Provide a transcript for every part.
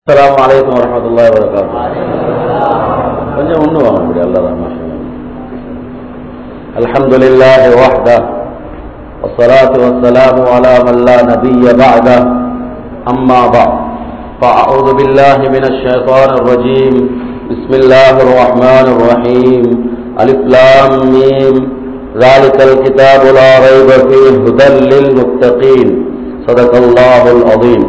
السلام عليكم ورحمة الله وبركاته கொஞ்சம் ஒண்ணு வாங்க முடியும் அல்லதான் الحمد لله وحده والصلاة والسلام على من لا نبي بعده أما بعد فأعوذ بالله من الشيطان الرجيم بسم الله الرحمن الرحيم ألف لام ميم ذلك الكتاب لا ريب فيه هدى للمتقين صدق الله العظيم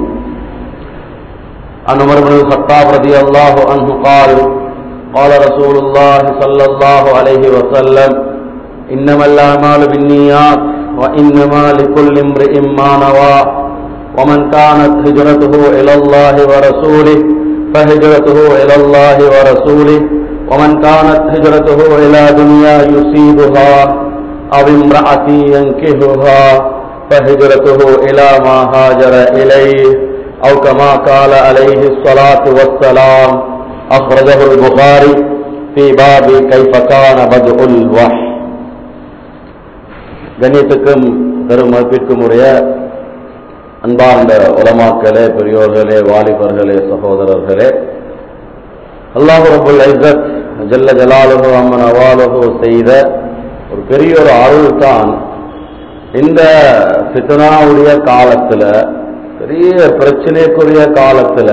عن عمر بن الخطاب رضي الله عنه قال قال رسول الله صلى الله عليه وسلم إنما الأعمال بالنيات وإنما لكل امرئ ما نوى ومن كانت هجرته إلى الله ورسوله فهجرته إلى الله ورسوله ومن كانت هجرته إلى دنيا يصيبها أو امرأة ينكهها فهجرته إلى ما هاجر إليه أو كما قال عليه الصلاة والسلام أخرجه البخاري في باب كيف كان بدء الوحي கண்ணியத்துக்கும் பெருமதிப்பிற்கும் உடைய அன்பார்ந்த உலமாக்களே பெரியோர்களே வாலிபர்களே சகோதரர்களே அல்லாஹு ரபுல் ஐசத் ஜல்ல ஜலாலுகு அம்மன் அவாலுகு செய்த ஒரு பெரிய ஒரு அருள் தான் இந்த ஃபித்னாவுடைய காலத்துல பெரிய பிரச்சனைக்குரிய காலத்துல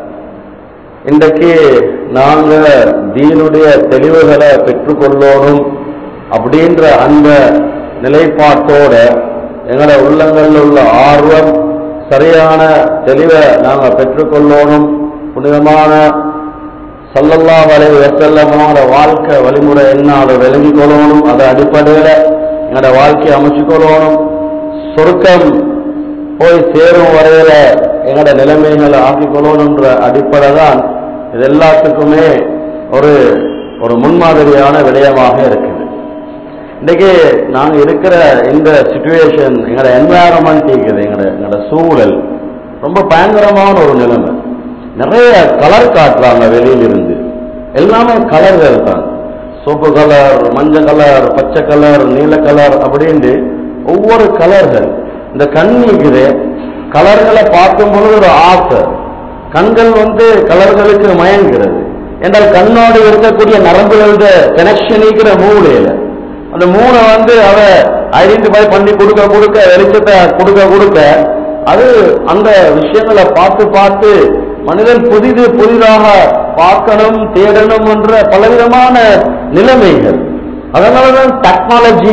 இன்றைக்கு நாங்க தீனுடைய தெளிவுகளை பெற்றுக்கொள்ளணும் அப்படின்ற அந்த நிலைப்பாட்டோட எங்களோட உள்ளங்கள்ல உள்ள ஆர்வம் சரியான தெளிவை நாங்க பெற்றுக்கொள்ளணும் புனிதமான சல்லல்லா வலை வசல்லமான வாழ்க்கை வழிமுறை என்ன அதை விளங்கிக் கொள்ளணும் அதை அடிப்படையில் எங்களோட வாழ்க்கையை அமைச்சுக்கொள்ளணும் சொருக்கம் போய் சேரும் வரையில எங்களோட நிலைமைகளை ஆக்கிக்கொள்ளணுன்ற அடிப்படை தான் இது எல்லாத்துக்குமே ஒரு ஒரு முன்மாதிரியான விடயமாக இருக்குது இன்னைக்கு நாங்க இருக்கிற இந்த சுச்சுவேஷன் எங்களோட என்வாயரன்மெண்ட் இருக்குது எங்களோட எங்களோட சூழல் ரொம்ப பயங்கரமான ஒரு நிலைமை நிறைய கலர் காட்டுறாங்க வெளியிலிருந்து எல்லாமே கலர்கள் தான் சோப்பு கலர் மஞ்சள் கலர் பச்சை கலர் நீல கலர் அப்படின்ட்டு ஒவ்வொரு கலர்கள் இந்த கண் இருக்குது கலர்களை பார்க்கும் பொழுது ஒரு ஆசை கண்கள் வந்து கலர்களுக்கு மயங்குகிறது என்றால் கண்ணோடு இருக்கக்கூடிய நரம்புகளோட கனெக்ஷன் இருக்கிற மூளையில அந்த மூளை வந்து அவ ஐடென்டிஃபை பண்ணி கொடுக்க கொடுக்க வெளிச்சத்தை கொடுக்க கொடுக்க அது அந்த விஷயங்களை பார்த்து பார்த்து மனிதன் புதிது புதிதாக பார்க்கணும் தேடணும் என்ற பலவிதமான நிலைமைகள் அதனாலதான் டெக்னாலஜி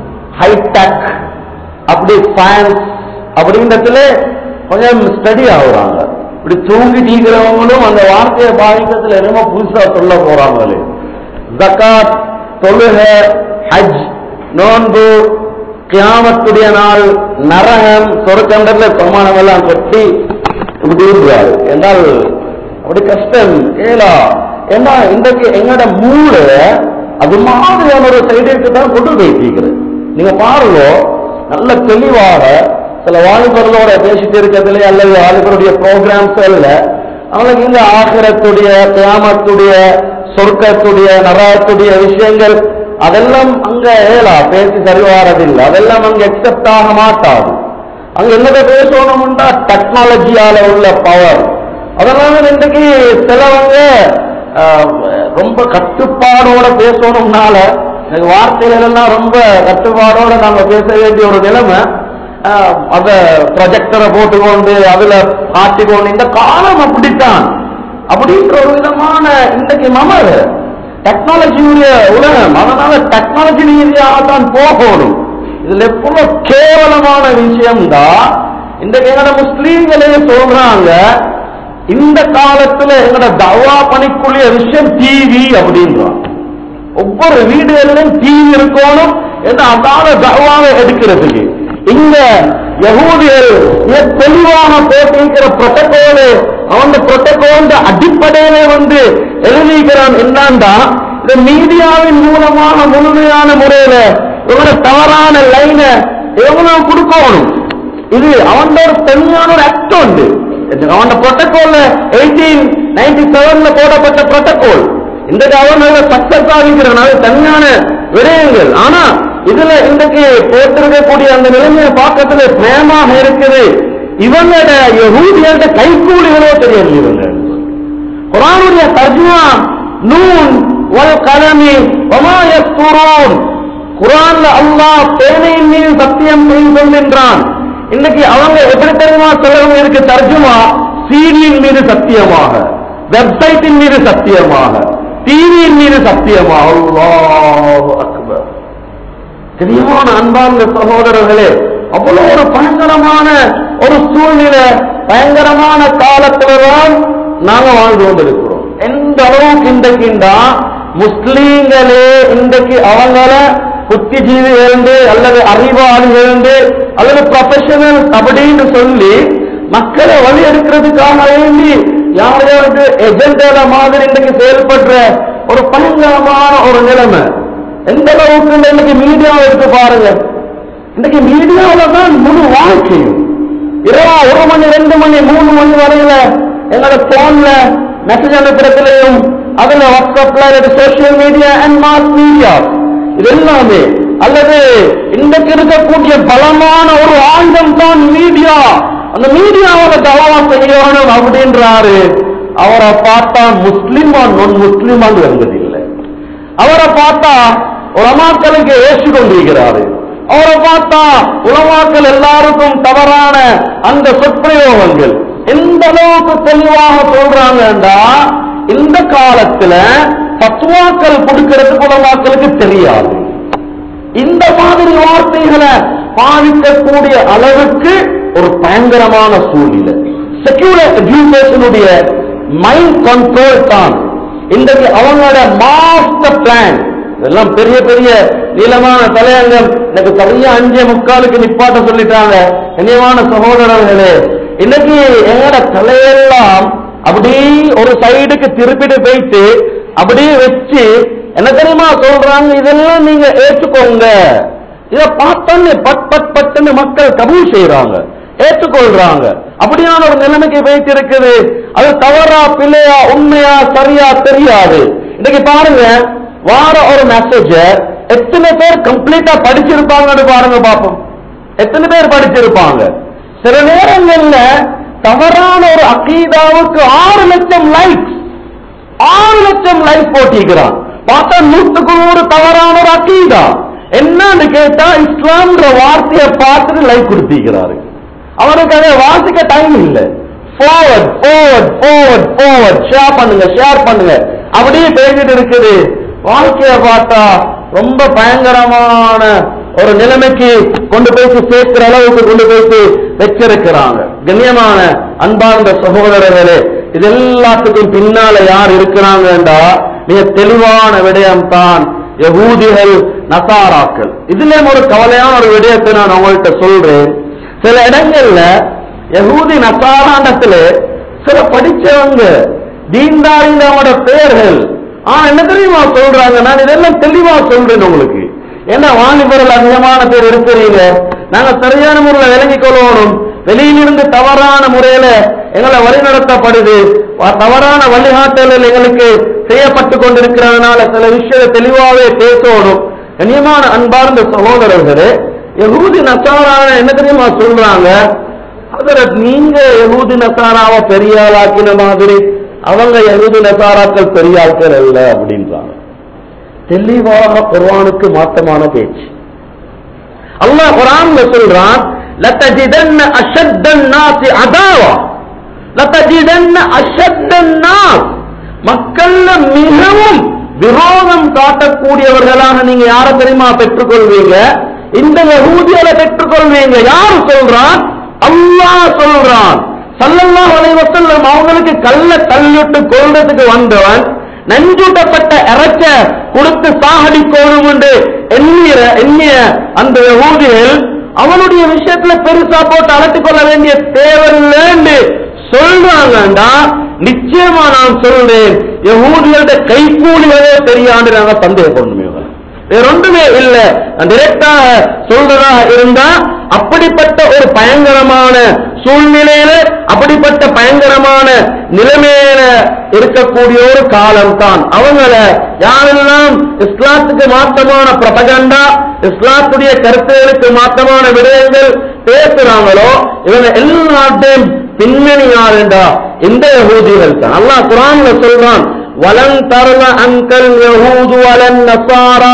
ஹைடெக் அப்படி சயின்ஸ் அப்படின்றதுல கொஞ்சம் ஸ்டடி ஆகுறாங்க இப்படி தூங்கி டீக்கிறவங்களும் அந்த வார்த்தையை பாதிக்கிறதுல என்னமோ புதுசா சொல்ல போறாங்களே ஜக்காத் தொழுக ஹஜ் நோன்பு கியாமத்துடைய நாள் நரகம் சொருக்கண்டர்ல பிரமாணம் எல்லாம் கொட்டி இப்படி இருக்கிறாரு என்றால் அப்படி கஷ்டம் ஏலா ஏன்னா இன்றைக்கு எங்களோட மூளை அது மாதிரியான ஒரு சைடுக்கு தான் கொண்டு போயிட்டு நீங்க பாருங்க நல்ல தெளிவாக சில வாலிபர்களோட பேசிட்டு இருக்கிறதுல அல்லது வாலிபருடைய ப்ரோக்ராம்ஸ் அல்ல அவங்களுக்கு இந்த ஆகிரத்துடைய கிராமத்துடைய சொர்க்கத்துடைய நரகத்துடைய விஷயங்கள் அதெல்லாம் அங்க ஏலா பேசி சரி வாரதில்லை அதெல்லாம் அங்க எக்ஸப்ட் ஆக மாட்டாது அங்க என்னதை பேசணும்னா டெக்னாலஜியால உள்ள பவர் அதனால இன்றைக்கு சிலவங்க ரொம்ப கட்டுப்பாடோட பேசணும்னால எனக்கு வார்த்தைகள் எல்லாம் ரொம்ப கட்டுப்பாடோட நாங்க பேச வேண்டிய ஒரு நிலைமை அத ப்ரொஜெக்டரை போட்டுக்கொண்டு அதுல காட்டிக்கொண்டு இந்த காலம் அப்படித்தான் அப்படின்ற ஒரு விதமான இன்றைக்கு மமது டெக்னாலஜியுடைய உலகம் அதனால டெக்னாலஜி ரீதியாக தான் போகணும் இதுல எவ்வளவு கேவலமான விஷயம் தான் இன்றைக்கு எங்கட முஸ்லீம்களே சொல்றாங்க இந்த காலத்துல எங்கட தவா பணிக்குரிய விஷயம் டிவி அப்படின்றான் ஒவ்வொரு வீடுகளிலும் டிவி இருக்கணும் என்று அதான தவாவை எடுக்கிறதுக்கு இங்க யகூதிகள் தெளிவாக போட்டிருக்கிற புரோட்டோகால் அவன் புரோட்டோகால் அடிப்படையில வந்து எழுதிக்கிறான் என்னண்டா இந்த மீடியாவின் மூலமாக முழுமையான முறையில இவங்க தவறான லைன எவ்வளவு கொடுக்கணும் இது அவன் ஒரு தனியான ஒரு ஆக்ட் உண்டு அவன் புரோட்டோகால் எயிட்டீன் நைன்டி செவன்ல போடப்பட்ட புரோட்டோகால் இந்த அவர்கள் சக்சஸ் ஆகிக்கிறான் அது தனியான விடயங்கள் ஆனா இதுல இன்றைக்கு போட்டிருக்கக்கூடிய அந்த நிலைமையை பார்க்கறதுல பிரேமாக இருக்குது இவங்களோட யகூதியோட கைக்கூலிகளோ தெரியல இவங்க குரானுடைய தர்ஜுமா நூன் வல் கலமி வமா யஸ்துரூன் குரான்ல அல்லாஹ் பேனையின் மீது சத்தியம் செய்து சொல்கின்றான் இன்னைக்கு அவங்க எப்படி தெரியுமா சொல்லுங்க இருக்கு தர்ஜுமா சீடியின் மீது சத்தியமாக வெப்சைட்டின் மீது சத்தியமாக டிவியின் மீது சத்தியமாக அல்லாஹ் அக்பர் தெரியுமான அன்பார்ந்த சகோதரர்களே அவ்வளவு ஒரு பயங்கரமான ஒரு சூழ்நிலை பயங்கரமான காலத்துலதான் நாங்க வாழ்ந்து கொண்டிருக்கிறோம் எந்த அளவுக்கு இன்றைக்குண்டா முஸ்லீம்களே இன்றைக்கு அவங்கள புத்திஜீவி இருந்து அல்லது அறிவாளி இருந்து அல்லது ப்ரொஃபஷனல் அப்படின்னு சொல்லி மக்களை வழி எடுக்கிறதுக்காக வேண்டி யாரையாவது எஜெண்டால மாதிரி இன்றைக்கு செயல்படுற ஒரு பயங்கரமான ஒரு நிலைமை எந்த அளவுக்கு இந்த இன்னைக்கு மீடியாவை எடுத்து பாருங்க இன்னைக்கு மீடியாவில தான் முழு வாழ்க்கையும் இரவா ஒரு மணி ரெண்டு மணி மூணு மணி வரையில எங்களோட போன்ல மெசேஜ் அனுப்புறதுலயும் அதுல வாட்ஸ்அப்ல social media and mass media இது எல்லாமே அல்லது இன்றைக்கு இருக்கக்கூடிய பலமான ஒரு ஆயுதம் தான் மீடியா அந்த மீடியாவோட கவனம் செய்யணும் அப்படின்றாரு அவரை பார்த்தா முஸ்லிமா நான் முஸ்லிமான்னு வருவதில்லை அவரை பார்த்தா உலமாக்களுக்கு ஏசி கொண்டிருக்கிறாரு அவரை பார்த்தா உலமாக்கள் எல்லாருக்கும் தவறான அந்த சொற்பிரயோகங்கள் எந்த அளவுக்கு தெளிவாக சொல்றாங்கடா இந்த காலத்துல பத்துவாக்கள் கொடுக்கிறதுக்கு உலமாக்களுக்கு தெரியாது இந்த மாதிரி வார்த்தைகளை பாதிக்கக்கூடிய அளவுக்கு ஒரு பயங்கரமான சூழ்நிலை செக்யூலர் எஜுகேஷனுடைய மைண்ட் கண்ட்ரோல் தான் இன்றைக்கு அவங்களோட மாஸ்டர் பிளான் இதெல்லாம் பெரிய பெரிய நீளமான தலையங்கம் எனக்கு சரியா அஞ்சே முக்காலுக்கு நிப்பாட்ட சொல்லிட்டாங்க கண்ணியமான சகோதரர்களே இன்னைக்கு எங்களோட தலையெல்லாம் அப்படி ஒரு சைடுக்கு திருப்பிட்டு போயிட்டு அப்படியே வச்சு என்ன தெரியுமா சொல்றாங்க இதெல்லாம் நீங்க ஏற்றுக்கோங்க இத பார்த்தோன்னே பட் பட் பட்டுன்னு மக்கள் கபூல் செய்யறாங்க ஏற்றுக்கொள்றாங்க அப்படியான ஒரு நிலைமைக்கு போயிட்டு இருக்குது அது தவறா பிள்ளையா உண்மையா சரியா தெரியாது இன்னைக்கு பாருங்க வார ஒரு மெசேஜ எத்தனை பேர் கம்ப்ளீட்டா படிச்சிருப்பாங்கன்னு பாருங்க பாப்போம் எத்தனை பேர் படிச்சிருப்பாங்க சில நேரங்கள்ல தவறான ஒரு அகீதாவுக்கு ஆறு லட்சம் லைக்ஸ் ஆறு லட்சம் லைக் போட்டிருக்கிறான் பார்த்தா நூற்றுக்கு நூறு தவறான ஒரு அக்கீதா என்னன்னு கேட்டா இஸ்லாம்ன்ற வார்த்தையை பார்த்துட்டு லைக் கொடுத்திருக்கிறாரு அவனுக்கு அதை வாசிக்க டைம் இல்லை forward forward forward forward share பண்ணுங்க ஷேர் பண்ணுங்க அப்படியே பேசிட்டு இருக்குது வாழ்க்கைய பார்த்தா ரொம்ப பயங்கரமான ஒரு நிலைமைக்கு கொண்டு போயிட்டு சேர்க்கிற அளவுக்கு கொண்டு போயிட்டு வச்சிருக்கிறாங்க கண்ணியமான அன்பார்ந்த சகோதரர்களே இது எல்லாத்துக்கும் பின்னால யார் இருக்கிறாங்கன்றா மிக தெளிவான விடயம் தான் யகூதிகள் நசாராக்கள் இதுலயும் ஒரு கவலையான ஒரு விடயத்தை நான் உங்கள்கிட்ட சொல்றேன் சில இடங்கள்ல யகூதி நசாராண்டத்துல சில படிச்சவங்க தீன்தாரிங்களோட பெயர்கள் ஆ என்ன தெரியுமா சொல்றாங்க நான் இதெல்லாம் தெளிவா சொல்றேன் உங்களுக்கு என்ன வாலிபர்கள் அதிகமான பேர் இருக்கிறீங்க நாங்க சரியான முறையில் விளங்கிக் கொள்ளணும் வெளியிலிருந்து தவறான முறையில எங்களை வழிநடத்தப்படுது வ- தவறான வழிகாட்டல்கள் எங்களுக்கு செய்யப்பட்டு கொண்டிருக்கிறதுனால சில விஷயத்தை தெளிவாகவே பேசணும் கண்ணியமான அன்பார்ந்த சகோதரர்களே யகூதி நசாரான என்ன தெரியுமா சொல்றாங்க ஹதரத் நீங்க யகூதி நசாராவை பெரிய ஆளாக்கின மாதிரி அவங்க யகூதி நசாராக்கள் பெரிய ஆட்கள் அல்ல அப்படின்றாங்க தெளிவாக குர்ஆனுக்கு மாற்றமான பேச்சு அல்லாஹ் குர்ஆன்ல சொல்றான் லதஜிதன்ன அஷத்தன் நாசி அதாவா லதஜிதன்ன அஷத்தன் நாஸ் மக்கள்ல மிகவும் விரோதம் காட்டக்கூடியவர்களாக நீங்க யார தெரியுமா பெற்றுக்கொள்வீங்க இந்த யகூதிகளை பெற்றுக்கொள்வீங்க யார் சொல்றான் அல்லாஹ் சொல்றான் சல்லல்லாஹு அலைஹி வஸல்லம் அவங்களுக்கு கல்ல தள்ளிட்டு கொள்றதுக்கு வந்தவன் நஞ்சூட்டப்பட்ட இறைச்ச கொடுத்து சாகடிக்கணும் என்று எண்ணிய எண்ணிய அந்த யகூதிகள் அவனுடைய விஷயத்துல பெருசா போட்டு அழைத்துக் கொள்ள வேண்டிய தேவையில்லைன்னு சொல்றாங்கடா நிச்சயமா நான் சொல்றேன் யகூதிகளோட கைகூலிகளே தெரியாண்டு நாங்க சந்தேகப்படணுமே இவங்களை. வேற ஒன்றுமே இல்ல டிரெக்டாக சொல்றதா இருந்தா அப்படிப்பட்ட ஒரு பயங்கரமான சூழ்நிலையில அப்படிப்பட்ட பயங்கரமான நிலைமையில இருக்கக்கூடிய ஒரு காலம் தான் அவங்கள யாரெல்லாம் இஸ்லாத்துக்கு மாற்றமான பிரபகண்டா இஸ்லாத்துடைய கருத்துகளுக்கு மாற்றமான விடயங்கள் பேசுறாங்களோ இவங்க எல்லாத்தையும் பின்னணி யாருண்டா இந்த யகூதிகள் தான் அல்லாஹ் குரான்ல சொல்றான் வலன் தரல அங்கல் யஹூது வலன் நசாரா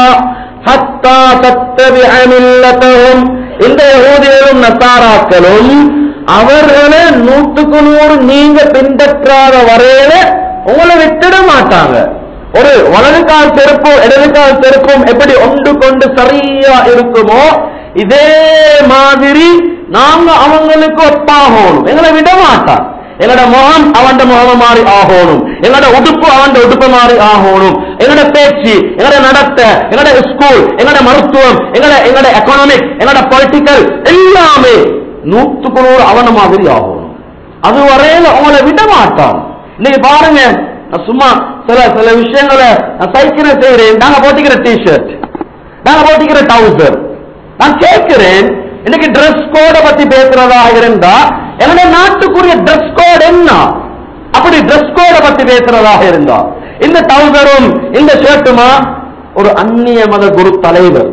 ஹத்தா தத்தபிஅ மில்லத்தஹும் இந்த யகூதிகளும் நசாராக்களும் அவர்களை நூற்றுக்கு நூறு நீங்க பின்பற்றாத வரையில உங்களை விட்டுட மாட்டாங்க ஒரு வலது கால் செருப்பும் இடது கால் செருப்பும் எப்படி ஒன்று கொண்டு சரியா இருக்குமோ இதே மாதிரி நாங்க அவங்களுக்கு ஒப்பாகணும் எங்களை விட மாட்டான் எங்களோட முகம் அவன் முகம் மாறி ஆகணும் எங்களோட உடுப்பு அவன் உடுப்பு மாறி ஆகணும் எங்களோட பேச்சு எங்களோட நடத்த எங்களோட ஸ்கூல் எங்களோட மருத்துவம் எங்களோட எங்களோட எக்கனாமிக் எங்களோட பொலிட்டிக்கல் எல்லாமே நூற்றுக்கு நூறு அவன மாதிரி ஆகணும் அது வரையில உங்களை விட மாட்டான் இன்னைக்கு பாருங்க நான் சும்மா சில சில விஷயங்களை நான் சைக்கிள் செய்கிறேன் நாங்க போட்டிக்கிற டிஷர்ட் நாங்க போட்டிக்கிற டவுசர் நான் கேட்கிறேன் இன்னைக்கு Dress கோட பத்தி பேசுறதா இருந்தா என்னுடைய நாட்டுக்குரிய Dress கோட் என்ன அப்படி Dress கோட பத்தி பேசுறதாக இருந்தா இந்த டவுசரும் இந்த ஷர்ட்டுமா ஒரு அந்நிய மத குரு தலைவர்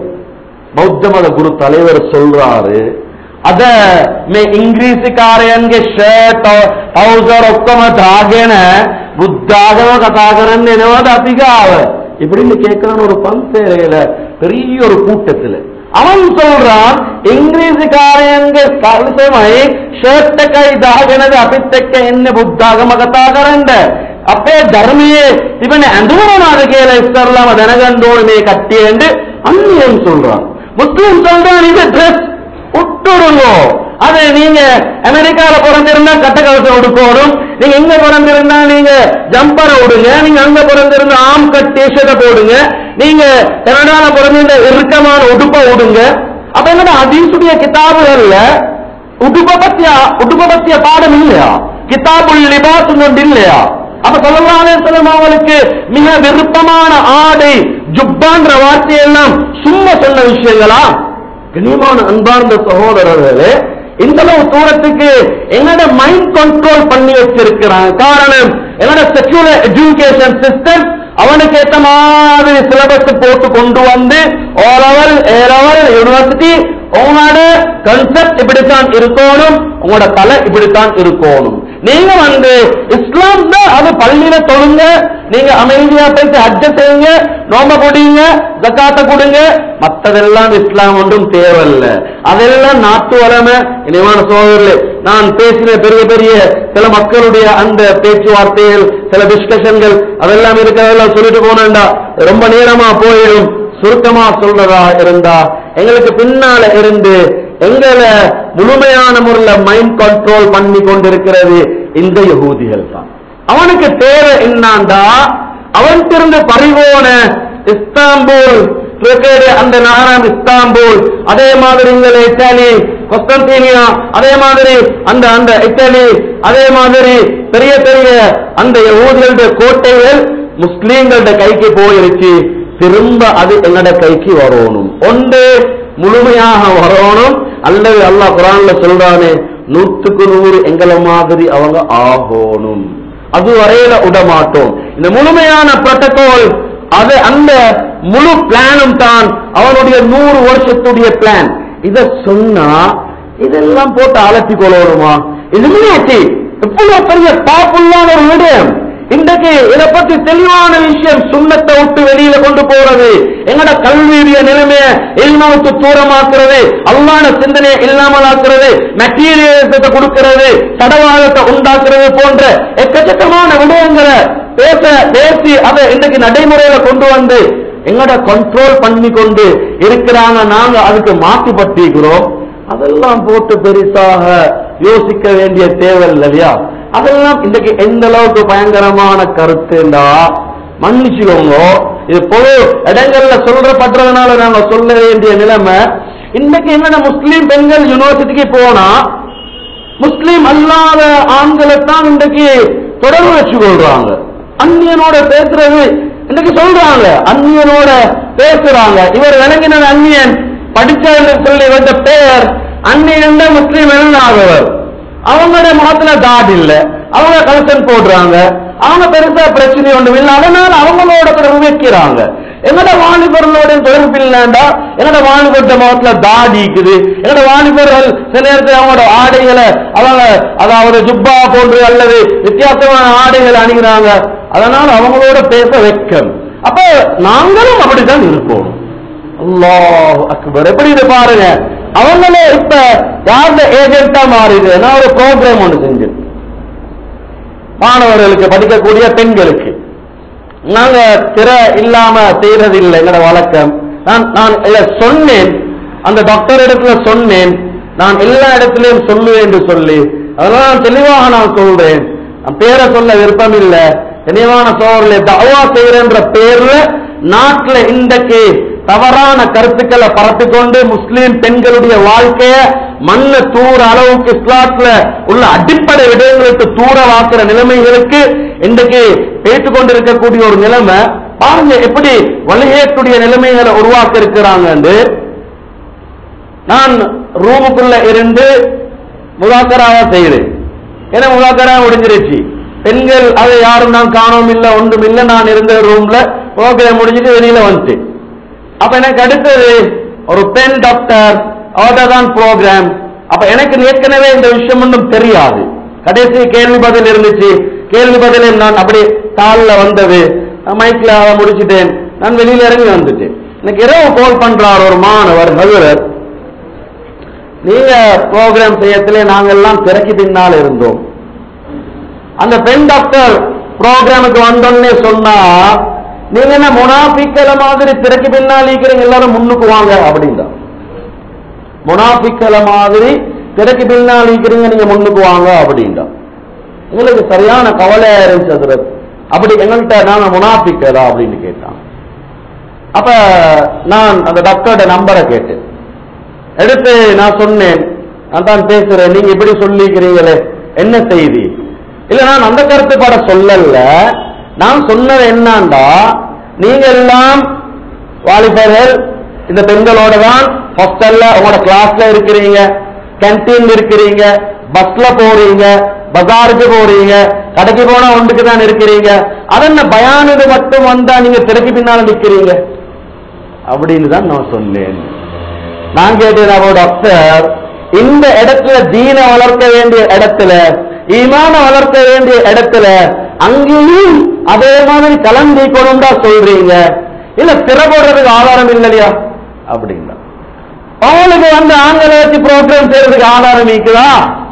ಬೌದ್ಧ ಮತ ಗುರು ತಲೆವರು சொல்றாரு ಅದ ಮೇ ಇಂಗ್ರೀಸಿಕಾರಯನ್ಗೆ ಶರ್ಟ್ ಟ್ರೌಸರ್ ಒಕ್ಕಮ ದಾಗೇನ புத்தாகவ கதாகரன் என்னவாது அதிகாவ இப்படின்னு கேட்கிறான் ஒரு பந்தேரையில பெரிய ஒரு கூட்டத்துல அவன் சொல்றான் ಇಂಗ್ರೀಸಿಕಾರಯನ್ಗೆ ಕಲಿಸಮೈ ಶರ್ಟ್ ಕೈ ದಾಗನದ ಅಪಿತ್ತಕ್ಕೆ ಎನ್ನೆ ಬುದ್ಧಾಗಮ ಕಥಾಕರಂಡ අපේ ධර්මයේ තිබෙන ඇඳුමනාද කියලා ඉස්සරලාම දැනගන්න ඕනේ මේ කට්ටියෙන්ද அந்நியன் சொல்றான் முஸ்லிம் சொல்றான் இது ட்ரெஸ் உட்டுடுங்க அது நீங்க அமெரிக்கால பிறந்திருந்தா கட்டக்கவசம் உடுக்கணும் நீங்க எங்க பிறந்திருந்தா நீங்க ஜம்பரை விடுங்க நீங்க அங்க பிறந்திருந்தா ஆம் கட் டிஷர்ட்டை போடுங்க நீங்க கனடால பிறந்திருந்த இறுக்கமான உடுப்பை விடுங்க அப்ப என்னடா அதீசுடைய கிதாபுகள்ல உடுப்ப பத்திய உடுப்ப பத்திய பாடம் இல்லையா கிதாபுல் லிபாஸ் ஒன்று இல்லையா அப்ப சொல்லலாலே சொல்லும் அவங்களுக்கு மிக விருப்பமான ஆடை ஜுப்பான்ற வார்த்தையெல்லாம் சும்மா சொன்ன விஷயங்களா கண்ணியமான அன்பார்ந்த சகோதரர்களே இந்த அளவு தூரத்துக்கு என்னோட மைண்ட் கண்ட்ரோல் பண்ணி வச்சிருக்கிறாங்க காரணம் என்னோட செக்யூலர் எஜுகேஷன் சிஸ்டம் அவனுக்கு ஏத்த மாதிரி சிலபஸ் போட்டு கொண்டு வந்து O level A level university உங்களோட கன்செப்ட் இப்படித்தான் இருக்கணும் உங்களோட தலை இப்படித்தான் இருக்கணும் நீங்க வந்து இஸ்லாம் தான் அது பள்ளியில தொழுங்க நீங்க அமைதியா போயிட்டு ஹஜ்ஜ செய்யுங்க நோம்ப குடிங்க ஜக்காத்த கொடுங்க மத்ததெல்லாம் இஸ்லாம் ஒன்றும் தேவையில்ல அதெல்லாம் நாட்டு வளமை இனிமான சோதரில் நான் பேசின பெரிய பெரிய சில மக்களுடைய அந்த பேச்சுவார்த்தைகள் சில டிஸ்கஷன்கள் அதெல்லாம் இருக்கிறதெல்லாம் சொல்லிட்டு போனேன்டா ரொம்ப நேரமா போயிடும் சுருக்கமா சொல்றதா இருந்தா எங்களுக்கு பின்னால இருந்து எங்களை முழுமையான முறையில் மைண்ட் கண்ட்ரோல் பண்ணி கொண்டிருக்கிறது இந்த யகூதிகள் தான் அவனுக்கு தேவை என்னாண்டா அவன்கிட்ட பறிவோன இஸ்தாம்பூல் துருக்கேடு அந்த நகரம் இஸ்தாம்பூல் அதே மாதிரி இங்க இத்தாலி கொஸ்டன்டீனியா அதே மாதிரி அந்த அந்த இத்தாலி அதே மாதிரி பெரிய பெரிய அந்த யகூதிகளுடைய கோட்டைகள் முஸ்லீம்களுடைய கைக்கு போயிருச்சு திரும்ப அது எங்கட கைக்கு வரணும் ஒன்று முழுமையாக வரணும் அல்லது அல்லாஹ் குரான்ல சொல்றானே நூற்றுக்கு நூறு எங்களை மாதிரி அவங்க ஆகணும் அது வரையில விடமாட்டோம் இந்த முழுமையான புரோட்டோகால் அது அந்த முழு பிளானும் தான் அவனுடைய நூறு வருஷத்துடைய பிளான் இத சொன்னா இதெல்லாம் போட்டு அலட்டி கொள்ளணுமா இது எவ்வளவு பெரிய பாப்புள்ளான ஒரு விடயம் இன்றைக்கு இதை பத்தி தெளிவான விஷயம் சுண்ணத்தை விட்டு வெளியில கொண்டு போறது எங்கட கல்வியுடைய நிலைமைய இல்மாவுக்கு தூரமாக்குறது அல்லான சிந்தனையை இல்லாமல் ஆக்குறது மெட்டீரியலிசத்தை கொடுக்கிறது தடவாதத்தை உண்டாக்குறது போன்ற எக்கச்சக்கமான விடயங்களை பேச பேசி அதை இன்னைக்கு நடைமுறையில கொண்டு வந்து எங்கட கண்ட்ரோல் பண்ணி கொண்டு இருக்கிறாங்க நாங்க அதுக்கு மாற்றிப்பட்டிருக்கிறோம் அதெல்லாம் போட்டு பெருசாக யோசிக்க வேண்டிய தேவை இல்லையா அதெல்லாம் இன்னைக்கு எந்த அளவுக்கு பயங்கரமான கருத்துண்டா மன்னிச்சுக்கோங்க இது பொது இடங்கள்ல சொல்றப்படுறதுனால நாங்க சொல்ல வேண்டிய நிலைமை இன்னைக்கு என்னென்ன முஸ்லீம் பெண்கள் யூனிவர்சிட்டிக்கு போனா முஸ்லீம் அல்லாத ஆண்களை தான் இன்றைக்கு தொடர்பு வச்சு கொள்றாங்க அந்நியனோட பேசுறது இன்னைக்கு சொல்றாங்க அந்நியனோட பேசுறாங்க இவர் விளங்கினது அந்நியன் படிச்சவன்னு சொல்லி வந்த பேர் அந்நியன் தான் முஸ்லீம் எழுநாதவர் அவங்களுடைய முகத்துல தாட் இல்ல அவங்க கலசன் போடுறாங்க அவங்க பெருசா பிரச்சனை ஒன்றும் இல்லை அதனால அவங்களோட தொடர்பு வைக்கிறாங்க எங்கட வாலிபர்களோட தொடர்பு இல்லைண்டா எங்கட வாலிபர்கிட்ட முகத்துல தாடி இருக்குது எங்கட வாலிபர்கள் சில நேரத்தில் அவங்களோட ஆடைகளை அவங்க அதாவது ஜுப்பா போன்று அல்லது வித்தியாசமான ஆடைகளை அணிகிறாங்க அதனால அவங்களோட பேச வெக்கம் அப்ப நாங்களும் அப்படித்தான் இருப்போம் அல்லாஹ் அக்பர் எப்படி இது பாருங்க அவங்களே இப்ப யாருடைய ஏஜென்ட்டா மாறிது நான் ஒரு ப்ரோக்ராம் ஒன்று செஞ்சேன் மாணவர்களுக்கு படிக்கக்கூடிய பெண்களுக்கு நாங்க திரை இல்லாம செய்யறது இல்லை எங்களோட வழக்கம் நான் நான் இத சொன்னேன் அந்த டாக்டர் இடத்துல சொன்னேன் நான் எல்லா இடத்திலையும் சொல்லுவேன் என்று சொல்லி அதெல்லாம் நான் தெளிவாக நான் சொல்றேன் நான் பேரை சொல்ல விருப்பம் இல்ல தெளிவான சோழர்களே தவா செய்யறன்ற பேர்ல நாட்டுல இன்றைக்கு தவறான கருத்துக்களை பரப்பிக்கொண்டு முஸ்லீம் பெண்களுடைய வாழ்க்கைய மண்ண தூர அளவுக்கு இஸ்லாத்துல உள்ள அடிப்படை விடயங்களுக்கு தூரவாக்குற நிலைமைகளுக்கு இன்றைக்கு பேசிக் கொண்டிருக்கக்கூடிய ஒரு நிலைமை பாருங்க எப்படி வழிகேட்டுடைய நிலைமைகளை உருவாக்க இருக்கிறாங்க நான் ரூமுக்குள்ள இருந்து முதாக்கராக செய்கிறேன் ஏன்னா முதாக்கரா முடிஞ்சிருச்சு பெண்கள் அதை யாரும் நான் காணவும் இல்லை ஒன்றும் இல்லை நான் இருந்த ரூம்ல ப்ரோக்ராம் முடிஞ்சிட்டு வெளியில வந்துட்டேன் அப்ப எனக்கு அடுத்தது ஒரு பெண் டாக்டர் அவர்தான் தான் ப்ரோக்ராம் அப்ப எனக்கு ஏற்கனவே இந்த விஷயம் ஒன்றும் தெரியாது கடைசி கேள்வி பதில் இருந்துச்சு கேள்வி பதிலில் நான் அப்படி காலில் வந்தது மைக்ல அதை முடிச்சிட்டேன் நான் வெளியில இறங்கி வந்துட்டேன் எனக்கு இரவு கால் பண்றார் ஒரு மாணவர் ஹசரத் நீங்க ப்ரோக்ராம் செய்யத்திலே நாங்கெல்லாம் திறக்கி பின்னால் இருந்தோம் அந்த பெண் டாக்டர் ப்ரோக்ராமுக்கு வந்தோன்னே சொன்னா நீங்க என்ன முனாபிக்கல மாதிரி திறக்கி பின்னால் இருக்கிறீங்க எல்லாரும் முன்னுக்கு வாங்க அப்படின்னா முனாபிக்கல மாதிரி திறக்கி பின்னால் இருக்கிறீங்க நீங்க முன்னுக்கு வாங்க அப்படின்னா எங்களுக்கு சரியான கவலையா இருந்துச்சு ஹசரத். அப்படி எங்கள்கிட்ட நாங்க முனாபிக்கலா அப்படின்னு கேட்டான் அப்ப நான் அந்த டாக்டரோட நம்பரை கேட்டேன் எடுத்து நான் சொன்னேன் நான் தான் பேசுறேன் நீங்க இப்படி சொல்லிக்கிறீங்களே என்ன செய்தி இல்ல நான் அந்த கருத்துப்பாட சொல்லல நான் சொன்னது என்னண்டா நீங்க எல்லாம் வாலிபர்கள் இந்த பெண்களோட தான் ஹாஸ்டல்ல உங்களோட கிளாஸ்ல இருக்கிறீங்க கேன்டீன்ல இருக்கிறீங்க பஸ்ல போறீங்க பஜாருக்கு போறீங்க கடைக்கு போனா ஒன்றுக்கு தான் இருக்கிறீங்க அதென்ன பயானது மட்டும் வந்தா நீங்க திரைக்கு பின்னால நிக்கிறீங்க அப்படின்னு தான் நான் சொன்னேன் நான் கேட்டேன் அவ டாக்டர் இந்த இடத்துல தீன வளர்க்க வேண்டிய இடத்துல ஈமான வளர்க்க வேண்டிய இடத்துல அங்கேயும் அதே மாதிரி கலந்திக்கணும் தான் சொல்றீங்க இல்ல திரை போடுறதுக்கு ஆதாரம் இல்லையா அப்படின்னா அவங்களுக்கு வந்து ஆங்கில வச்சு ப்ரோக்ராம் செய்யறதுக்கு ஆதாரம் இருக்குதா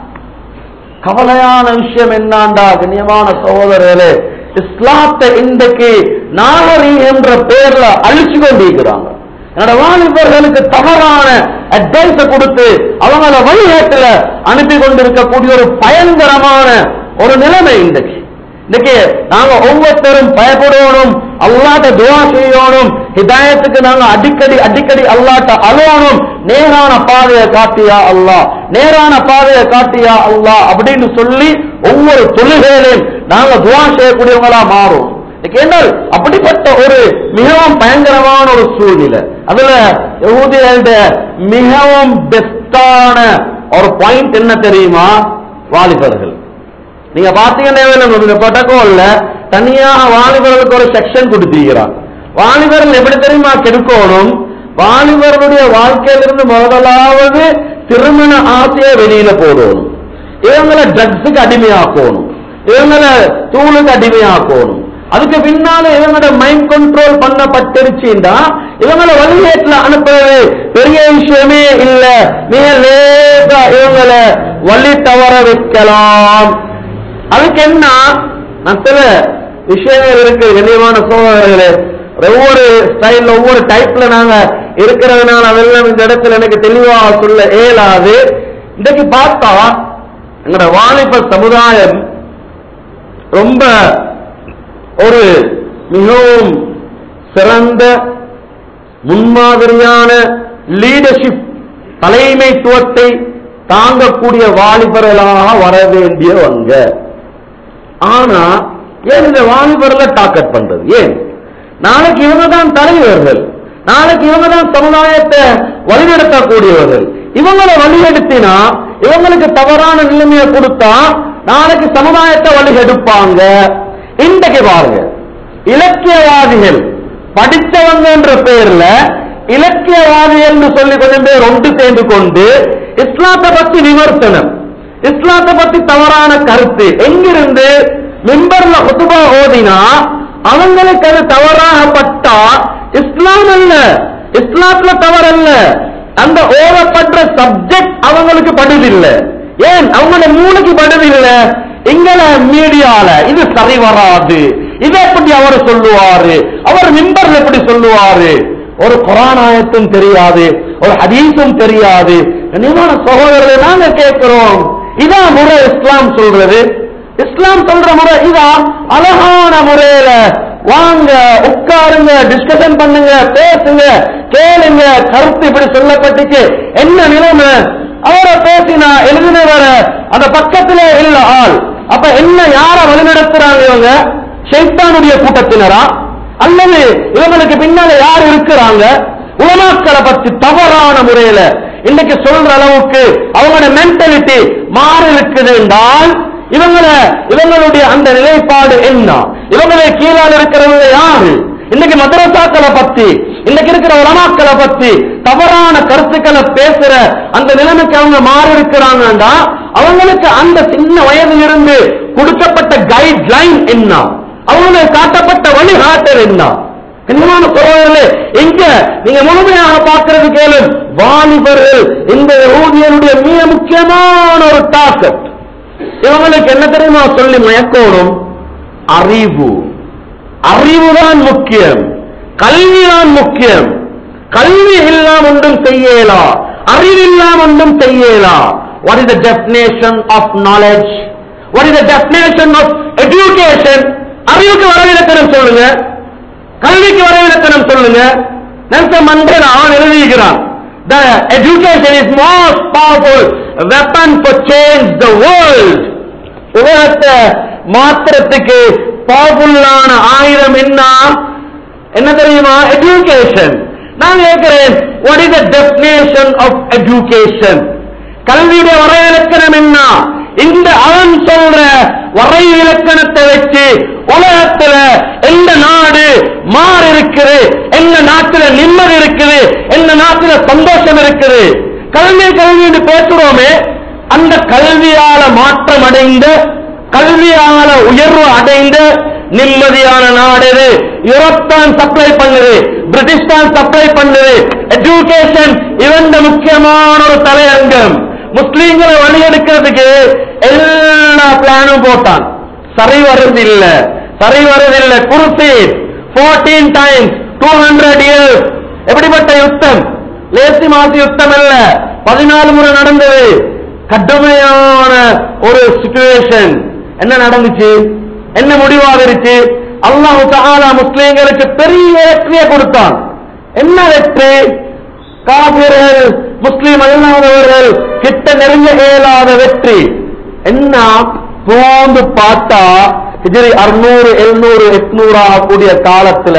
கவலையான விஷயம் என்னாண்டா கண்ணியமான சகோதரர்களே இஸ்லாத்தை இன்றைக்கு நாகரீகம் என்ற பெயர்ல அழிச்சு கொண்டிருக்கிறாங்க என்னோட வாலிபர்களுக்கு தவறான அட்வைஸ கொடுத்து அவங்கள வழிகாட்டுல அனுப்பி கொண்டிருக்கக்கூடிய ஒரு பயங்கரமான ஒரு நிலைமை இன்றைக்கு இன்னைக்கு நாங்க ஒவ்வொருத்தரும் பயப்படணும் அல்லாட்ட துவா செய்யணும் ஹிதாயத்துக்கு நாங்க அடிக்கடி அடிக்கடி அல்லாட்ட அழுவணும் நேரான பாதையை காட்டியா அல்லாஹ் நேரான பாதையை காட்டியா அல்லாஹ் அப்படின்னு சொல்லி ஒவ்வொரு தொழுகையிலையும் நாங்க துவா செய்யக்கூடியவங்களா மாறும் இன்னைக்கு என்ன அப்படிப்பட்ட ஒரு மிகவும் பயங்கரமான ஒரு சூழ்நிலை அதுல யகூதியர்கிட்ட மிகவும் பெஸ்டான ஒரு பாயிண்ட் என்ன தெரியுமா வாலிபர்கள் நீங்க பாத்தீங்கன்னா இந்த புரோட்டோகால்ல தனியாக வாலிபர்களுக்கு ஒரு செக்ஷன் கொடுத்திருக்கிறான் வாலிபர்கள் எப்படி தெரியுமா கெடுக்கணும் வாலிபர்களுடைய வாழ்க்கையிலிருந்து முதலாவது திருமண ஆசையை வெளியில போடணும் இவங்களை ட்ரக்ஸுக்கு அடிமையாக்கணும் இவங்களை தூளுக்கு அடிமையாக்கணும் அதுக்கு பின்னால இவங்களோட மைண்ட் கண்ட்ரோல் பண்ணப்பட்டிருச்சுன்னா இவங்களை வழிகேட்டுல அனுப்புறது பெரிய விஷயமே இல்ல மிக லேசா இவங்களை வழி தவற வைக்கலாம் அதுக்கு என்ன நான் சில விஷயங்கள் இருக்கு கண்ணியமான சோதனைகளே ஒவ்வொரு ஸ்டைல் ஒவ்வொரு டைப்ல நாங்க இருக்கிறதுனால அதெல்லாம் இந்த இடத்துல எனக்கு தெளிவாக சொல்ல இயலாது இன்னைக்கு பார்த்தா எங்களோட வாலிப சமுதாயம் ரொம்ப ஒரு மிகவும் சிறந்த முன்மாதிரியான லீடர்ஷிப் தலைமைத்துவத்தை தாங்கக்கூடிய வாலிபர்களாக வர வேண்டியவங்க ஆனா ஏன் இந்த வாலிபர்ல டாக்கெட் பண்றது ஏன் நாளைக்கு இவங்க தான் தலைவர்கள் நாளைக்கு இவங்க தான் சமுதாயத்தை வழிநடத்தக்கூடியவர்கள் இவங்களை வழிநடத்தினா இவங்களுக்கு தவறான நிலைமையை கொடுத்தா நாளைக்கு சமுதாயத்தை வழிகெடுப்பாங்க இன்றைக்கு பாருங்க இலக்கியவாதிகள் படித்தவங்க என்ற பெயர்ல இலக்கியவாதி என்று சொல்லி கொஞ்சம் பேர் ஒன்று சேர்ந்து கொண்டு இஸ்லாத்தை பத்தி விமர்சனம் இஸ்லாத்தை பத்தி தவறான கருத்து எங்கிருந்து மிம்பர்ல குத்துபா ஓதினா அவங்களுக்கு அது தவறாக பட்டா இஸ்லாம் அல்ல இஸ்லாத்துல தவறல்ல அந்த ஓதப்படுற சப்ஜெக்ட் அவங்களுக்கு படுதில்லை ஏன் அவங்களோட மூளைக்கு படுதில்லை எங்கள மீடியால இது சரி வராது இதை எப்படி அவர் சொல்லுவாரு அவர் மிம்பர்ல எப்படி சொல்லுவாரு ஒரு குரானாயத்தும் தெரியாது ஒரு ஹதீஸும் தெரியாது கண்ணியமான சகோதரர்களை நாங்க கேட்கிறோம் இதான் முறை இஸ்லாம் சொல்றது இஸ்லாம் சொல்ற முறை இதான் அழகான முறையில வாங்க உட்காருங்க டிஸ்கஷன் பண்ணுங்க பேசுங்க கேளுங்க கருத்து இப்படி சொல்லப்பட்டுச்சு என்ன நிலைமை அவரை பேசினா எழுதினவர அந்த பக்கத்திலே இல்ல ஆள் அப்ப என்ன யார வழிநடத்துறாங்க இவங்க ஷைத்தானுடைய கூட்டத்தினரா அல்லது இவங்களுக்கு பின்னால யார் இருக்கிறாங்க உலமாக்களை பத்தி தவறான முறையில இன்னைக்கு சொல்ற அளவுக்கு அவங்களோட மென்டாலிட்டி மாறி இருக்குது என்றால் இவங்களை இவங்களுடைய அந்த நிலைப்பாடு என்ன இவங்களை கீழால் இருக்கிறவங்க யாரு இன்னைக்கு மதரசாக்களை பத்தி இன்னைக்கு இருக்கிற உலமாக்களை பத்தி தவறான கருத்துக்களை பேசுற அந்த நிலைமைக்கு அவங்க மாறி இருக்கிறாங்கன்னா அவங்களுக்கு அந்த சின்ன வயதிலிருந்து கொடுக்கப்பட்ட கைட் லைன் என்ன அவங்களுக்கு காட்டப்பட்ட வழிகாட்டல் என்ன கண்ணியமான சகோதரர்களே எங்க நீங்க முழுமையாக பார்க்கிறது கேளும் வாலிபர்கள் இந்த ஊதியனுடைய மிக முக்கியமான ஒரு டார்கெட் இவங்களுக்கு என்ன தெரியுமா சொல்லி மயக்கோணும் அறிவு அறிவுதான் முக்கியம் கல்விதான் முக்கியம் கல்வி இல்லாம ஒன்றும் செய்யலா அறிவில்லாம் ஒன்றும் செய்யலா what is the definition of knowledge what is the definition of education அறிவுக்கு வரவிலக்கணம் சொல்லுங்க கல்விக்கு வரவிலக்கணம் சொல்லுங்க நெல்சன் மண்டேலா அவன் எழுதியிருக்கிறான் The education is most powerful weapon for change the world. உலகத்தை மாத்திரத்துக்கு பவர்ஃபுல்லான ஆயுதம் என்ன என்ன தெரியுமா எஜுகேஷன் நான் கேட்கிறேன் what is the definition of education கல்வியுடைய வரைவிலக்கணம் என்ன இந்த அவன் சொல்ற வரை இலக்கணத்தை வச்சு உலகத்துல எந்த நாடு மாறி இருக்குது எந்த நாட்டுல நிம்மதி இருக்குது எந்த நாட்டுல சந்தோஷம் இருக்குது கல்வி கல்வி என்று பேசுறோமே அந்த கல்வியால மாற்றம் அடைந்த கல்வியால உயர்வு அடைந்த நிம்மதியான நாடு இது யூரோப் தான் சப்ளை பண்ணுது பிரிட்டிஷ் தான் சப்ளை பண்ணுது எஜுகேஷன் இவந்த முக்கியமான ஒரு தலையங்கம் முஸ்லீம்களை வழியெடுக்கிறதுக்கு எல்லா பிளானும் போட்டான் சரி வருதில்ல சரி வருதில்ல குருசி 14 டைம்ஸ் டூ ஹண்ட்ரட் இயர்ஸ் எப்படிப்பட்ட யுத்தம் லேசி மாசி யுத்தம் அல்ல பதினாலு முறை நடந்தது கடுமையான ஒரு சிச்சுவேஷன் என்ன நடந்துச்சு என்ன முடிவாகிருச்சு அல்லாஹு தஆலா முஸ்லிம்களுக்கு பெரிய வெற்றியை கொடுத்தான் என்ன வெற்றி காபிர்கள் முஸ்லிம் அல்லாதவர்கள் கிட்ட நெருங்க இயலாத வெற்றி என்ன போந்து பார்த்தா ஹிஜ்ரி அறுநூறு எழுநூறு எட்நூறு ஆகக்கூடிய காலத்துல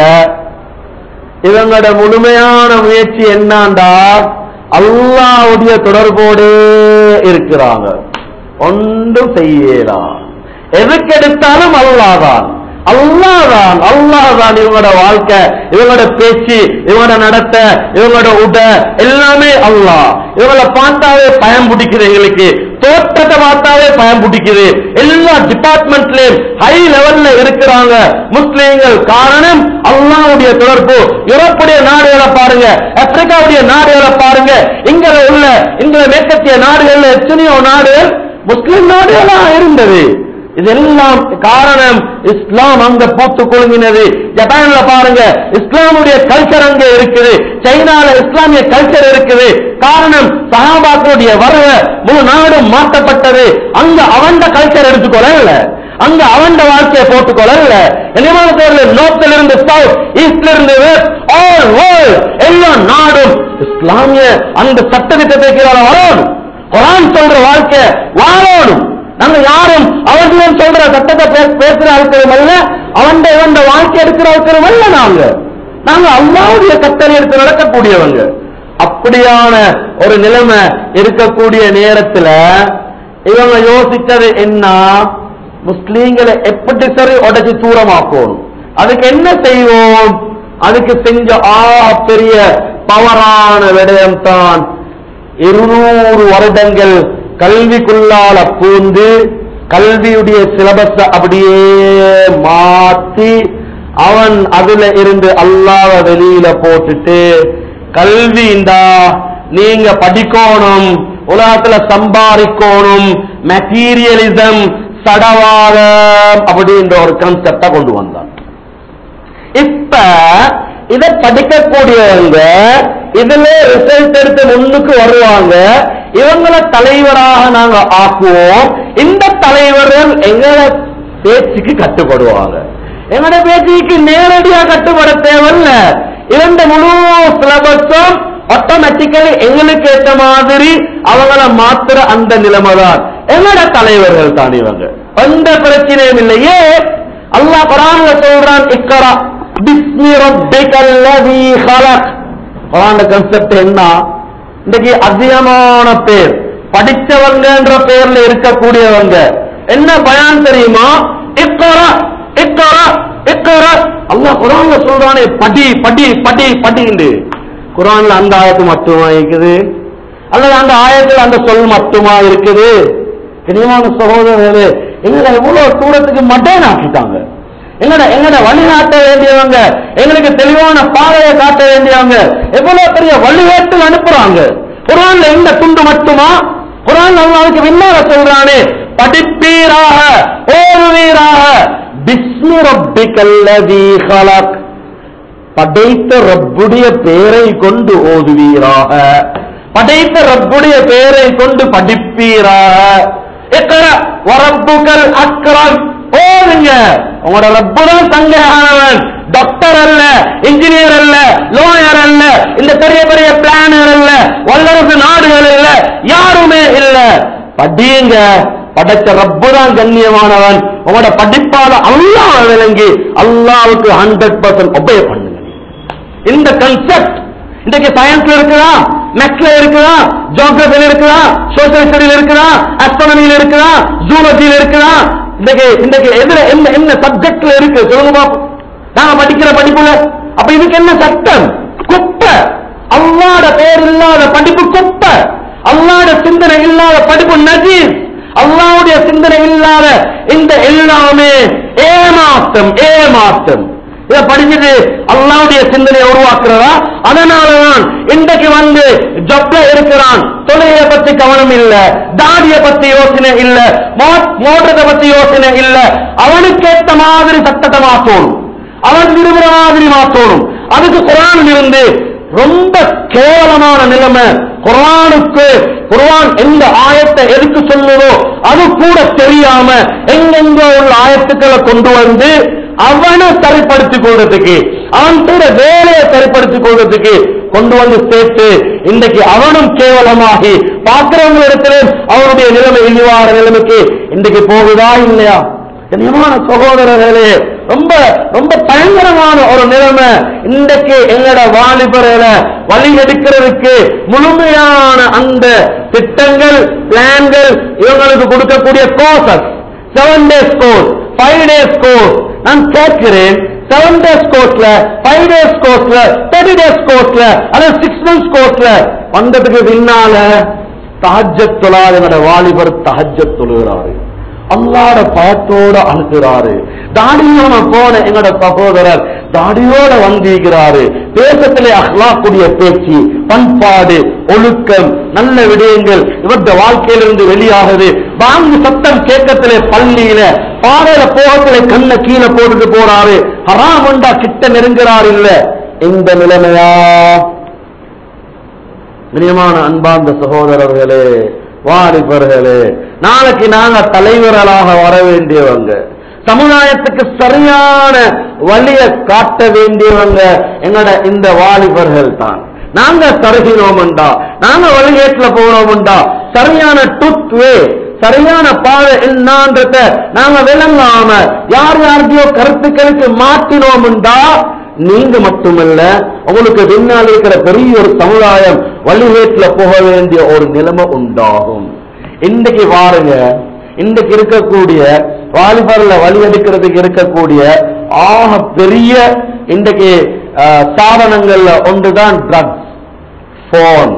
இவங்களோட முழுமையான முயற்சி என்னண்டா அல்லாவுடைய தொடர்போடு இருக்கிறாங்க ஒன்றும் செய்யலாம் எதுக்கு எடுத்தாலும் அல்லாதான் அல்லாதான் அல்லாதான் இவங்களோட வாழ்க்கை இவங்களோட பேச்சு இவங்களோட நடத்த இவங்களோட உட எல்லாமே அல்லாஹ் இவங்கள பார்த்தாவே பயம் பிடிக்குது எங்களுக்கு தோற்றத்தை பார்த்தாவே பயம் பிடிக்குது எல்லா டிபார்ட்மெண்ட்லயும் ஹை லெவல்ல இருக்கிறாங்க முஸ்லீம்கள் காரணம் அல்லாவுடைய தொடர்பு யூரோப்புடைய நாடுகளை பாருங்க ஆப்பிரிக்காவுடைய நாடுகளை பாருங்க இங்க உள்ள இந்த மேற்கத்திய நாடுகள்ல எத்தனையோ நாடுகள் முஸ்லிம் நாடுகளா இருந்தது இதெல்லாம் காரணம் இஸ்லாம் அங்க பூத்து குலுங்கினது ஜப்பான்ல பாருங்க இஸ்லாமுடைய கல்ச்சர் அங்க இருக்குது சைனால இஸ்லாமிய கல்ச்சர் இருக்குது காரணம் சஹாபாக்களுடைய வரவ முழு நாடும் மாற்றப்பட்டது அங்க அவன் கல்ச்சர் எடுத்துக்கொள்ள அங்க அவன் வாழ்க்கையை போட்டுக்கொள்ள நியமனத்தோர்ல நோர்த்ல இருந்து சவுத் ஈஸ்ட்ல இருந்து வெஸ்ட் ஆல் வேர்ல்ட் எல்லா நாடும் இஸ்லாமிய அந்த சட்டத்திட்டத்தை கீழே வரணும் குரான் சொல்ற வாழ்க்கை வாழணும் நாங்க யாரும் அவர்களும் சொல்ற சட்டத்தை பே- பேசுற ஆட்களும் அல்ல அவன் இவன் வாழ்க்கை எடுக்கிற ஆட்களும் அல்ல நாங்க நாங்க அல்லாவுடைய கட்டளை எடுத்து நடக்கக்கூடியவங்க அப்படியான ஒரு நிலைமை இருக்கக்கூடிய நேரத்துல இவங்க யோசிச்சது என்ன முஸ்லீம்களை எப்படி சரி உடைச்சு தூரமாக்கணும் அதுக்கு என்ன செய்வோம் அதுக்கு செஞ்ச ஆ பெரிய பவரான விடயம் தான் இருநூறு வருடங்கள் கல்விக்குள்ளால பூந்து கல்வியுடைய சிலபஸ் அப்படியே மாத்தி அவன் அதுல இருந்து அல்லாஹ் வெளியில போட்டுட்டு கல்விண்டா நீங்க படிக்கணும் உலகத்துல சம்பாதிக்கணும் மெட்டீரியலிசம் சடவாதம் அப்படின்ற ஒரு கன்செப்ட கொண்டு வந்தான் இப்ப இத படிக்கக்கூடியவங்க இதுல ரிசல்ட் எடுத்து முன்னுக்கு வருவாங்க இவங்கள தலைவராக நாங்க ஆக்குவோம் இந்த தலைவர்கள் எங்கள பேச்சுக்கு கட்டுப்படுவாங்க எங்களோட பேச்சுக்கு நேரடியா கட்டுப்பட தேவையில்ல இரண்டு முழு சிலபஸும் ஆட்டோமேட்டிக்கலி எங்களுக்கு ஏற்ற மாதிரி அவங்கள மாத்துற அந்த நிலைமை தான் எங்களோட தலைவர்கள் தான் இவங்க எந்த பிரச்சனையும் இல்லையே அல்லாஹ் குரான்ல சொல்றான் இக்கரா பிஸ்மி ரப்பிக்கல் லதீ ஹலக் குரான் கான்செப்ட் என்ன இன்னைக்கு அதிகமான பேர் படிச்சவங்கன்ற பேர்ல இருக்கக்கூடியவங்க என்ன பயான் தெரியுமா இக்கரா இக்கரா இக்கரா அல்லாஹ் குரான்ல சொல்றானே படி படி படி படின்னு குரான்ல அந்த ஆயத்து மட்டுமா இருக்குது அல்லது அந்த ஆயத்தில் அந்த சொல் மட்டுமா இருக்குது கனியமான சகோதரர்களே எங்களை எவ்வளவு தூரத்துக்கு மட்டேன் ஆக்கிட்டாங்க எங்கட எங்கட வழிகாட்ட வேண்டியவங்க எங்களுக்கு தெளிவான பாதையை காட்ட வேண்டியவங்க எவ்வளவு பெரிய வழிகாட்டு அனுப்புறாங்க குரான்ல எந்த துண்டு மட்டுமா குரான் அல்லாவுக்கு பின்னால சொல்றானே படிப்பீராக ஓடுவீராக பிஸ்மி ரப்பிக்கல்லதீ ஹலக் படைத்த ரப்புடைய பெயரை கொண்டு ஓதுவீராக படைத்த ரப்புடைய பெயரை கொண்டு படிப்பீராக இக்ர வரப்புகள் அக்ரம் ஓதுங்க உங்களோட ரப்பு தான் சங்கையானவன் டாக்டர் அல்ல இன்ஜினியர் அல்ல லோயர் அல்ல இந்த பெரிய பெரிய பிளானர் அல்ல வல்லரசு நாடுகள் இல்ல யாருமே இல்ல படியுங்க படைச்ச ரப்பு தான் கண்ணியமானவன் உங்களோட படிப்பால அல்லாஹ் விளங்கி அல்லாவுக்கு ஹண்ட்ரட் பர்சன்ட் ஒபே பண்ணுங்க இந்த கன்செப்ட் இன்றைக்கு சயின்ஸ்ல இருக்குதா மேத்ஸ்ல இருக்குதா ஜியோகிரபில இருக்குதா சோசியல் ஸ்டடியில இருக்குதா அஸ்ட்ரானமியில இருக்குதா ஜூலஜியில இருக்குதா இன்றைக்கு இன்றைக்கு எதுல என்ன என்ன சப்ஜெக்ட்ல இருக்கு சொல்லுங்க பாப்போம் நாங்க படிக்கிற படிப்புல அப்ப இதுக்கு என்ன சட்டம் குப்பை அல்லாட பேர் இல்லாத படிப்பு குப்பை அல்லாட சிந்தனை இல்லாத படிப்பு நஜீஸ் அல்லாவுடைய சிந்தனை இல்லாத இந்த எல்லாமே ஏமாற்றம் ஏமாற்றம் இதை படிச்சுட்டு அல்லாவுடைய சிந்தனையை உருவாக்குறதா அதனாலதான் இன்றைக்கு வந்து ஜப்ல இருக்கிறான் தொழிலை பத்தி கவனம் இல்ல தாடிய பத்தி யோசனை இல்ல மோட்டத்தை பத்தி யோசனை இல்ல அவனுக்கு ஏத்த மாதிரி சட்டத்தை மாத்தணும் அவன் விரும்புற மாதிரி மாத்தணும் அதுக்கு குரான் இருந்து ரொம்ப கேவலமான நிலைமை குர்ஆனுக்கு குர்ஆன் எந்த ஆயத்தை எதுக்கு சொல்லுதோ அது கூட தெரியாம எங்கெங்க உள்ள ஆயத்துக்களை கொண்டு வந்து அவனை சரிப்படுத்திக் கொள்றதுக்கு அவன் செய்த வேலையை சரிப்படுத்திக் கொள்றதுக்கு கொண்டு வந்து சேர்த்து இன்றைக்கு அவனும் கேவலமாகி பார்க்கிறவங்களிடத்திலே அவனுடைய நிலைமை இழிவான நிலைமைக்கு இன்றைக்கு போகுதா இல்லையா கண்ணியமான சகோதரர்களே ரொம்ப ரொம்ப பயங்கரமான ஒரு நிலைமை இன்றைக்கு எங்கட வாலிபர்களை வழி எடுக்கிறதுக்கு முழுமையான அந்த திட்டங்கள் பிளான்கள் இவங்களுக்கு கொடுக்கக்கூடிய courses seven days course five days course நான் கேட்கிறேன் செவன் டேஸ் கோர்ஸ்ல ஃபைவ் டேஸ் கோர்ஸ்ல தேர்ட்டி டேஸ் கோர்ஸ்ல அல்லது சிக்ஸ் மந்த்ஸ் கோர்ஸ்ல வந்ததுக்கு பின்னால தஹஜத் தொழாத எங்கட வாலிபர் தஹஜத் தொழுகிறாரு அல்லாட பயத்தோட அழுகிறாரு தாடியோட போன எங்கட சகோதரர் தாடியோட வந்திருக்கிறாரு தேசத்திலே அஹ்லாக்குடைய பேச்சு பண்பாடு ஒழுக்கம் நல்ல விடயங்கள் இவருடைய வாழ்க்கையிலிருந்து வெளியாகுது வாங்கி சத்தம் கேட்கத்திலே பள்ளியில பாதையில போகத்திலே கண்ண கீழே போட்டுட்டு போறாரு ஹராமண்டா கிட்ட நெருங்குறாரு இல்ல இந்த நிலைமையா பிரியமான அன்பார்ந்த சகோதரர்களே வாலிபர்களே நாளைக்கு நாங்க தலைவர்களாக வர வேண்டியவங்க சமுதாயத்துக்கு சரியான வழியை காட்ட வேண்டியவங்க எங்கட இந்த வாலிபர்கள் தான் நாங்க தருகிறோம்டா நாங்க வழிகேட்டுல போறோம்டா சரியான ட்ரூத் வே சரியான பாதை என்னன்றத நாங்க விளங்காம யார் யாருக்கையோ கருத்துக்களுக்கு மாற்றினோம்டா நீங்க மட்டுமல்ல உங்களுக்கு பின்னால் இருக்கிற பெரிய ஒரு சமுதாயம் வழிகேட்டுல போக வேண்டிய ஒரு நிலைமை உண்டாகும் இன்றைக்கு பாருங்க இன்றைக்கு இருக்கக்கூடிய வாலிபர்ல வழி எடுக்கிறதுக்கு இருக்கக்கூடிய ஆக பெரிய இன்றைக்கு அஹ், சாதனங்கள்ல ஒன்றுதான் ட்ரக்ஸ் போன்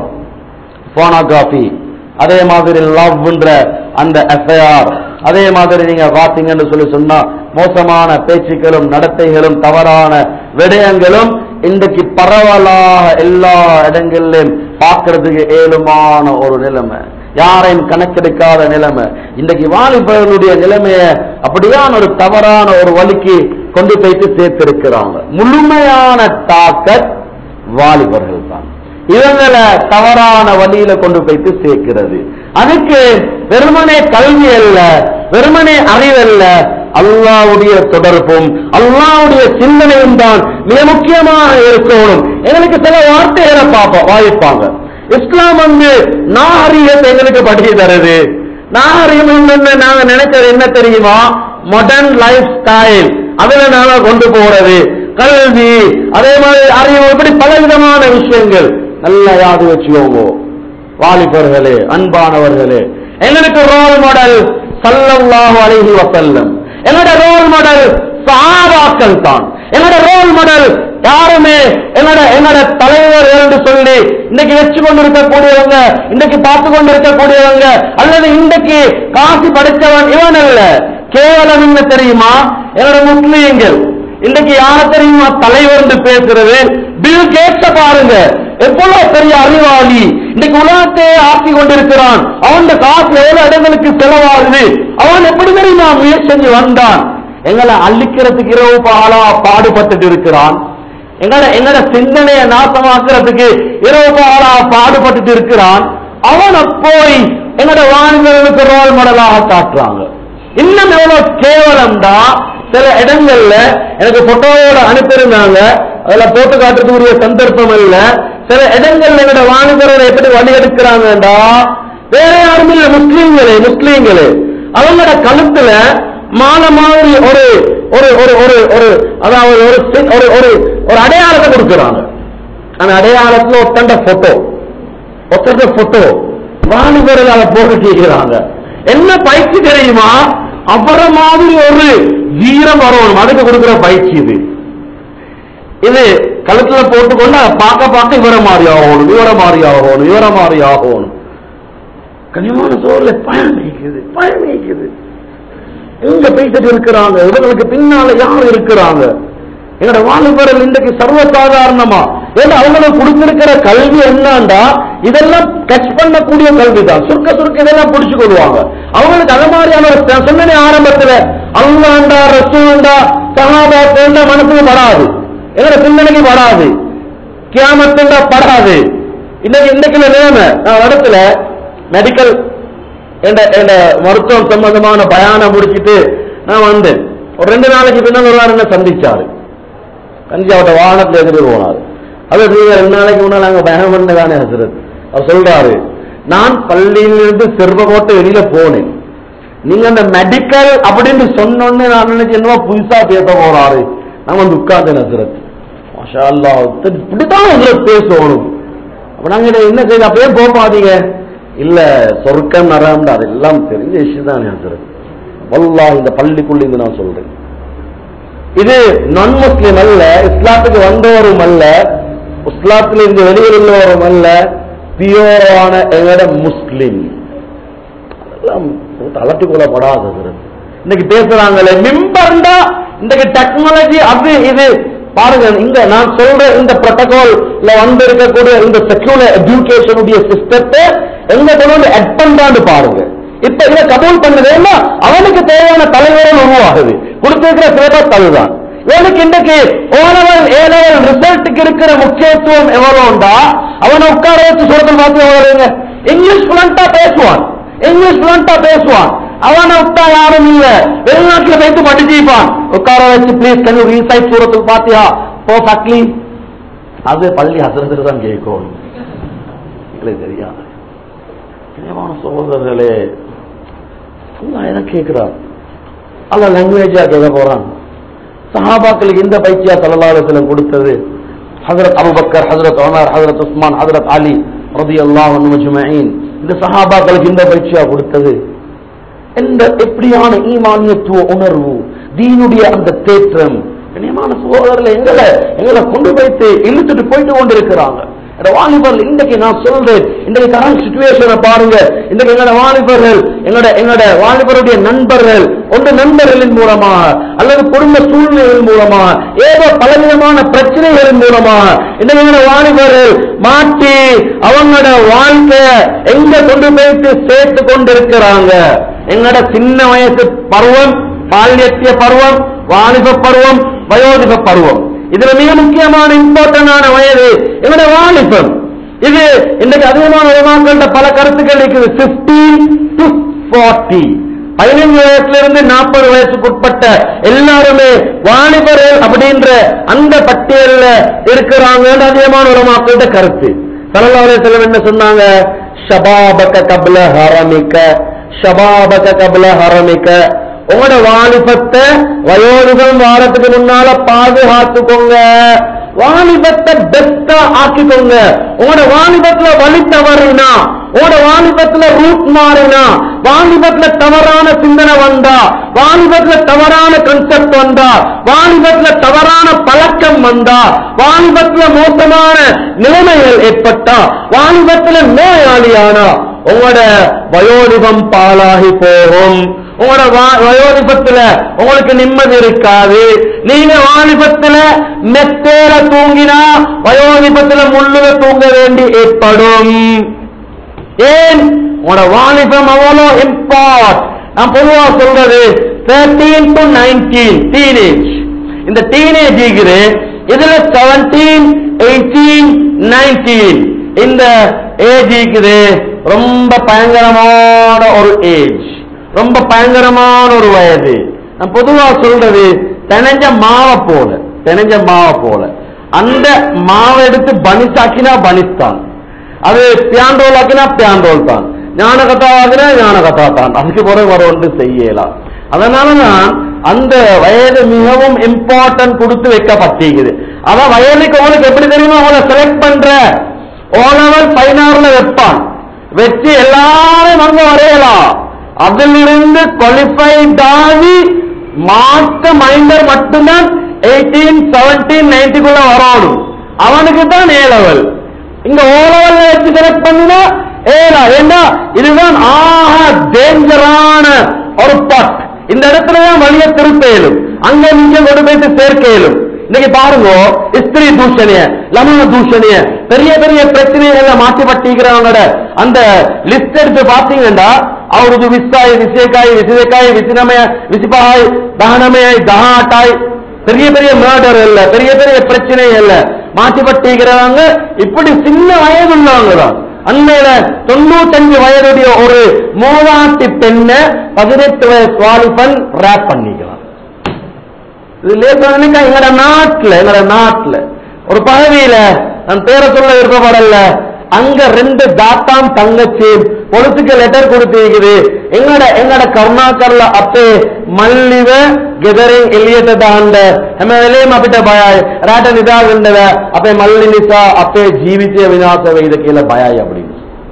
போனோகிராபி அதே மாதிரி லவ்ன்ற அந்த எஃப்ஐஆர் அதே மாதிரி நீங்க பாத்தீங்கன்னு சொல்லி சொன்னா மோசமான பேச்சுக்களும் நடத்தைகளும் தவறான விடயங்களும் இன்றைக்கு பரவலாக எல்லா இடங்களிலும் பார்க்கிறதுக்கு ஏழுமான ஒரு நிலைமை யாரையும் கணக்கெடுக்காத நிலைமை இன்றைக்கு வாலிபர்களுடைய நிலைமைய அப்படியான ஒரு தவறான ஒரு வழிக்கு கொண்டு போயிட்டு சேர்த்திருக்கிறாங்க முழுமையான தாக்கத் வாலிபர்கள் தான் இவங்களை தவறான வழியில கொண்டு போயிட்டு சேர்க்கிறது அதுக்கு வெறுமனே கல்வி அல்ல வெறுமனே அறிவல்ல அல்லாவுடைய தொடர்பும் அல்லாவுடைய சிந்தனையும் தான் மிக முக்கியமாக இருக்கணும் எங்களுக்கு சில வார்த்தைகளை பார்ப்போம் வாய்ப்பாங்க இஸ்லாம் வந்து நாகரீகத்தை எங்களுக்கு படிச்சு தருது நாகரீகம் என்னன்னு நாங்க நினைக்கிறது என்ன தெரியுமா மாடர்ன் லைஃப் ஸ்டைல் அதுல நாங்க கொண்டு போறது கல்வி அதே மாதிரி அறிவு இப்படி பல விதமான விஷயங்கள் நல்லா யாது வச்சுக்கோங்க வாலிபர்களே அன்பானவர்களே எங்களுக்கு ரோல் மாடல் சல்லல்லாஹு அலைஹி வஸல்லம் என்னோட ரோல் மாடல் சஹாபாக்கள் தான் என்னோட ரோல் மாடல் யாருமே என்னோட என்னோட தலைவர் என்று சொல்லி இன்னைக்கு வச்சு கொண்டு இருக்கக்கூடியவங்க இன்னைக்கு பார்த்து கொண்டு இருக்கக்கூடியவங்க அல்லது இன்னைக்கு காசு படித்தவன் இவன் அல்ல கேவலம் என்ன தெரியுமா என்னோட முஸ்லீம்கள் இன்னைக்கு யார தெரியுமா தலைவர் என்று பேசுறது பில் கேட்க பாருங்க எவ்வளவு பெரிய அறிவாளி இன்னைக்கு உலகத்தையே ஆக்கி கொண்டிருக்கிறான் அவன் காசு எவ்வளவு இடங்களுக்கு செலவாகுது அவன் எப்படி தெரியுமா முயற்சி செஞ்சு வந்தான் எங்களை அழிக்கிறதுக்கு இரவு பாலா பாடுபட்டுட்டு இருக்கிறான் எங்கட எங்கட சிந்தனையை நாசமாக்குறதுக்கு இரவு பாலா பாடுபட்டுட்டு இருக்கிறான் அவனை போய் எங்கட வாலிபர்களுக்கு ரோல் மாடலாக காட்டுறாங்க இன்னும் எவ்வளவு கேவலம்டா சில இடங்கள்ல எனக்கு போட்டோவோட அனுப்பியிருந்தாங்க அதுல போட்டு காட்டுறதுக்குரிய சந்தர்ப்பம் இல்ல சில இடங்கள்ல எங்கட வாலிபர்களை எப்படி வழி எடுக்கிறாங்கடா வேற யாரும் இல்ல முஸ்லீம்களே முஸ்லீம்களே அவங்களோட கழுத்துல மாலை மாதிரி ஒரு ஒரு ஒரு ஒரு ஒரு அதாவது ஒரு சி- ஒரு ஒரு ஒரு அடையாளத்தை கொடுக்குறாங்க அந்த அடையாளத்துல ஒத்தண்ட போட்டோ ஒத்தண்ட போட்டோ வாலிபர்கள் அதை போட்டு கேட்கிறாங்க என்ன பயிற்சி தெரியுமா அவரை மாதிரி ஒரு வீரம் வரணும் அதுக்கு கொடுக்கிற பயிற்சி இது இது கழுத்துல போட்டுக்கொண்டு அதை பார்க்க பார்க்க இவரை மாதிரி ஆகணும் இவரை மாதிரி ஆகணும் இவரை மாதிரி ஆகணும் கனிமான சோர்ல பயம் நீக்குது பயம் நீக்குது எங்க பேசிட்டு இருக்கிறாங்க இவங்களுக்கு பின்னால யார் இருக்கிறாங்க எங்களோட வாலிபர்கள் இன்றைக்கு சர்வசாதாரணமா ஏன்னா அவங்களுக்கு கொடுத்திருக்கிற கல்வி என்னண்டா இதெல்லாம் டச் பண்ணக்கூடிய கல்வி தான் சுருக்க சுருக்க இதெல்லாம் பிடிச்சு கொள்வாங்க அவங்களுக்கு அது மாதிரியான ஒரு நான் சொன்னேனே ஆரம்பத்துல அல்லாண்டா ரசூண்டா சஹாபா போன்ற மனசுக்கு படாது எங்களோட சிந்தனைக்கு படாது கியாமத்துண்டா படாது இன்னைக்கு இன்னைக்குள்ள நிலைமை நான் இடத்துல மெடிக்கல் என்ற என்ற மருத்துவம் சம்பந்தமான பயானம் முடிச்சிட்டு நான் வந்தேன் ஒரு ரெண்டு நாளைக்கு பின்னால் ஒரு வாரம் என்ன சந்திச்சாரு கஞ்சாவட்ட வாகனத்தில் எதிர்த்து போனார் அது நீங்க ரெண்டு நாளைக்கு முன்னால் நாங்க பயம் பண்ணதானே ஹசரத் அவர் சொல்றாரு நான் பள்ளியிலிருந்து செர்வ போட்டு வெளியில போனேன் நீங்க அந்த மெடிக்கல் அப்படின்னு சொன்னோன்னு நான் நினைச்சு என்னவோ புதுசா பேச போறாரு நான் வந்து உட்கார்ந்தேன் ஹசரத் மாஷா அல்லாஹ் இப்படித்தான் ஹசரத் பேசணும் அப்ப நாங்க இதை என்ன செய்ய அப்படியே போகாதீங்க இல்ல சொர்க்கம் நரம்னு அதெல்லாம் தெரிஞ்ச விஷயம் தான் ஹசரத் வல்லாஹ் இந்த பள்ளிக்குள்ள இருந்து நான் சொல்றேன் இது நான் முஸ்லிம் அல்ல இஸ்லாத்துக்கு வந்தவரும் அல்ல இஸ்லாத்துல இருந்து வெளியில் உள்ளவரும் அல்ல பியோரான எங்கட முஸ்லிம் அதெல்லாம் அலட்டி கொள்ளப்படாதது இன்னைக்கு பேசுறாங்களே மிம்பர்ண்டா இன்னைக்கு டெக்னாலஜி அது இது பாருங்க இந்த நான் சொல்ற இந்த புரோட்டோகால்ல வந்து இருக்கக்கூடிய இந்த செக்யூலர் எஜுகேஷனுடைய சிஸ்டத்தை எங்க கொண்டு வந்து அட் பண்றான்னு பாருங்க இப்ப இதை கபூல் பண்ணதுன்னா அவனுக்கு தேவையான தலைவர்கள் உருவாகுது கொடுத்திருக்கிற சிலபஸ் அதுதான் இவனுக்கு இன்றைக்கு ஓலவல் ஏலவல் ரிசல்ட்டுக்கு இருக்கிற முக்கியத்துவம் எவ்வளவுண்டா அவனை உட்கார வச்சு சொல்றது பார்த்து எவ்வளவுங்க இங்கிலீஷ் ஃப்ளண்டா பேசுவான் இங்கிலீஷ் ஃப்ளண்டா பேசுவான் அவனை விட்டா யாரும் இல்ல வெளிநாட்டுல வைத்து படிச்சுப்பான் உட்கார வச்சு ப்ளீஸ் கன் யூ ரீசைட் சூரத்துக்கு பாத்தியா பர்ஃபெக்ட்லி அது பள்ளி ஹசரத்துக்கு தான் கேட்கும் எங்களுக்கு தெரியாது பிரியமான சகோதரர்களே அல்லாஹ் எதை கேட்கிறார் அல்ல லாங்குவேஜா கேட்க போறான் சஹாபாக்களுக்கு இந்த பயிற்சியா தலலாலத்துல கொடுத்தது ஹசரத் அபுபக்கர் ஹசரத் உமர் ஹசரத் உஸ்மான் ஹசரத் அலி ரதியல்லாஹு அன்ஹும் அஜ்மஈன் இந்த சஹாபாக்களுக்கு இந்த பயிற்சியா கொடுத்தது இந்த எப்படியான ஈமானியத்துவ உணர்வு தீனுடைய அந்த தேற்றம் கண்ணியமான சகோதரர்கள் எங்களை எங்களை கொண்டு போயிட்டு இழுத்துட்டு போயிட்டு கொண்டு இருக்கிறாங்க வாலிபர்கள் இன்றைக்கு நான் சொல்றேன் இன்றைக்கு கரண்ட் சுச்சுவேஷனை பாருங்க இன்றைக்கு எங்களோட வாலிபர்கள் எங்களோட எங்களோட வாலிபருடைய நண்பர்கள் ஒன்று நண்பர்களின் மூலமாக அல்லது குடும்ப சூழ்நிலைகளின் மூலமாக ஏதோ பலவிதமான பிரச்சனைகளின் மூலமாக இன்றைக்கு எங்களோட வாலிபர்கள் மாற்றி அவங்களோட வாழ்க்கை எங்க கொண்டு போயிட்டு சேர்த்து கொண்டிருக்கிறாங்க எங்களோட சின்ன வயசு பருவம் பால்யத்திய பருவம் வாலிப பருவம் வயோதிப பருவம் இதுல மிக முக்கியமான இம்பார்ட்டன்டான வயது எங்களுடைய வாலிபம் இது இன்றைக்கு அதிகமான உலமாக்கள்கிட்ட பல கருத்துக்கள் இருக்குது 15 டு 40 பதினைஞ்சு வயசுல இருந்து நாற்பது வயசுக்கு உட்பட்ட எல்லாருமே வாலிபர்கள் அப்படின்ற அந்த பட்டியல்ல இருக்கிறாங்கன்னு அதிகமான உலமாக்கள்கிட்ட கருத்து சல்லல்லாஹு செல்லம் என்ன சொன்னாங்க ஷபாபக கப்ல ஹரமிக்க ஷபாபக கப்ல ஹரமிக்க உங்களோட வாலிபத்தை வயோதிகம் வாரத்துக்கு முன்னால பாதுகாத்துக்கோங்க வாலிபத்தை பெஸ்டா ஆக்கிக்கோங்க உங்களோட வாலிபத்துல வழி தவறினா உங்களோட வாலிபத்துல ரூட் மாறினா வாலிபத்துல தவறான சிந்தனை வந்தா வாலிபத்துல தவறான கன்செப்ட் வந்தா வாலிபத்துல தவறான பழக்கம் வந்தா வாலிபத்துல மோசமான நிலைமைகள் ஏற்பட்டா வாலிபத்துல நோயாளியானா உங்களோட வயோதிபம் பாலாகி போகும் உங்களோட வா- வயோதிபத்துல உங்களுக்கு நிம்மதி இருக்காது நீங்க வாலிபத்துல மெத்தேல தூங்கினா வயோதிபத்துல முள்ளுல தூங்க வேண்டி ஏற்படும் ஏன் உங்களோட வாலிபம் அவ்வளோ இம்பார்ட் நான் பொதுவா சொல்றது 13 டு 19 டீனேஜ் இந்த டீனேஜ் இருக்குது இதுல 17 18 19 இந்த ஏஜ் இருக்குது ரொம்ப பயங்கரமான ஒரு ஏஜ் ரொம்ப பயங்கரமான ஒரு வயது நான் பொதுவா சொல்றது தெனஞ்ச மாவை போல தெனஞ்ச மாவை போல அந்த மாவை எடுத்து பனிசாக்கினா பனிஸ்தான் அது பியாண்டோல் ஆக்கினா பியாண்டோல் தான் ஞான கதா ஆகினா ஞான கதா தான் அதுக்கு பிறகு வர ஒன்று செய்யலாம் அதனால தான் அந்த வயது மிகவும் இம்பார்ட்டன்ட் கொடுத்து வைக்கப்பட்டிருக்குது அதான் வயதுக்கு உங்களுக்கு எப்படி தெரியுமா அவங்கள செலக்ட் பண்ற ஓ லெவல் பதினாறுல வைப்பான் வச்சு எல்லாரும் அங்க வரையலாம் அதிலிருந்து குவாலிஃபைட் ஆகி மாற்ற மைண்டர் மட்டும்தான் எயிட்டீன் செவன்டீன் நைன்டிக்குள்ள வரணும் அவனுக்கு தான் ஏ லெவல் இங்க ஓ லெவல்ல வச்சு செலக்ட் பண்ணினா ஏலா ஏன்னா இதுதான் ஆக டேஞ்சரான ஒரு பாட் இந்த இடத்துல தான் வழிய திருப்பேலும் அங்க நீங்க கொண்டு போயிட்டு சேர்க்கையிலும் இன்னைக்கு பாருங்க ஸ்திரீ தூஷணிய லமன தூஷணிய பெரிய பெரிய பிரச்சனைகளை மாற்றி பட்டிக்கிறவங்களோட அந்த லிஸ்ட் எடுத்து பாத்தீங்கன்னா அவருக்கு விசாய் விசேக்காய் விசிதக்காய் விசினமய விசிபாய் தகனமயாய் தகாட்டாய் பெரிய பெரிய மர்டர் இல்ல பெரிய பெரிய பிரச்சனை இல்ல மாற்றி பட்டிக்கிறவங்க இப்படி சின்ன வயது உள்ளவங்க தான் அண்மையில தொண்ணூத்தஞ்சு வயதுடைய ஒரு மூதாட்டி பெண்ணை பதினெட்டு வயசு வாலிபன் ரேப் பண்ணிக்கலாம் இது லேசானுக்கா எங்கட நாட்டுல எங்கட நாட்டுல ஒரு பதவியில நான் பேரை சொல்ல விருப்பப்படல அங்க ரெண்டு தாத்தாம் தங்கச்சி பொலிட்டிக்கல் லெட்டர் கொடுத்திருக்குது எங்கட எங்கட கருணாಕರ್ல අපේ මල්ලිව ගෙදරින් එළියට දාන්න හැම වෙලේම අපිට බයයි රට නිදාගන්නව අපේ මල්ලි නිසා අපේ ජීවිතය විනාශ වෙයිද කියලා බයයි அப்படின்னு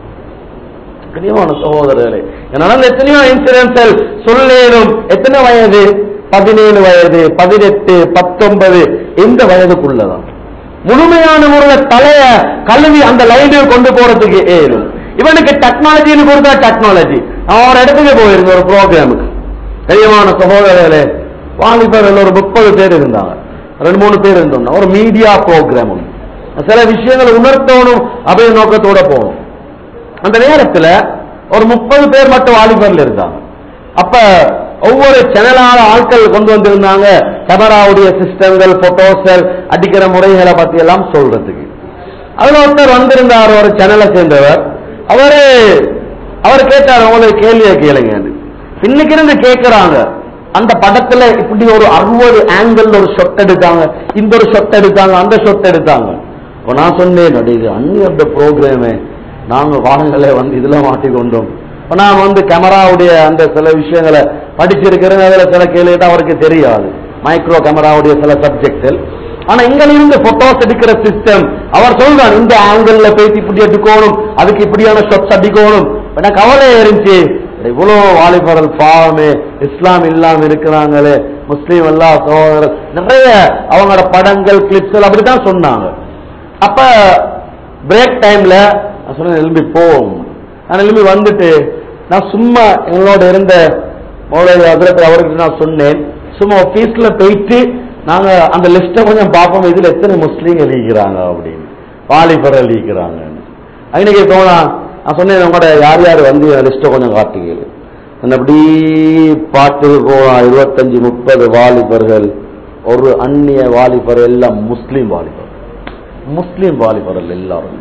கனியமான சகோதரர்களே நடந்த எத்தனையோ இன்சிடென்ட்கள் சொல்லேனும் எத்தனை வயது பதினேழு வயது பதினெட்டு பத்தொன்பது இந்த வயதுக்குள்ளதான் முழுமையான முறையில் தலைய கல்வி அந்த லைனில் கொண்டு போறதுக்கு ஏறும் இவனுக்கு டெக்னாலஜின்னு கொடுத்தா டெக்னாலஜி நான் ஒரு இடத்துக்கு போயிருந்தேன் ஒரு ப்ரோக்ராமுக்கு கனியமான சகோதரர்களே வாலிபர்கள் ஒரு முப்பது பேர் இருந்தாங்க ரெண்டு மூணு பேர் இருந்தோம் ஒரு மீடியா ப்ரோக்ராம் சில விஷயங்களை உணர்த்தணும் அப்படின்ற நோக்கத்தோட போகணும் அந்த நேரத்துல ஒரு முப்பது பேர் மட்டும் வாலிபர்ல இருந்தாங்க அப்ப ஒவ்வொரு சேனலான ஆட்கள் கொண்டு வந்திருந்தாங்க கேமராவுடைய சிஸ்டங்கள் போட்டோஸ்கள் அடிக்கிற முறைகளை பத்தி எல்லாம் சொல்றதுக்கு அதுல ஒருத்தர் வந்திருந்தார் ஒரு சேனலை சேர்ந்தவர் அவரு அவர் கேட்டார் உங்களுக்கு கேள்வியை கேளுங்க இன்னைக்கு இருந்து கேட்கிறாங்க அந்த படத்துல இப்படி ஒரு அறுபது ஆங்கிள் ஒரு ஷொட் எடுத்தாங்க இந்த ஒரு ஷொட் எடுத்தாங்க அந்த ஷொட் எடுத்தாங்க இப்போ நான் சொன்னேன் "அட, இது அன்னி அந்த ப்ரோக்ராமே நாங்க வாகனங்களே வந்து இதுல மாட்டிக்கொண்டோம் இப்ப நான் வந்து கேமராவுடைய அந்த சில விஷயங்களை படிச்சிருக்கிறேன் அதுல சில கேள்விட்டு அவருக்கு தெரியாது மைக்ரோ கேமராவுடைய சில சப்ஜெக்டில் ஆனா இங்க இருந்து போட்டோஸ் எடுக்கிற சிஸ்டம் அவர் சொல்றான் இந்த ஆங்கிள் பேசி இப்படி எடுக்கணும் அதுக்கு இப்படியான ஷாட்ஸ் அடிக்கணும் எனக்கு கவலை இருந்துச்சு இவ்வளோ வாலிபர்கள் பாவமே இஸ்லாம் இல்லாம இருக்கிறாங்களே முஸ்லீம் எல்லாம் சகோதரர் நிறைய அவங்களோட படங்கள் கிளிப்ஸ் அப்படித்தான் சொன்னாங்க அப்ப பிரேக் டைம்ல நான் சொன்னேன் எழும்பி போவோம் நான் எழும்பி வந்துட்டு நான் சும்மா எங்களோட இருந்த மௌலவி அதிரத்தில் அவருக்கு நான் சொன்னேன் சும்மா ஆபீஸ்ல போயிட்டு நாங்க அந்த லிஸ்ட்டை கொஞ்சம் பார்ப்போம் இதுல எத்தனை முஸ்லீம்கள் இருக்கிறாங்க அப்படின்னு வாலிபர்கள் இருக்கிறாங்க அன்னைக்கு தோணா நான் சொன்னேன் உங்களோட யார் யார் வந்து லிஸ்ட்டை கொஞ்சம் காட்டுங்க நான் அப்படி பாட்டுக்கு போனா இருபத்தஞ்சு முப்பது வாலிபர்கள் ஒரு அந்நிய வாலிபர் எல்லாம் முஸ்லீம் வாலிபர் முஸ்லீம் வாலிபர்கள் எல்லாரும்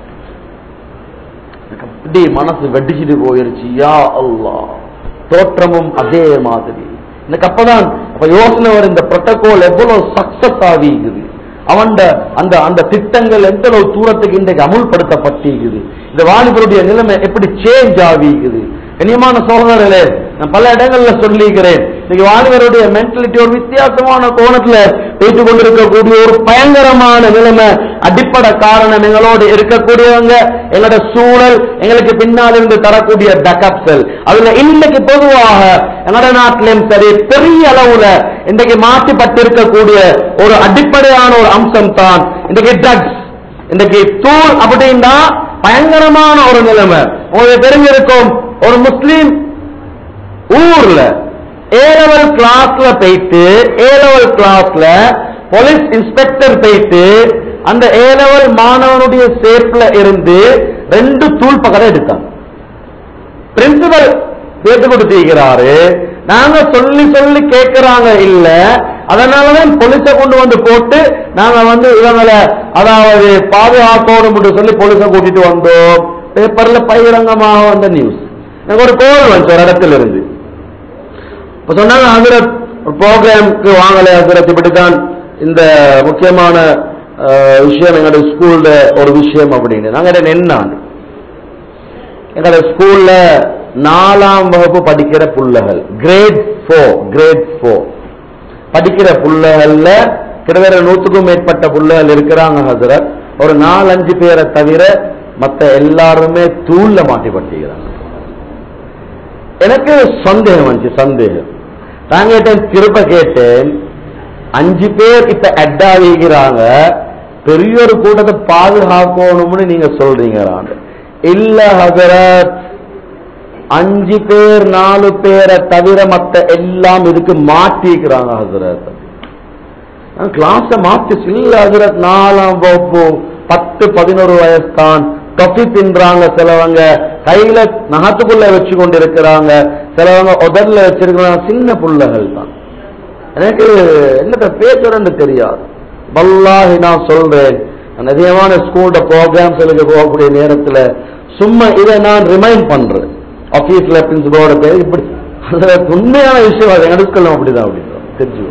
எனக்கு அப்படி மனசு வெடிச்சிட்டு போயிருச்சு யா அல்லாஹ் தோற்றமும் அதே மாதிரி எனக்கு அப்பதான் அப்ப யோசனை வரும் இந்த புரோட்டோகால் எவ்வளவு சக்சஸ் ஆகிக்குது அவன் அந்த அந்த திட்டங்கள் எந்த அளவு தூரத்துக்கு இன்றைக்கு அமுல்படுத்தப்பட்டிருக்குது இந்த வாலிபருடைய நிலைமை எப்படி சேஞ்ச் ஆகிக்குது கண்ணியமான சோதரர்களே நான் பல இடங்கள்ல சொல்லிக்கிறேன் இன்னைக்கு வாலிபருடைய மென்டாலிட்டி ஒரு வித்தியாசமான கோணத்துல பேசி கொண்டிருக்கக்கூடிய ஒரு பயங்கரமான நிலைமை அடிப்படை காரணம் எங்களோடு இருக்கக்கூடியவங்க எங்களோட சூழல் எங்களுக்கு பின்னால் இருந்து தரக்கூடிய பேக்கப்கள் அதுல இன்னைக்கு பொதுவாக எங்களோட நாட்டிலும் சரி பெரிய அளவுல இன்றைக்கு மாற்றிப்பட்டிருக்கக்கூடிய ஒரு அடிப்படையான ஒரு அம்சம் தான் இன்றைக்கு ட்ரக்ஸ் இன்றைக்கு தூள் அப்படின்னா பயங்கரமான ஒரு நிலைமை உங்களுக்கு தெரிஞ்சிருக்கும் ஒரு முஸ்லீம் ஊர்ல ஏ லெவல் கிளாஸ்ல போயிட்டு ஏ லெவல் கிளாஸ்ல போலீஸ் இன்ஸ்பெக்டர் போயிட்டு அந்த ஏ லெவல் மாணவனுடைய சேர்ப்புல இருந்து ரெண்டு தூள் பக்கத்தை எடுத்தாங்க பிரின்சிபல் பேத்து கொடுத்திருக்கிறாரு நாங்க சொல்லி சொல்லி கேட்கிறாங்க இல்ல அதனாலதான் போலீஸ கொண்டு வந்து போட்டு நாங்க வந்து இவங்களை அதாவது பாதுகாக்கணும் சொல்லி போலீஸ கூட்டிட்டு வந்தோம் பேப்பர்ல பகிரங்கமாக வந்த நியூஸ் எனக்கு ஒரு கோல் வந்துச்சு ஒரு இடத்துல இருந்து இப்ப சொன்னாங்க ஹசரத் ப்ரோக்ராம்க்கு வாங்கல ஹசரத் இப்படித்தான் இந்த முக்கியமான அஹ், விஷயம் எங்களுடைய ஸ்கூல்ல ஒரு விஷயம் அப்படின்னு நாங்க நின்னாங்க எங்களோட ஸ்கூல்ல நாலாம் வகுப்பு படிக்கிற புள்ளைகள் கிரேட் ஃபோர் கிரேட் ஃபோர் படிக்கிற புள்ளைகள்ல கிட்டத்தட்ட நூத்துக்கும் மேற்பட்ட புள்ளைகள் இருக்கிறாங்க ஹசரத் ஒரு நாலஞ்சு பேரை தவிர மத்த எல்லாருமே தூள்ல மாட்டி பட்டிக்கிறாங்க எனக்கு சந்தேகம் வந்துச்சு சந்தேகம் நான் கேட்டேன் திருப்ப கேட்டேன் அஞ்சு பேர் இப்ப அட் ஆகிக்கிறாங்க பெரிய ஒரு கூட்டத்தை பாதுகாக்கணும்னு நீங்க சொல்றீங்க இல்ல ஹசரத் அஞ்சு பேர் நாலு பேரை தவிர மத்த எல்லாம் இதுக்கு மாட்டிக்கிறாங்க ஹசரத் கிளாஸ மாத்தி இல்ல ஹசரத் நாலாம் வகுப்பு பத்து பதினோரு வயசு தான் தொப்பி தின்றாங்க சிலவங்க கையில நகத்துக்குள்ள வச்சு கொண்டு இருக்கிறாங்க சிலவங்க உதர்ல வச்சிருக்கிறாங்க சின்ன புள்ளைகள் தான் எனக்கு என்னத்த பேசுறேன்னு தெரியாது வல்லாஹி நான் சொல்றேன் நான் அதிகமான ஸ்கூல்ல ப்ரோக்ராம்ஸ்களுக்கு போகக்கூடிய நேரத்துல சும்மா இதை நான் ரிமைண்ட் பண்றேன் ஆபீஸ்ல பிரின்சிபலோட பேர் இப்படி அதுல உண்மையான விஷயம் அது எடுக்கலாம் அப்படிதான் அப்படிதான் தெரிஞ்சு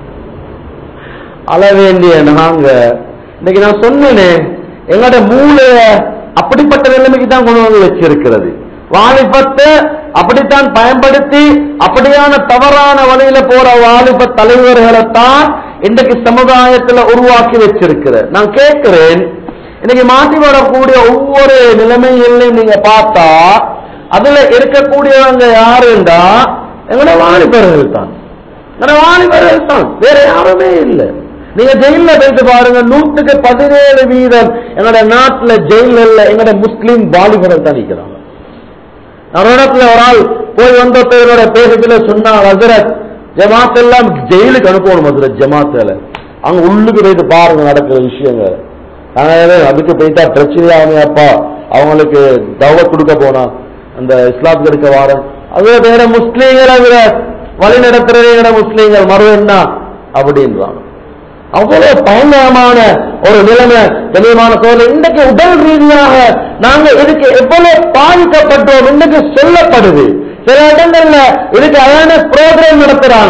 அழ வேண்டிய நாங்க இன்னைக்கு நான் சொன்னேனே எங்களோட மூளைய அப்படிப்பட்ட நிலைமைக்கு தான் கொண்டு வந்து வச்சிருக்கிறது வாலிபத்தை அப்படித்தான் பயன்படுத்தி அப்படியான தவறான வழியில போற வாலிப தலைவர்களை தான் இன்றைக்கு சமுதாயத்துல உருவாக்கி வச்சிருக்கிற நான் கேட்கிறேன் இன்னைக்கு மாற்றி வரக்கூடிய ஒவ்வொரு நிலைமைகளையும் நீங்க பார்த்தா அதுல இருக்கக்கூடியவங்க யாருண்டா எங்களோட வாலிபர்கள் தான் எங்களோட வாலிபர்கள் தான் வேற யாருமே இல்லை நீங்க ஜெயில போயிட்டு பாருங்க நூற்றுக்கு பதினேழு வீதம் எங்களோட நாட்டுல ஜெயில எங்களோட முஸ்லீம் வாலிபர்கள் தான் நிற்கிறாங்க ஒரு இடத்துல ஒரு ஆள் போய் வந்தவரோட பேசத்துல சொன்னா ஹசரத் ஜமாத் எல்லாம் ஜெயிலுக்கு அனுப்பணும் ஹசரத் ஜமாத்துல அங்க உள்ளுக்கு போயிட்டு பாருங்க நடக்கிற விஷயங்கள் அதனால அதுக்கு போயிட்டா பிரச்சனையாமே அப்பா அவங்களுக்கு தவ கொடுக்க போனா அந்த இஸ்லாத்துக்கு இருக்க வாரம் அது வேற முஸ்லீம்கள் அதுல வழி நடத்துறதே முஸ்லீம்கள் மறு என்ன அப்படின்றாங்க அவ்வளவு பயங்கரமான ஒரு நிலைமை கண்ணியமான சோழர் இன்றைக்கு உடல் ரீதியாக நாங்க இதுக்கு எவ்வளவு பாதிக்கப்பட்டோம் இன்னைக்கு சொல்லப்படுது சில இடங்கள்ல இதுக்கு அவேர்னஸ் ப்ரோக்ராம் நடத்துறாங்க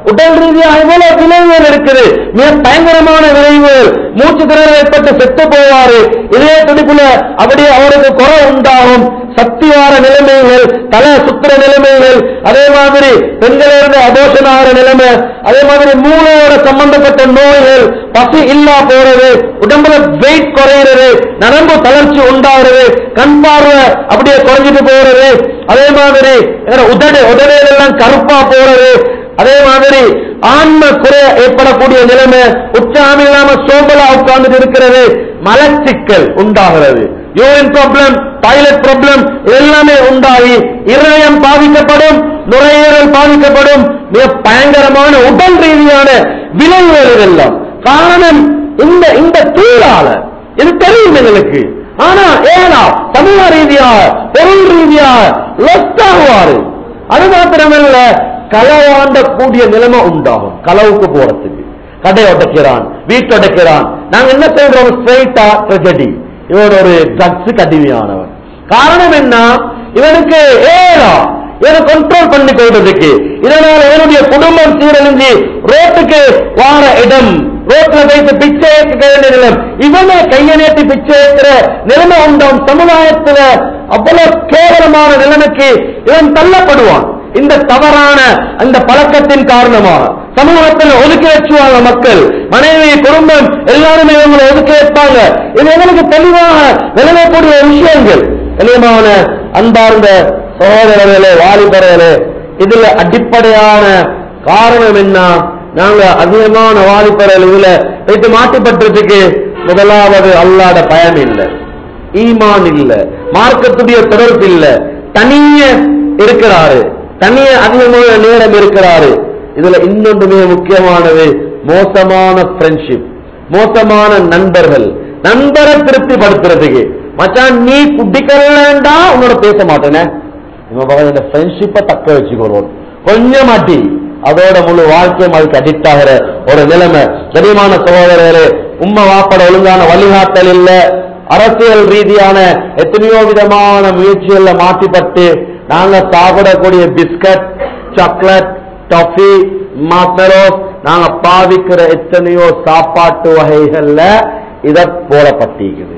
உடல் ரீதியாக இவ்வளவு விளைவுகள் இருக்குது மிக பயங்கரமான விளைவுகள் மூச்சு திணறல் ஏற்பட்டு செத்து போவாரு இதே துடிப்புல அப்படியே அவருக்கு குறை உண்டாகும் சக்தி வார நிலைமைகள் தலை சுத்துற நிலைமைகள் அதே மாதிரி பெண்களிலிருந்து அபோஷன் ஆகிற நிலைமை அதே மாதிரி மூளையோட சம்பந்தப்பட்ட நோய்கள் பசி இல்லா போறது உடம்புல வெயிட் குறையிறது நரம்பு தளர்ச்சி உண்டாகிறது கண் பார்வை அப்படியே குறைஞ்சிட்டு போறது அதே மாதிரி வேற உதடு உதடையில எல்லாம் கருப்பா போறது அதே மாதிரி ஆன்ம குறை ஏற்படக்கூடிய நிலைமை உற்சாகம் இல்லாம சோம்பலா உட்கார்ந்துட்டு இருக்கிறது மலச்சிக்கல் உண்டாகிறது யூரின் ப்ராப்ளம் டாய்லெட் ப்ராப்ளம் எல்லாமே உண்டாகி இருதயம் பாதிக்கப்படும் நுரையீரல் பாதிக்கப்படும் மிக பயங்கரமான உடல் ரீதியான விளைவுகள் இதெல்லாம் காரணம் இந்த இந்த தூளால இது தெரியும் எங்களுக்கு ஆனா ஏனா சமூக ரீதியாக பொருள் ரீதியாக லொஸ்ட் ஆகுவாரு அது மாத்திரமல்ல களவாண்ட கூடிய நிலைமை உண்டாகும் களவுக்கு போறதுக்கு கடை உடைக்கிறான் வீட்டு உடைக்கிறான் நாங்க என்ன செய்யறோம் ஸ்ட்ரைட்டா ட்ரெஜடி இவன் ஒரு ட்ரக்ஸ் அடிமையானவன் காரணம் என்ன இவனுக்கு ஏழா இவனை கண்ட்ரோல் பண்ணி கொள்றதுக்கு இதனால இவனுடைய குடும்பம் சீரழிஞ்சு ரோட்டுக்கு வார இடம் ரோட்ல வைத்து பிச்சை ஏற்க வேண்டிய நிலம் இவனை கையை நீட்டி பிச்சை ஏற்கிற நிலைமை உண்டாம் சமுதாயத்துல அவ்வளவு கேவலமான நிலைமைக்கு இவன் தள்ளப்படுவான் இந்த தவறான அந்த பழக்கத்தின் காரணமாக சமூகத்தில் ஒதுக்கி வச்சுவாங்க மக்கள் மனைவி குடும்பம் எல்லாருமே இவங்களை ஒதுக்கி வைப்பாங்க இது எங்களுக்கு தெளிவாக விளங்கக்கூடிய விஷயங்கள் தெளிவான அன்பார்ந்த சகோதரர்களே வாலிபர்களே இதுல அடிப்படையான காரணம் என்ன நாங்க அதிகமான வாலிபர்கள் இதுல வைத்து மாட்டிப்பட்டதுக்கு முதலாவது அல்லாட பயம் இல்லை ஈமான் இல்ல மார்க்கத்துடைய தொடர்பு இல்ல தனிய இருக்கிறாரு தனிய அதிகமான நேரம் இருக்கிறாரு இதுல இன்னொன்று மிக முக்கியமானது மோசமான ஃப்ரெண்ட்ஷிப் மோசமான நண்பர்கள் நண்பரை திருப்திப்படுத்துறதுக்கு மச்சான் நீ குடிக்கலண்டா உன்னோட பேச மாட்டேனே இவன் பக்கம் இந்த ஃப்ரெண்ட்ஷிப்பை தக்க வச்சுக்கொள்வோம் கொஞ்சம் மாட்டி அதோட முழு வாழ்க்கையும் அதுக்கு அடிக்ட் ஆகிற ஒரு நிலைமை கனிமான சகோதரர்களே உம்மை வாப்பட ஒழுங்கான வழிகாட்டல் இல்ல அரசியல் ரீதியான எத்தனையோ விதமான முயற்சிகள்ல மாட்டிப்பட்டு நாங்க சாப்பிடக்கூடிய பிஸ்கட் சாக்லேட் டாஃபி மாப்பரோஸ் நாங்க பாவிக்கிற எத்தனையோ சாப்பாட்டு வகைகள்ல இத போடப்பட்டிருக்குது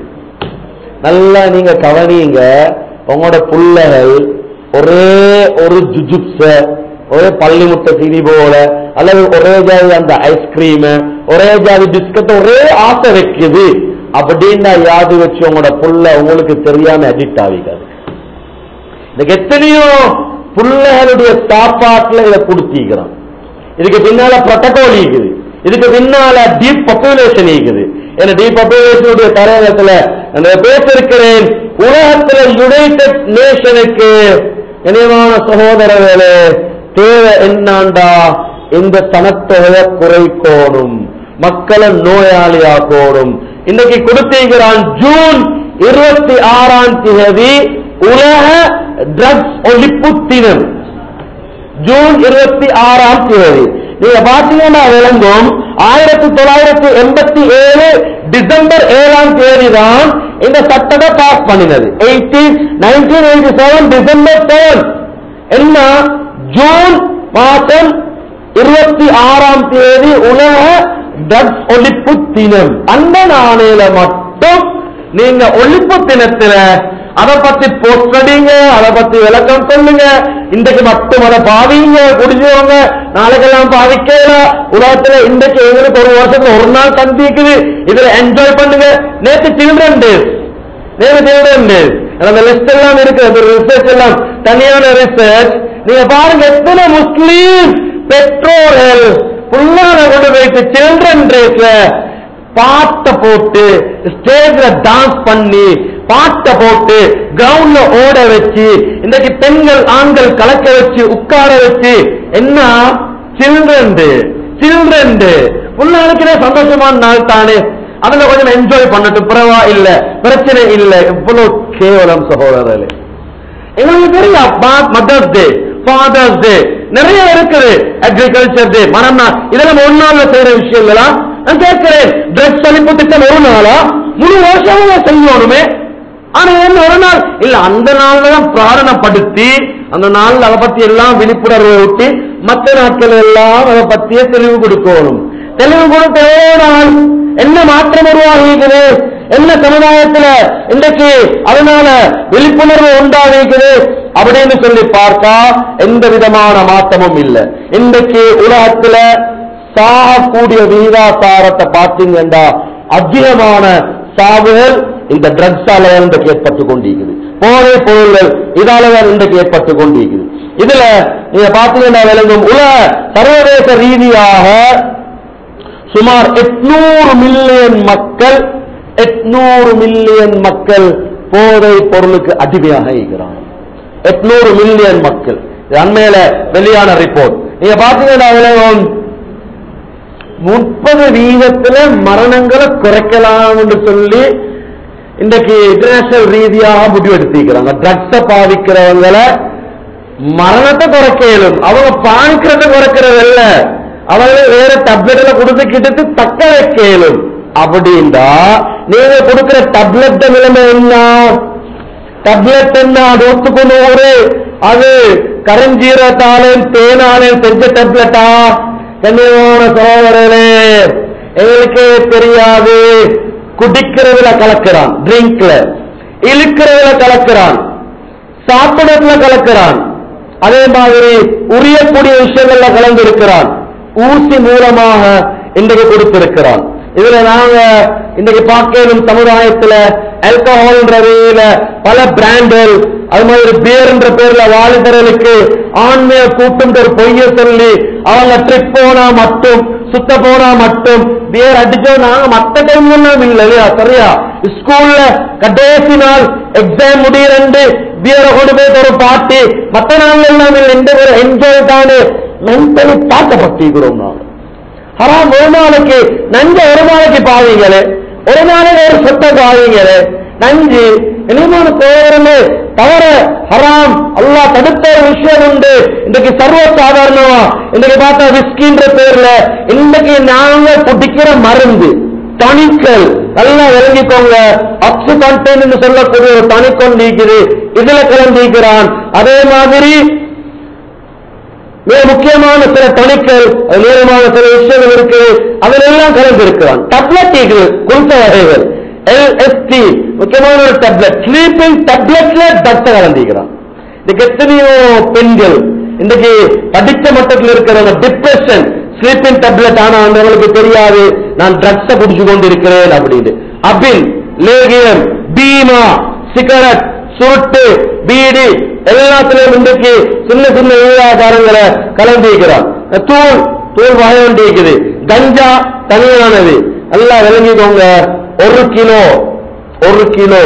நல்லா நீங்க கவனிங்க உங்களோட புள்ளைகள் ஒரே ஒரு ஜுஜுப்ஸ ஒரே பள்ளி முட்டை சீனி போல அல்லது ஒரே ஜாதி அந்த ஐஸ்கிரீம் ஒரே ஜாதி பிஸ்கட் ஒரே ஆசை வைக்குது அப்படின்னா யாது வச்சு உங்களோட புள்ள உங்களுக்கு தெரியாம அடிக்ட் ஆகிக்காது இதுக்கு எத்தனையோ புள்ளைகளுடைய சாப்பாட்டுல இதை கொடுத்திருக்கிறான் இதுக்கு பின்னால புரோட்டோகால் இருக்குது இதுக்கு பின்னால டீப் பாப்புலேஷன் இருக்குது ஏன்னா டீப் பாப்புலேஷனுடைய தலைவரத்துல நான் பேசிருக்கிறேன் உலகத்துல யுனைடெட் நேஷனுக்கு இனிமான சகோதரர்களே தேவை என்னாண்டா இந்த சனத்தொகையை குறைக்கோணும் மக்களை நோயாளியாக்கோணும் இன்னைக்கு கொடுத்திருக்கிறான் ஜூன் இருபத்தி ஆறாம் தேதி உலக ட்ரக்ஸ் ஒழிப்பு தினம் ஜூன் இருபத்தி ஆறாம் தேதி நீங்க பாத்தீங்கன்னா விளங்கும் ஆயிரத்தி தொள்ளாயிரத்தி எண்பத்தி ஏழு டிசம்பர் ஏழாம் தேதி தான் இந்த சட்டத்தை பாஸ் பண்ணினது eighteen nineteen eighty seven December seven என்ன ஜூன் மாதம் இருபத்தி ஆறாம் தேதி உலக ட்ரக்ஸ் ஒழிப்பு தினம் அந்த நாளையில மட்டும் நீங்க ஒழிப்பு தினத்துல அதை பத்தி போஸ்ட் அடிங்க அதை பத்தி விளக்கம் சொல்லுங்க இன்றைக்கு மட்டும் அதை பாவிங்க குடிச்சவங்க நாளைக்கெல்லாம் பாவிக்கலாம் உலகத்துல இன்றைக்கு எங்களுக்கு ஒரு வருஷத்துல ஒரு நாள் சந்திக்குது இதுல என்ஜாய் பண்ணுங்க நேற்று சில்ட்ரன் டேஸ் நேற்று சில்ட்ரன் டேஸ் அந்த லிஸ்ட் எல்லாம் இருக்கு அந்த ரிசர்ச் எல்லாம் தனியான ரிசர்ச் நீங்க பாருங்க எத்தனை முஸ்லீம் பெற்றோர்கள் புள்ளான கொண்டு போயிட்டு சில்ட்ரன் டேஸ்ல பாட்டை போட்டு ஸ்டேஜ்ல டான்ஸ் பண்ணி பாட்டை போட்டு கிரவுண்ட்ல ஓட வச்சு இன்றைக்கு பெண்கள் ஆண்கள் கலக்க வச்சு உட்கார வச்சு என்ன சில்ட்ரன் டே சில்ட்ரன் டே புள்ளாளுக்குனே சந்தோஷமான நாள் தானே அதுல கொஞ்சம் என்ஜாய் பண்ணட்டும் பரவா இல்ல பிரச்சனை இல்ல இவ்வளவு கேவலம் சகோதரர்களே எங்களுக்கு தெரியும் மதர்ஸ் டே ஃபாதர்ஸ் டே நிறைய இருக்குது அக்ரிகல்ச்சர் டே மனம் இதெல்லாம் ஒரு நாள்ல செய்யற விஷயங்களா நான் கேட்கிறேன் ட்ரக்ஸ் அனுப்பு திட்டம் ஒரு நாளா முழு வருஷமும் செய்யணுமே ஆனா என்ன ஒரு நாள் இல்ல அந்த நாள்ல தான் பிராரணப்படுத்தி அந்த நாள்ல அதை பத்தி எல்லாம் விழிப்புணர்வை ஊட்டி மற்ற நாட்கள் எல்லாம் அதை பற்றிய தெளிவு கொடுக்கணும் தெளிவு கொடுத்த நாள் என்ன மாற்றம் உருவாகிக்குது என்ன சமுதாயத்துல இன்றைக்கு அதனால விழிப்புணர்வு உண்டாகிக்குது அப்படின்னு சொல்லி பார்த்தா எந்த விதமான மாற்றமும் இல்லை இன்றைக்கு உலகத்துல சாகக்கூடிய விகிதாசாரத்தை பார்த்தீங்கன்னா அதிகமான சாவுகள் இந்த ட்ரக்ஸால இன்றைக்கு ஏற்பட்டு கொண்டிருக்குது போதை பொருள்கள் இதால தான் இன்றைக்கு ஏற்பட்டு கொண்டிருக்குது இதுல நீங்க பாத்தீங்கன்னா விளங்கும் உலக சர்வதேச ரீதியாக சுமார் எட்நூறு மில்லியன் மக்கள் எட்நூறு மில்லியன் மக்கள் போதை பொருளுக்கு அடிமையாக இருக்கிறாங்க எட்நூறு மில்லியன் மக்கள் இது அண்மையில வெளியான ரிப்போர்ட் நீங்க பாத்தீங்கன்னா விளங்கும் முப்பது வீதத்துல மரணங்களை குறைக்கலாம் என்று சொல்லி இன்றைக்கு இன்டர்நேஷனல் ரீதியாக முடிவெடுத்திருக்கிறாங்க ட்ரக்ஸ பாதிக்கிறவங்களை மரணத்தை குறைக்க இயலும் அவங்க பாதிக்கிறத குறைக்கிறது இல்ல அவங்க வேற டப்லெட்ல கொடுத்து கிட்டத்து தக்க வைக்க இயலும் அப்படின்னா நீங்க கொடுக்கிற டப்லெட் நிலைமை என்ன டப்லெட் என்ன அது ஒத்துக்கொண்டு ஒரு அது கரஞ்சீரத்தாலும் தேனாலும் செஞ்ச டப்லெட்டா கண்ணியமான சகோதரரே எங்களுக்கே தெரியாது குடிக்கிறதுல கலக்கிறான் ட்ரிங்க்ல இழுக்கிறதுல கலக்கிறான் சாப்பிடத்துல கலக்கிறான் அதே மாதிரி உரியக்கூடிய விஷயங்கள்ல கலந்து இருக்கிறான் ஊசி மூலமாக இன்றைக்கு கொடுத்திருக்கிறான் இதுல நாங்க இன்றைக்கு பார்க்கணும் சமுதாயத்துல ஆல்கஹால்ன்றதுல பல பிராண்டுகள் அது மாதிரி பியர்ன்ற பேர்ல வாலிபர்களுக்கு ஆன்மீக கூட்டம் ஒரு பொய்ய சொல்லி அவங்க ட்ரிப் போனா மட்டும் சுத்த போனா மட்டும் பியர் அடிச்சோம் நாங்க மத்த டைம் எல்லாம் இல்ல இல்லையா சரியா ஸ்கூல்ல கடைசி நாள் எக்ஸாம் முடியிறண்டு பியரை கொண்டு போய் ஒரு பாட்டி மத்த நாள் எல்லாம் இல்லை இந்த ஒரு என்ஜாய் தானே மென்டலி தாக்கப்பட்டிருக்கிறோம் நாங்க ஹராம் ஒரு நாளைக்கு நஞ்ச ஒரு நாளைக்கு பாவீங்களே ஒரு நாளைக்கு ஒரு சொத்தை பாவீங்களே நஞ்சு இனிமான கோவரமே தவற ஹராம் அல்லாஹ் தடுத்த ஒரு விஷயம் உண்டு இன்றைக்கு சர்வ சாதாரணமா இன்றைக்கு பார்த்தா விஸ்கின்ற பேர்ல இன்றைக்கு நாங்க குடிக்கிற மருந்து தணிக்கல் நல்லா விளங்கிக்கோங்க அப்சு கண்டெயின் சொல்லக்கூடிய ஒரு தணிக்கொண்டு இருக்குது இதுல கலந்திருக்கிறான் அதே மாதிரி மிக முக்கியமான சில தணிக்கல் நேரமான சில விஷயங்கள் இருக்கு அதிலெல்லாம் கலந்திருக்கிறான் டப்லெட்டுகள் குறித்த வகைகள் எல்எஸ்டி முக்கியமான ஒரு டப்லெட் ஸ்லீப்பிங் டப்லெட்ல டக்ட கலந்திருக்கிறான் இதுக்கு எத்தனையோ பெண்கள் இன்றைக்கு படித்த மட்டத்தில் இருக்கிறவங்க டிப்ரெஷன் ஸ்லீப்பிங் டப்லெட் ஆனா அவங்களுக்கு தெரியாது நான் ட்ரக்ஸ குடிச்சு கொண்டு இருக்கிறேன் அப்படின்னு அபின் லேகியம் பீமா சிகரெட் சுருட்டு பீடி எல்லாத்திலும் இன்றைக்கு சின்ன சின்ன விவகாரங்களை கலந்திருக்கிறான் தூள் தூள் வகை ஒன்று இருக்குது கஞ்சா தனியானது எல்லாம் விளங்கிக்கோங்க ஒரு கிலோ ஒரு கிலோ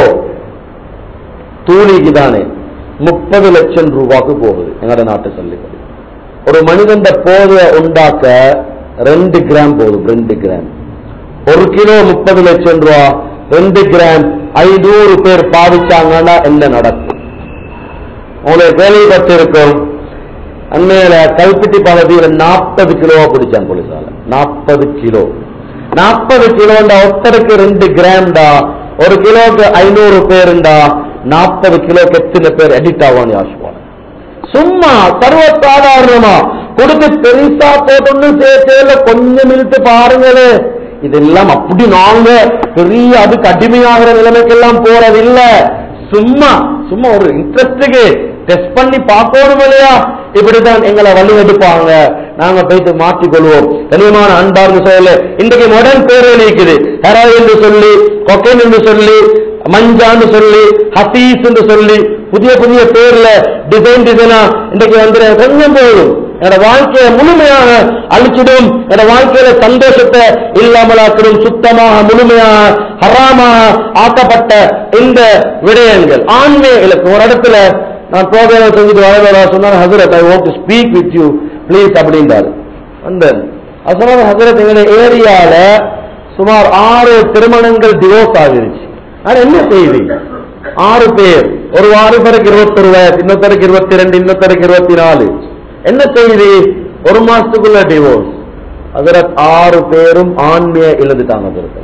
தூளிக்கு தானே முப்பது லட்சம் ரூபாய்க்கு போகுது எங்களோட நாட்டு சொல்லிப்படி ஒரு மனிதன் போதை உண்டாக்க ரெண்டு கிராம் போதும் ரெண்டு கிராம் ஒரு கிலோ முப்பது லட்சம் ரூபா ரெண்டு கிராம் ஐநூறு பேர் பாதிச்சாங்கன்னா என்ன நடக்கும் உங்களுக்கு கேள்விப்பட்டிருக்கும் அண்மையில கல்பிட்டி பகுதியில் நாற்பது கிலோவா பிடிச்சான் போலீஸால நாற்பது கிலோ நாற்பது கிலோண்டா ஒருத்தருக்கு ரெண்டு கிராம்டா ஒரு கிலோக்கு ஐநூறு பேருண்டா நாற்பது கிலோக்கு எத்தனை பேர் எடிட் ஆவான்னு யோசிப்பாங்க சும்மா சர்வ சாதாரணமா கொடுத்து பெருசா போட்டோன்னு சேர்த்து கொஞ்சம் இழுத்து பாருங்களே இதெல்லாம் அப்படி நாங்க பெரிய அதுக்கு அடிமையாகிற நிலைமைக்கெல்லாம் போறது இல்ல சும்மா சும்மா ஒரு இன்ட்ரெஸ்டுக்கு டெஸ்ட் பண்ணி பார்க்கணும் இல்லையா இப்படிதான் எங்களை வழி எடுப்பாங்க நாங்க போயிட்டு மாற்றிக்கொள்வோம் கனியமான அன்பார்னு சொல்லல இன்றைக்கு மாடர்ன் பேர் இருக்குது ஹெராயின் சொல்லி கொக்கைன் என்று சொல்லி மஞ்சான்னு சொல்லி ஹசீஸ் என்று சொல்லி புதிய புதிய பேர்ல டிசைன் டிசைனா இன்றைக்கு வந்து கொஞ்சம் போதும் என்னோட வாழ்க்கையை முழுமையாக அழிச்சிடும் என்னோட வாழ்க்கையில சந்தோஷத்தை இல்லாமலாக்கிடும் சுத்தமாக முழுமையாக ஹராமாக ஆக்கப்பட்ட இந்த விடயங்கள் ஆன்மீக இலக்கு ஒரு இடத்துல நான் ப்ரோக்ராம் செஞ்சுட்டு வரவேடா சொன்னார் Hazrat I want to speak with you please அப்படின்றாரு வந்தேன் அது சொன்னார் ஹசரத் எங்களுடைய ஏரியால சுமார் ஆறு திருமணங்கள் டிவோர்ஸ் ஆகிருச்சு ஆனா என்ன செய்தி ஆறு பேர் ஒரு வாரிபருக்கு இருபத்தொரு வயசு இன்னொருத்தருக்கு இருபத்தி ரெண்டு இன்னொருத்தருக்கு இருபத்தி நாலு என்ன செய்தி ஒரு மாசத்துக்குள்ள டிவோர்ஸ் அதுல ஆறு பேரும் ஆண்மைய இழந்துட்டாங்க அதற்கு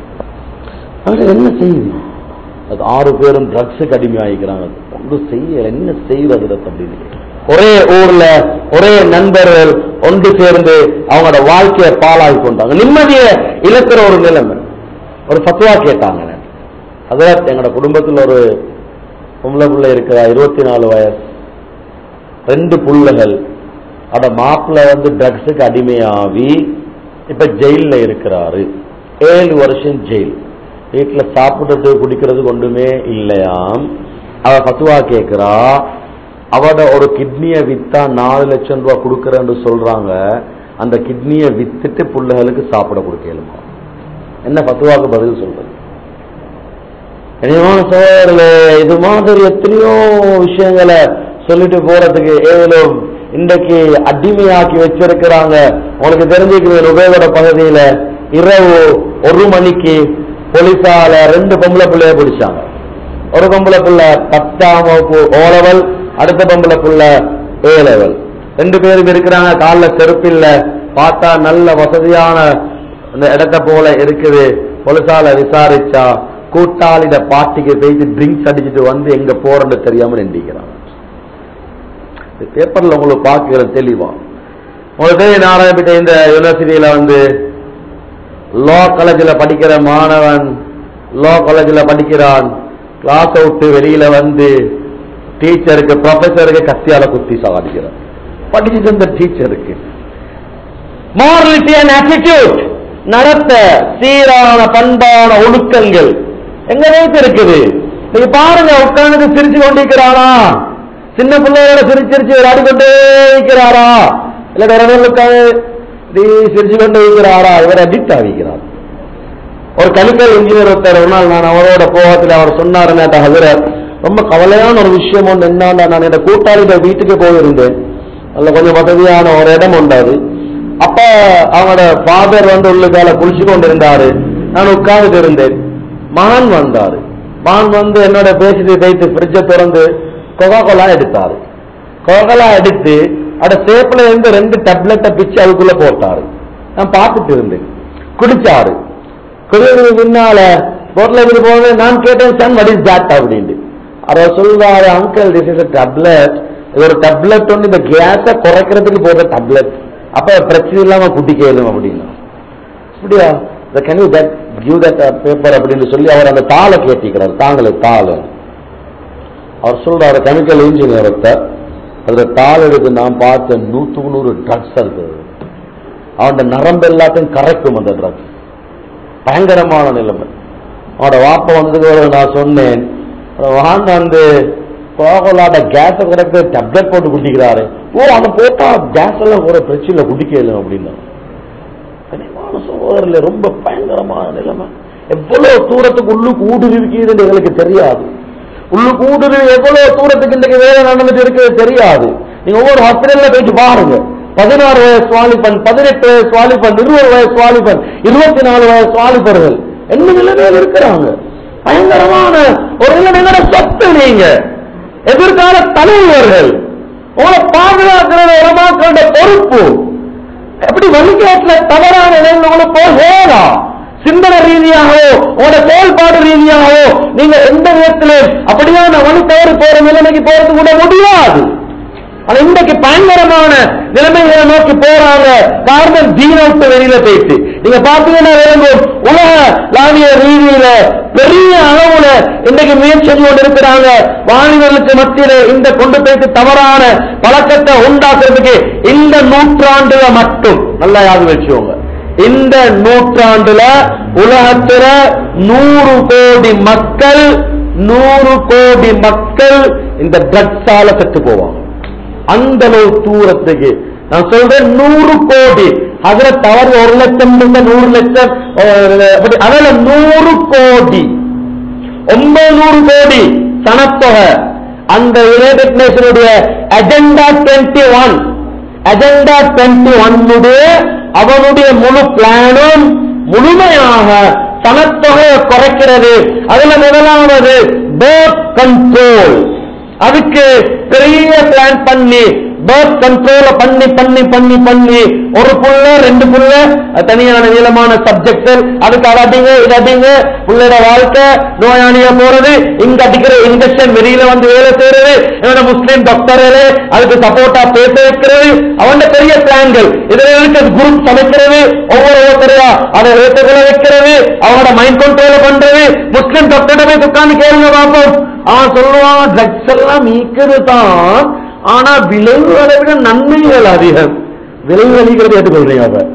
அதுல என்ன செய்தி அது ஆறு பேரும் ட்ரக்ஸுக்கு அடிமையாகிக்கிறாங்க ஒன்றும் செய்ய என்ன செய்வது அப்படின்னு ஒரே ஊர்ல ஒரே நண்பர்கள் ஒன்று சேர்ந்து அவங்களோட வாழ்க்கையை பாழாகி கொண்டாங்க நிம்மதியை இழக்கிற ஒரு நிலைமை ஒரு பத்துவா கேட்டாங்க அதாவது எங்களோட குடும்பத்தில் ஒரு பொம்பளை பிள்ளை இருக்கிறா இருபத்தி நாலு வயசு ரெண்டு புள்ளைகள் அட மாப்பிள்ளை வந்து ட்ரக்ஸுக்கு அடிமையாகி இப்ப ஜெயில்ல இருக்கிறாரு ஏழு வருஷம் ஜெயில் வீட்டுல சாப்பிடுறது குடிக்கிறது ஒன்றுமே இல்லையாம் அவ பத்துவா கேக்குறா அவட ஒரு கிட்னியை வித்தா நாலு லட்சம் ரூபாய் கொடுக்கறேன்னு சொல்றாங்க அந்த கிட்னியை வித்துட்டு பிள்ளைகளுக்கு சாப்பிட கொடுக்கலுமா என்ன பத்துவாக்கு பதில் சொல்றது கனிவான சோழர்களே இது மாதிரி எத்தனையோ விஷயங்களை சொல்லிட்டு போறதுக்கு ஏதோ இன்றைக்கு அடிமையாக்கி வச்சிருக்கிறாங்க உங்களுக்கு தெரிஞ்சுக்கிறேன் உபயோக பகுதியில இரவு ஒரு மணிக்கு போலீஸால ரெண்டு பொம்பளை பிள்ளைய பிடிச்சாங்க ஒரு பொம்பளை பிள்ளை பத்தாம் வகுப்பு ஓ லெவல் அடுத்த பொம்பளை பிள்ளை ஏ லெவல் ரெண்டு பேரும் இருக்கிறாங்க காலில் செருப்பில்ல பார்த்தா நல்ல வசதியான இந்த இடத்த போல இருக்குது போலீஸால விசாரிச்சா கூட்டாளிட பாட்டிக்கு போயிட்டு ட்ரிங்க்ஸ் அடிச்சுட்டு வந்து எங்க போறன்னு தெரியாம நின்றுக்கிறான் பேப்பர்ல உங்களுக்கு பார்க்கிற தெளிவா உங்களுக்கு தெரியும் நாராயணப்பேட்டை இந்த யூனிவர்சிட்டியில வந்து லா காலேஜில் படிக்கிற மாணவன் லா காலேஜில் படிக்கிறான் கிளாஸ் விட்டு வெளியில வந்து டீச்சருக்கு ப்ரொஃபஸருக்கு கத்தியால குத்தி சாதிக்கிறான் படிச்சுட்டு இருந்த டீச்சருக்கு மாரலிட்டி அண்ட் ஆட்டிடியூட் நடத்த சீரான பண்பான ஒழுக்கங்கள் எங்க வைத்து இருக்குது நீங்க பாருங்க உட்கார்ந்து சிரிச்சு கொண்டிருக்கிறானா சின்ன பிள்ளைகளோட சிரிச்சு சிரிச்சு விளையாடி கொண்டே இருக்கிறாரா இல்ல வேற உட்காந்து சிரிச்சு கொண்டே இருக்கிறாரா இவர் அடிக்ட் ஆகிக்கிறார் ஒரு கெமிக்கல் இன்ஜினியர் ஒருத்தர் ஒரு நாள் நான் அவரோட போகத்தில் அவர் சொன்னாரு நேற்று ஹசரத் ரொம்ப கவலையான ஒரு விஷயம் ஒன்று என்னன்னா நான் என்னோட கூட்டாளிட வீட்டுக்கு போயிருந்தேன் அதுல கொஞ்சம் வசதியான ஒரு இடம் உண்டாது அப்ப அவங்களோட ஃபாதர் வந்து உள்ளுக்கால குளிச்சு கொண்டு இருந்தாரு நான் உட்கார்ந்துட்டு இருந்தேன் மகன் வந்தாரு மகன் வந்து என்னோட பேசிட்டு வைத்து ஃப்ரிட்ஜை திறந்து கொகா கோலா எடுத்தாரு கொகலா எடுத்து அட சேப்பில் இருந்து ரெண்டு டப்லெட்டை பிச்சு அதுக்குள்ள போட்டாரு நான் பார்த்துட்டு இருந்தேன் குடிச்சாரு குடிக்கிறது பின்னால போட்டில் இருந்து போது நான் கேட்டேன் சன் what is that அப்படின்ட்டு அவர் சொல்றாரு அங்கிள் திஸ் இஸ் டப்லெட் இது ஒரு டப்லெட் ஒன்று இந்த கேஸை குறைக்கிறதுக்கு போடுற டப்லெட் அப்ப பிரச்சனை இல்லாம குட்டிக்கலும் அப்படின்னா அப்படியா can you that give that paper அப்படின்னு சொல்லி அவர் அந்த தாளை கேட்டிக்கிறார் தாங்களே தாள் அவர் சொல்றாரு கெமிக்கல் இன்ஜினியர் ஒருத்தர் அதுல தாள் எடுத்து நான் பார்த்த நூத்துக்கு நூறு ட்ரக்ஸ் இருக்குது அவன் நரம்பு எல்லாத்தையும் கரைக்கும் அந்த ட்ரக்ஸ் பயங்கரமான நிலைமை அவனோட வாப்ப வந்ததுக்கு பிறகு நான் சொன்னேன் வாங்க வந்து கோகலாட கேஸை குறைக்க டப்லெட் போட்டு குடிக்கிறாரு ஓ அதை போட்டா கேஸ் எல்லாம் கூட பிரச்சனை குடிக்கல அப்படின்னா கனிவான சகோதரில் ரொம்ப பயங்கரமான நிலைமை எவ்வளவு தூரத்துக்கு உள்ளுக்கு ஊடுருவிக்குதுன்னு எங்களுக்கு தெரியாது உள்ளுக்கு ஊடுருவி எவ்வளவு தூரத்துக்கு இன்றைக்கு வேலை நடந்துட்டு இருக்கிறது தெரியாது நீங்க ஒவ்வொரு ஹாஸ்பிட்டல்ல போயிட்டு பாருங்க பதினாறு வயசு வாலிபன் பதினெட்டு வயசு வாலிபன் இருபது வயசு வாலிபன் இருபத்தி நாலு வயசு வாலிபர்கள் என்ன நிலைமையில் இருக்கிறாங்க பயங்கரமான ஒரு நிலைமையில சொத்து நீங்க எதிர்கால தலைவர்கள் உங்களை பாதுகாக்கிறது உலமாக்களோட பொறுப்பு எப்படி வழிகாட்டுல தவறான நிலைமைகளை போய் வேணாம் சிந்தனை ரீதியாகவோ உங்களோட செயல்பாடு ரீதியாகவோ நீங்க எந்த விதத்திலும் அப்படியான வழி தவறு போற நிலைமைக்கு போறது கூட முடியாது ஆனா இன்றைக்கு பயங்கரமான நிலைமைகளை நோக்கி போறாங்க காரணம் தீனவுட்டு வெளியில போயிட்டு நீங்க பாத்தீங்கன்னா விளங்கும் உலக லாவிய ரீதியில பெரிய அளவுல இன்றைக்கு முயற்சி செஞ்சு கொண்டு இருக்கிறாங்க வாலிபர்களுக்கு மத்தியில இந்த கொண்டு போயிட்டு தவறான பழக்கத்தை உண்டாக்குறதுக்கு இந்த நூற்றாண்டுல மட்டும் நல்லா யாரு வச்சுக்கோங்க இந்த நூற்றாண்டுல உலகத்துல நூறு கோடி மக்கள் நூறு கோடி மக்கள் இந்த ட்ரக்ஸால செத்து போவாங்க அந்த அளவு தூரத்துக்கு நான் சொல்றேன் நூறு கோடி அதுல தவறு ஒரு லட்சம் இருந்த நூறு லட்சம் அஹ், அப்படி அதுல நூறு கோடி ஒன்பது கோடி சனத்தொகை அந்த யுனைடெட் நேஷனுடைய agenda twenty one agenda twenty ஒன்னுடைய அவனுடைய முழு பிளானும் முழுமையாக சனத்தொகையை குறைக்கிறது அதுல முதலாவது பேர்த் கண்ட்ரோல் அதுக்கு பெரிய பிளான் பண்ணி பர்த் கண்ட்ரோல பண்ணி பண்ணி பண்ணி பண்ணி ஒரு புள்ள ரெண்டு புள்ள அது தனியான நீளமான சப்ஜெக்ட் அதுக்கு அதை அடிங்க இதை அடிங்க புள்ளையோட வாழ்க்கை நோயாளியா போறது இங்க அடிக்கிற இன்ஜெக்ஷன் வெளியில வந்து வேலை செய்யறது இவன முஸ்லீம் டாக்டர்களே அதுக்கு சப்போர்ட்டா பேச வைக்கிறது அவன் பெரிய பிளான்கள் இதுல இருக்க குரூப் சமைக்கிறது ஒவ்வொரு ஒவ்வொருத்தரையா அதை ஏற்றுக்கொள்ள வைக்கிறது அவனோட மைண்ட் கண்ட்ரோல பண்றது முஸ்லீம் டாக்டர் போய் உட்கார்ந்து கேளுங்க பார்ப்போம் அவன் சொல்லுவான் ட்ரக்ஸ் எல்லாம் மீக்கிறது தான் ஆனா விளைவுகளை விட நன்மைகள் அதிகம் விளைவழிக்கிறது ஏற்றுக்கொள்றீங்க அப்ப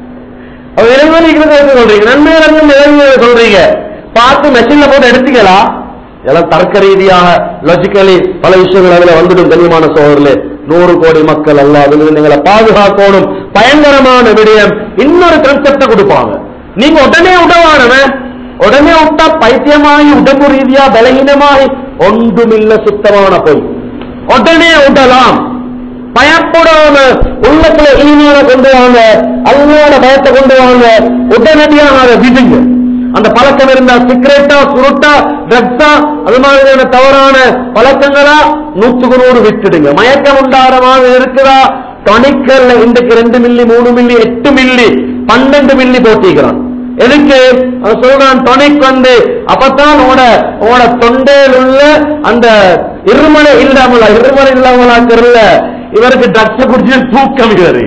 அப்ப விளைவழிக்கிறது ஏற்றுக்கொள்றீங்க நன்மைகள் அதிகம் விளைவுகளை சொல்றீங்க பார்த்து மெஷின்ல போட்டு எடுத்தீங்களா எல்லாம் தர்க்க ரீதியாக லாஜிக்கலி பல விஷயங்கள் அதுல வந்துடும் கண்ணியமான சோழர்களே நூறு கோடி மக்கள் அல்ல அதிலிருந்து எங்களை பாதுகாக்கணும் பயங்கரமான விடயம் இன்னொரு கன்செப்ட கொடுப்பாங்க நீங்க உடனே உடவானவன் உடனே விட்டா பைத்தியமாகி உடம்பு ரீதியா பலகீனமாகி ஒன்றுமில்ல சுத்தமான பொய் உடனே விடலாம் பயப்படாம உள்ளத்துல ஈமான கொண்டு வாங்க அல்லாத பயத்தை கொண்டு வாங்க உடனடியாக அதை விடுங்க அந்த பழக்கம் இருந்தா சிகரெட்டா சுருட்டா ட்ரக்ஸா அது மாதிரியான தவறான பழக்கங்களா நூற்றுக்கு நூறு விட்டுடுங்க மயக்கம் உண்டாகிற மாதிரி இருக்குதா டொனிக்கல்ல இன்றைக்கு ரெண்டு மில்லி மூணு மில்லி எட்டு மில்லி பன்னெண்டு மில்லி போட்டிக்கிறான் எதுக்கு அவன் சொல்றான் டொனிக் வந்து அப்பதான் உங்களோட உங்களோட தொண்டையில் உள்ள அந்த இருமலை இல்லாமல இருமலை இல்லாமலாக்கிறதுல இவருக்கு ட்ரக்ஸ் குடிச்சு தூக்கம் இவரு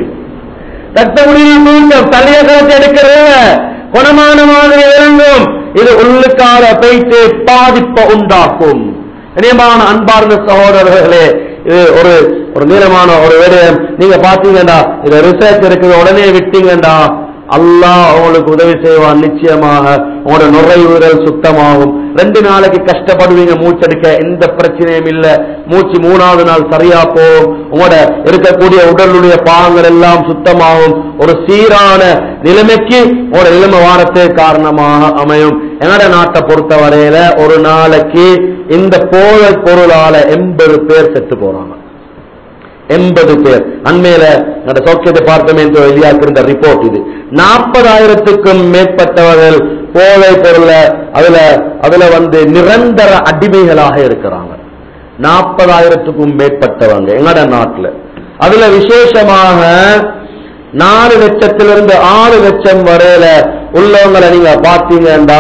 ரத்த முடியும் தூக்கம் தலையை கலத்தி எடுக்கிறது குணமான மாதிரி இறங்கும் இது உள்ளுக்கார போயிட்டு பாதிப்பை உண்டாக்கும் இனியமான அன்பார்ந்த சகோதரர்களே இது ஒரு ஒரு நீளமான ஒரு விடயம் நீங்க பாத்தீங்கடா இது ரிசர்ச் இருக்குது உடனே விட்டீங்கடா அல்லாஹ் உங்களுக்கு உதவி செய்வான் நிச்சயமாக உங்களோட நுரையீரல் சுத்தமாகும் ரெண்டு நாளைக்கு கஷ்டப்படுவீங்க மூச்செடுக்க எந்த பிரச்சனையும் இல்ல மூச்சு மூணாவது நாள் சரியா போகும் உங்களோட இருக்கக்கூடிய உடலுடைய பாகங்கள் எல்லாம் சுத்தமாகும் ஒரு சீரான நிலைமைக்கு உங்களோட நிலைமை வாரத்தே காரணமாக அமையும் என்னோட நாட்டை பொறுத்த வரையில ஒரு நாளைக்கு இந்த போதை பொருளால எண்பது பேர் செத்து போறாங்க எண்பது பேர் அண்மையில அந்த சௌக்கிய டிபார்ட்மெண்ட் வெளியாக்கிருந்த ரிப்போர்ட் இது நாற்பதாயிரத்துக்கும் மேற்பட்டவர்கள் போதை பொருளை அதுல அதுல வந்து நிரந்தர அடிமைகளாக இருக்கிறாங்க நாற்பதாயிரத்துக்கும் மேற்பட்டவங்க எங்கட நாட்டுல அதுல விசேஷமாக நாலு லட்சத்திலிருந்து ஆறு லட்சம் வரையில உள்ளவங்களை நீங்க பாத்தீங்கன்னா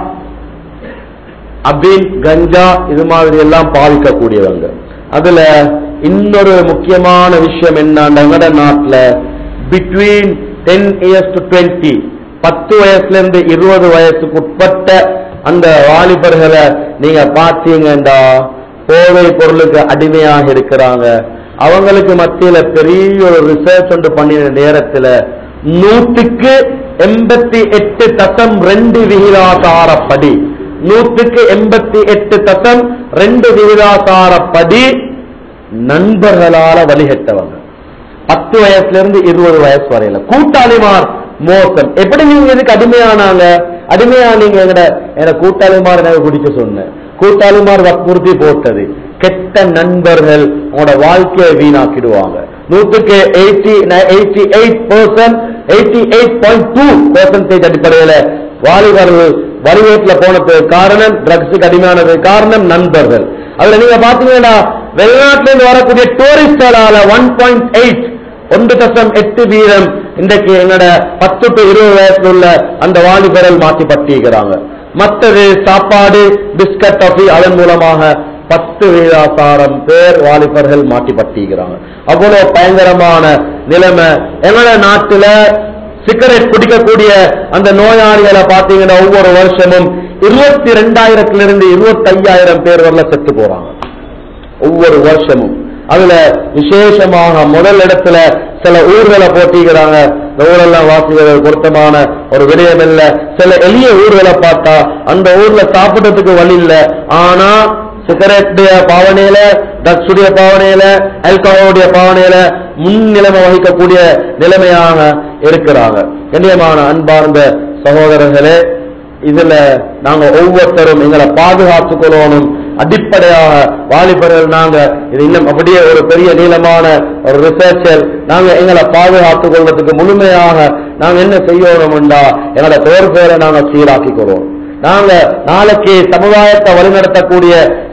அபீன் கஞ்சா இது மாதிரி எல்லாம் பாதிக்கக்கூடியவங்க அதுல இன்னொரு முக்கியமான விஷயம் என்னன்னா எங்கட நாட்டுல between ten years to twenty பத்து வயசுல இருந்து இருபது வயசுக்கு உட்பட்ட அந்த வாலிபர்களை நீங்க பார்த்தீங்கன்னா போதை பொருளுக்கு அடிமையாக இருக்கிறாங்க அவங்களுக்கு மத்தியில பெரிய ஒரு ரிசர்ச் ஒன்று பண்ணின நேரத்துல நூற்றுக்கு எண்பத்தி எட்டு தசம் ரெண்டு விகிதாசாரப்படி நூற்றுக்கு எண்பத்தி எட்டு தசம் ரெண்டு விகிதாசாரப்படி நண்பர்களால வழிகட்டவங்க பத்து வயசுல இருந்து இருபது வயசு வரையில கூட்டாளிமார் மோசம் எப்படி நீங்க இதுக்கு அடிமையானாங்க அடிமையானீங்க எங்கட என கூட்டாளிமார் எனக்கு குடிக்க சொன்னேன் கூட்டாளிமார் வற்புறுத்தி போட்டது கெட்ட நண்பர்கள் உங்களோட வாழ்க்கையை வீணாக்கிடுவாங்க நூற்றுக்கு eighty eighty eight percent eighty eight point two percentage அடிப்படையில வாலிபர்கள் வழிவேட்டில் போனதுக்கு காரணம் ட்ரக்ஸுக்கு அடிமையானதுக்கு காரணம் நண்பர்கள் அதுல நீங்க பாத்தீங்கன்னா வெளிநாட்டில இருந்து வரக்கூடிய டூரிஸ்டரால ஒன் பாயிண்ட் எயிட் ஒன்று தசம் எட்டு வீதம் இன்றைக்கு என்னோட பத்து டு இருபது வயசுல உள்ள அந்த வாலிபர்கள் மாற்றி பட்டிருக்கிறாங்க மற்றது சாப்பாடு பிஸ்கட் காஃபி அதன் மூலமாக பத்து வீதாசாரம் பேர் வாலிபர்கள் மாட்டி பட்டிருக்கிறாங்க அவ்வளவு பயங்கரமான நிலைமை எங்களோட நாட்டுல சிகரெட் குடிக்கக்கூடிய அந்த நோயாளிகளை பார்த்தீங்கன்னா ஒவ்வொரு வருஷமும் இருபத்தி ரெண்டாயிரத்திலிருந்து இருபத்தி ஐயாயிரம் பேர் வரல செத்து போறாங்க ஒவ்வொரு வருஷமும் அதுல விசேஷமாக முதல் இடத்துல சில ஊர்களை போட்டிக்கிறாங்க இந்த ஊரெல்லாம் வாசிக்கிறது பொருத்தமான ஒரு விடயம் இல்ல சில எளிய ஊர்களை பார்த்தா அந்த ஊர்ல சாப்பிடுறதுக்கு வழி இல்ல ஆனா சிகரெட்டுடைய பாவனையில ட்ரக்ஸுடைய பாவனையில ஆல்கஹாலுடைய பாவனையில முன் நிலைமை வகிக்கக்கூடிய நிலைமையாக இருக்கிறாங்க கண்ணியமான அன்பார்ந்த சகோதரர்களே இதுல நாங்க ஒவ்வொருத்தரும் எங்களை பாதுகாத்துக் கொள்ளணும் அடிப்படையாக வாலிபர்கள் நாங்க இது இன்னும் அப்படியே ஒரு பெரிய நீளமான ஒரு ரிசர்ச்சர் நாங்க எங்களை பாதுகாத்துக் கொள்வதற்கு முழுமையாக நாங்க என்ன செய்யணும்டா எங்களோட பெயர் பேரை நாங்க சீராக்கிக் கொள்வோம் நாங்க நாளைக்கு சமுதாயத்தை வழிநடத்தக்கூடிய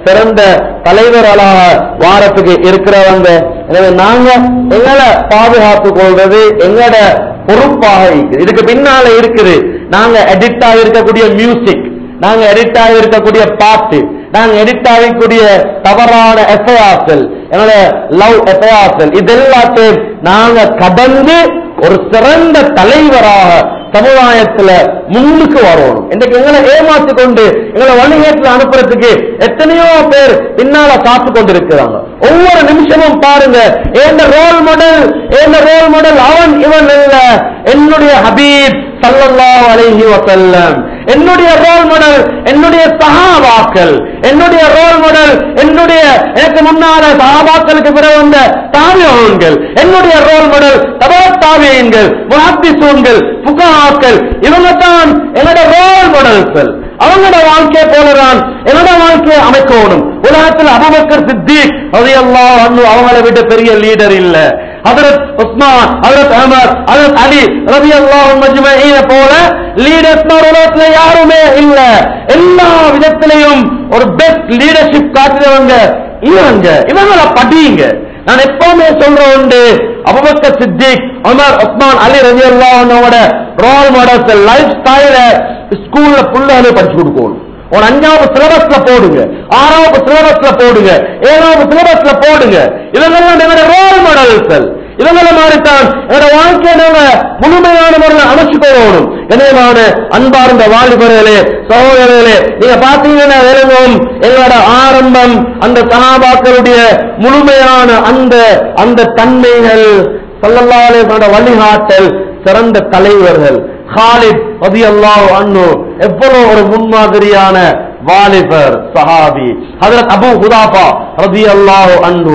சிறந்த தலைவர்களாக வாரத்துக்கு இருக்கிறவங்க எனவே நாங்க எங்களை பாதுகாத்துக் கொள்வது எங்களோட பொறுப்பாக இருக்குது இதுக்கு பின்னால இருக்குது நாங்க எடிட் இருக்கக்கூடிய மியூசிக் நாங்க எடிட் இருக்கக்கூடிய பாட்டு நாங்க எடிட் ஆகக்கூடிய தவறான எஃப்ஐஆர்கள் என்னோட லவ் எஃப்ஐஆர்கள் இது எல்லாத்தையும் நாங்க கடந்து ஒரு சிறந்த தலைவராக சமுதாயத்துல முன்னுக்கு வரணும் இன்னைக்கு எங்களை ஏமாத்தி கொண்டு எங்களை வழிகேட்டில் அனுப்புறதுக்கு எத்தனையோ பேர் பின்னால காத்து கொண்டு இருக்கிறாங்க ஒவ்வொரு நிமிஷமும் பாருங்க எந்த ரோல் மாடல் எந்த ரோல் மாடல் அவன் இவன் இல்ல என்னுடைய ஹபீப் சல்லல்லாஹு அலைஹி வஸல்லம் என்னுடைய ரோல் மாடல் என்னுடைய சஹாபாக்கள் என்னுடைய ரோல் மாடல் என்னுடைய எனக்கு முன்னால சஹாபாக்களுக்கு பிறகு வந்த தாபியங்கள் என்னுடைய ரோல் மாடல் தபா தாபியங்கள் முஹத்திசூன்கள் புகாக்கள் இவங்க தான் என்னோட ரோல் மாடல்கள் அவங்களோட வாழ்க்கையை போலதான் என்னோட வாழ்க்கையை அமைக்கணும் உலகத்தில் அபுபக்கர் சித்திக் ரலியல்லாஹு அன்ஹு அவங்கள விட பெரிய லீடர் இல்ல ஹஜரத் உஸ்மான் ஹஜரத் அஹமத் ஹஜரத் அலி ரலியல்லாஹு மஜ்மஈன போல லீடர்ஸ் உலகத்துல யாருமே இல்ல எல்லா விதத்திலையும் ஒரு பெஸ்ட் லீடர்ஷிப் காட்டுறவங்க இவங்க இவங்கள படிங்க நான் எப்பவுமே சொல்ற உண்டு Abu Bakr Siddiq Umar Usman Ali ரலியல்லாஹு ரோல் மாடல்ஸ் லைஃப் ஸ்டைல ஸ்கூல்ல புள்ளைகளை படிச்சு கொடுக்கணும் ஒரு அஞ்சாவது சிலபஸ்ல போடுங்க ஆறாவது சிலபஸ்ல போடுங்க ஏழாவது சிலபஸ்ல போடுங்க இவங்கெல்லாம் எங்களோட ரோல் மாடல்கள் இவங்கள மாதிரித்தான் என்னோட வாழ்க்கையை நாங்க முழுமையான முறையில் அமைச்சுக்கொள்ளணும் கண்ணியமான அன்பார்ந்த வாலிபர்களே சகோதரர்களே நீங்க பாத்தீங்கன்னா விளங்கும் எங்களோட ஆரம்பம் அந்த சகாபாக்களுடைய முழுமையான அந்த அந்த தன்மைகள் சல்லல்லாஹு வழிகாட்டல் சிறந்த தலைவர்கள் ஹாலித் ரலியல்லாஹு அன்ஹு எவ்வளவு ஒரு முன்மாதிரியான வாலிபர் சஹாபி ஹஜரத் அபூ ஹுதாஃபா ரலியல்லாஹு அன்ஹு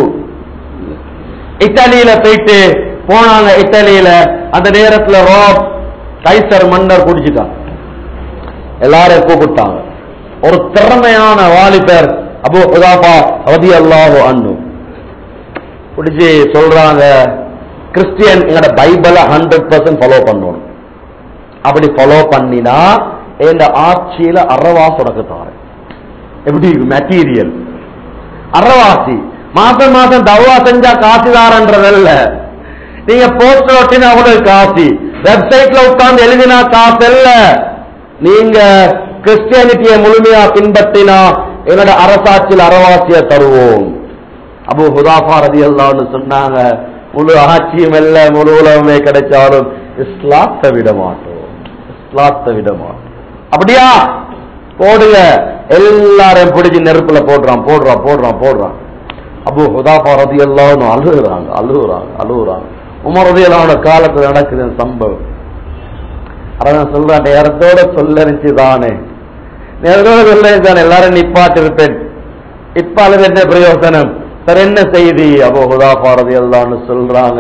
இத்தாலியில போயிட்டு போனாங்க இத்தாலியில அந்த நேரத்துல ரோப் கைசர் மன்னர் குடிச்சுட்டான் எல்லாரும் கூப்பிட்டாங்க ஒரு திறமையான வாலிபர் அபு ஹுதாஃபா ரலியல்லாஹு அன்ஹு குடிச்சு சொல்றாங்க கிறிஸ்டியன் எங்கட பைபிளை ஹண்ட்ரட் பர்சன்ட் ஃபாலோ பண்ணணும் அப்படி ஃபாலோ பண்ணினா இந்த ஆட்சியில அறவாசி உனக்கு தாரேன் எப்படி மெட்டீரியல் அறவாசி மாசம் மாசம் தவா செஞ்சா காசு தாரன்றதல்ல நீங்க போஸ்டர் ஒட்டினா கூட காசு வெப்சைட்ல உட்கார்ந்து எழுதினா காசு இல்ல நீங்க கிறிஸ்டியானிட்டியை முழுமையா பின்பற்றினா என்னோட அரசாட்சியில் அறவாசிய தருவோம் அபு ஹுதாஃபா ரதியல்லான்னு சொன்னாங்க முழு ஆட்சியும் இல்ல முழு உலகமே கிடைச்சாலும் இஸ்லாத்தை விட மாட்டோம் இஸ்லாத்தை விட மாட்டோம் அப்படியா போடுங்க எல்லாரையும் பிடிச்சி நெருப்புல போடுறான் போடுறான் போடுறான் போடுறான் அபு ஹுதாஃபா ரதியல்லான்னு அழுகுறாங்க அழுகுறாங்க அழுகுறாங்க உமர் ரதியல்லான காலத்துல நடக்குது இந்த சம்பவம் அதான் சொல்றான் நேரத்தோட சொல்லரிச்சு தானே நேரத்தோட சொல்லரிச்சு தானே எல்லாரும் நிப்பாட்டு இருப்பேன் இப்ப அழுது என்ன பிரயோசனம் சார் என்ன செய்தி அபோ ஹுதாஃபா ரதியல்லான்னு சொல்றாங்க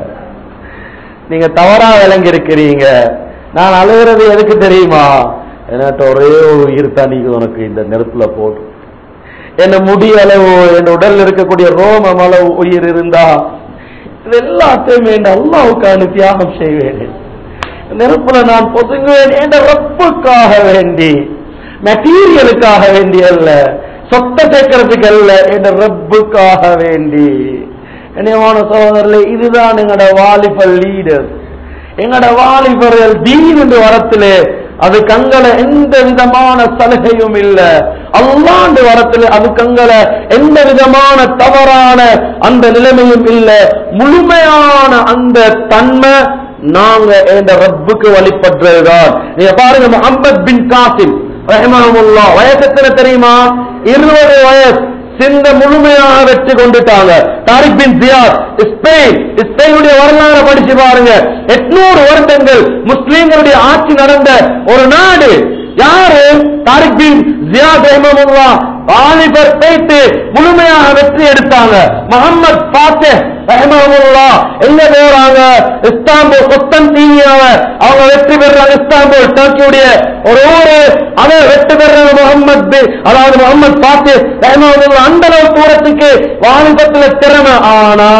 நீங்க தவறா விளங்கி இருக்கிறீங்க நான் அழுகிறது எதுக்கு தெரியுமா என்கிட்ட ஒரே ஒரு உயிர் தண்ணிக்கு உனக்கு இந்த நெருப்புல போட்டு என்ன முடி அளவு என் உடல்ல இருக்கக்கூடிய ரோமம் அளவு உயிர் இருந்தா இது எல்லாத்தையுமே என் அல்லாவுக்கான தியாகம் செய்வேன் நெருப்புல நான் பொதுங்குவேன் என்ற ரப்புக்காக வேண்டி மெட்டீரியலுக்காக வேண்டி அல்ல சொத்த சேர்க்கறதுக்கு அல்ல என்ற ரப்புக்காக வேண்டி இணையமான சகோதரர்களே இதுதான் எங்களோட வாலிபர் லீடர் எங்களோட வாலிபர்கள் தீன் என்று வரத்திலே அது கங்கல எந்த விதமான சலுகையும் இல்ல அல்லாண்டு வரத்துல அது கங்கல எந்த விதமான தவறான அந்த நிலைமையும் இல்ல முழுமையான அந்த தன்மை நாங்க என்ற ரப்புக்கு வழிபடுறதுதான் நீங்க பாருங்க முகமது பின் காசிம் ரஹ்மஹமுல்லா வயசு எத்தனை தெரியுமா இருபது வயசு சிந்த முழுமையாக வெற்றி கொண்டுட்டாங்க தாரிக் பின் ஜியாத் ஸ்பெயின் ஸ்பெயினுடைய வரலாறு படிச்சு பாருங்க எட்நூறு வருடங்கள் முஸ்லீம்களுடைய ஆட்சி நடந்த ஒரு நாடு யாரு தாரிக் பின் ஜியாத் ரஹ்மஹமுல்லா வாலிபர் போயிட்டு முழுமையாக வெற்றி எடுத்தாங்க முகமது பாத்தே ரஹ்மஹமுல்லா எங்க போறாங்க இஸ்தாம்புல் கொஸ்தன்தீனியாவ அவங்க வெற்றி பெறாங்க இஸ்தாம்புல் டர்க்கியுடைய ஒரு ஊரு அவன் வெற்றி பெறாங்க முகமது பின் அதாவது முகமது பாத்தே ரஹ்மஹமுல்லா அந்த அளவு தூரத்துக்கு வாலிபத்துல திறமை ஆனா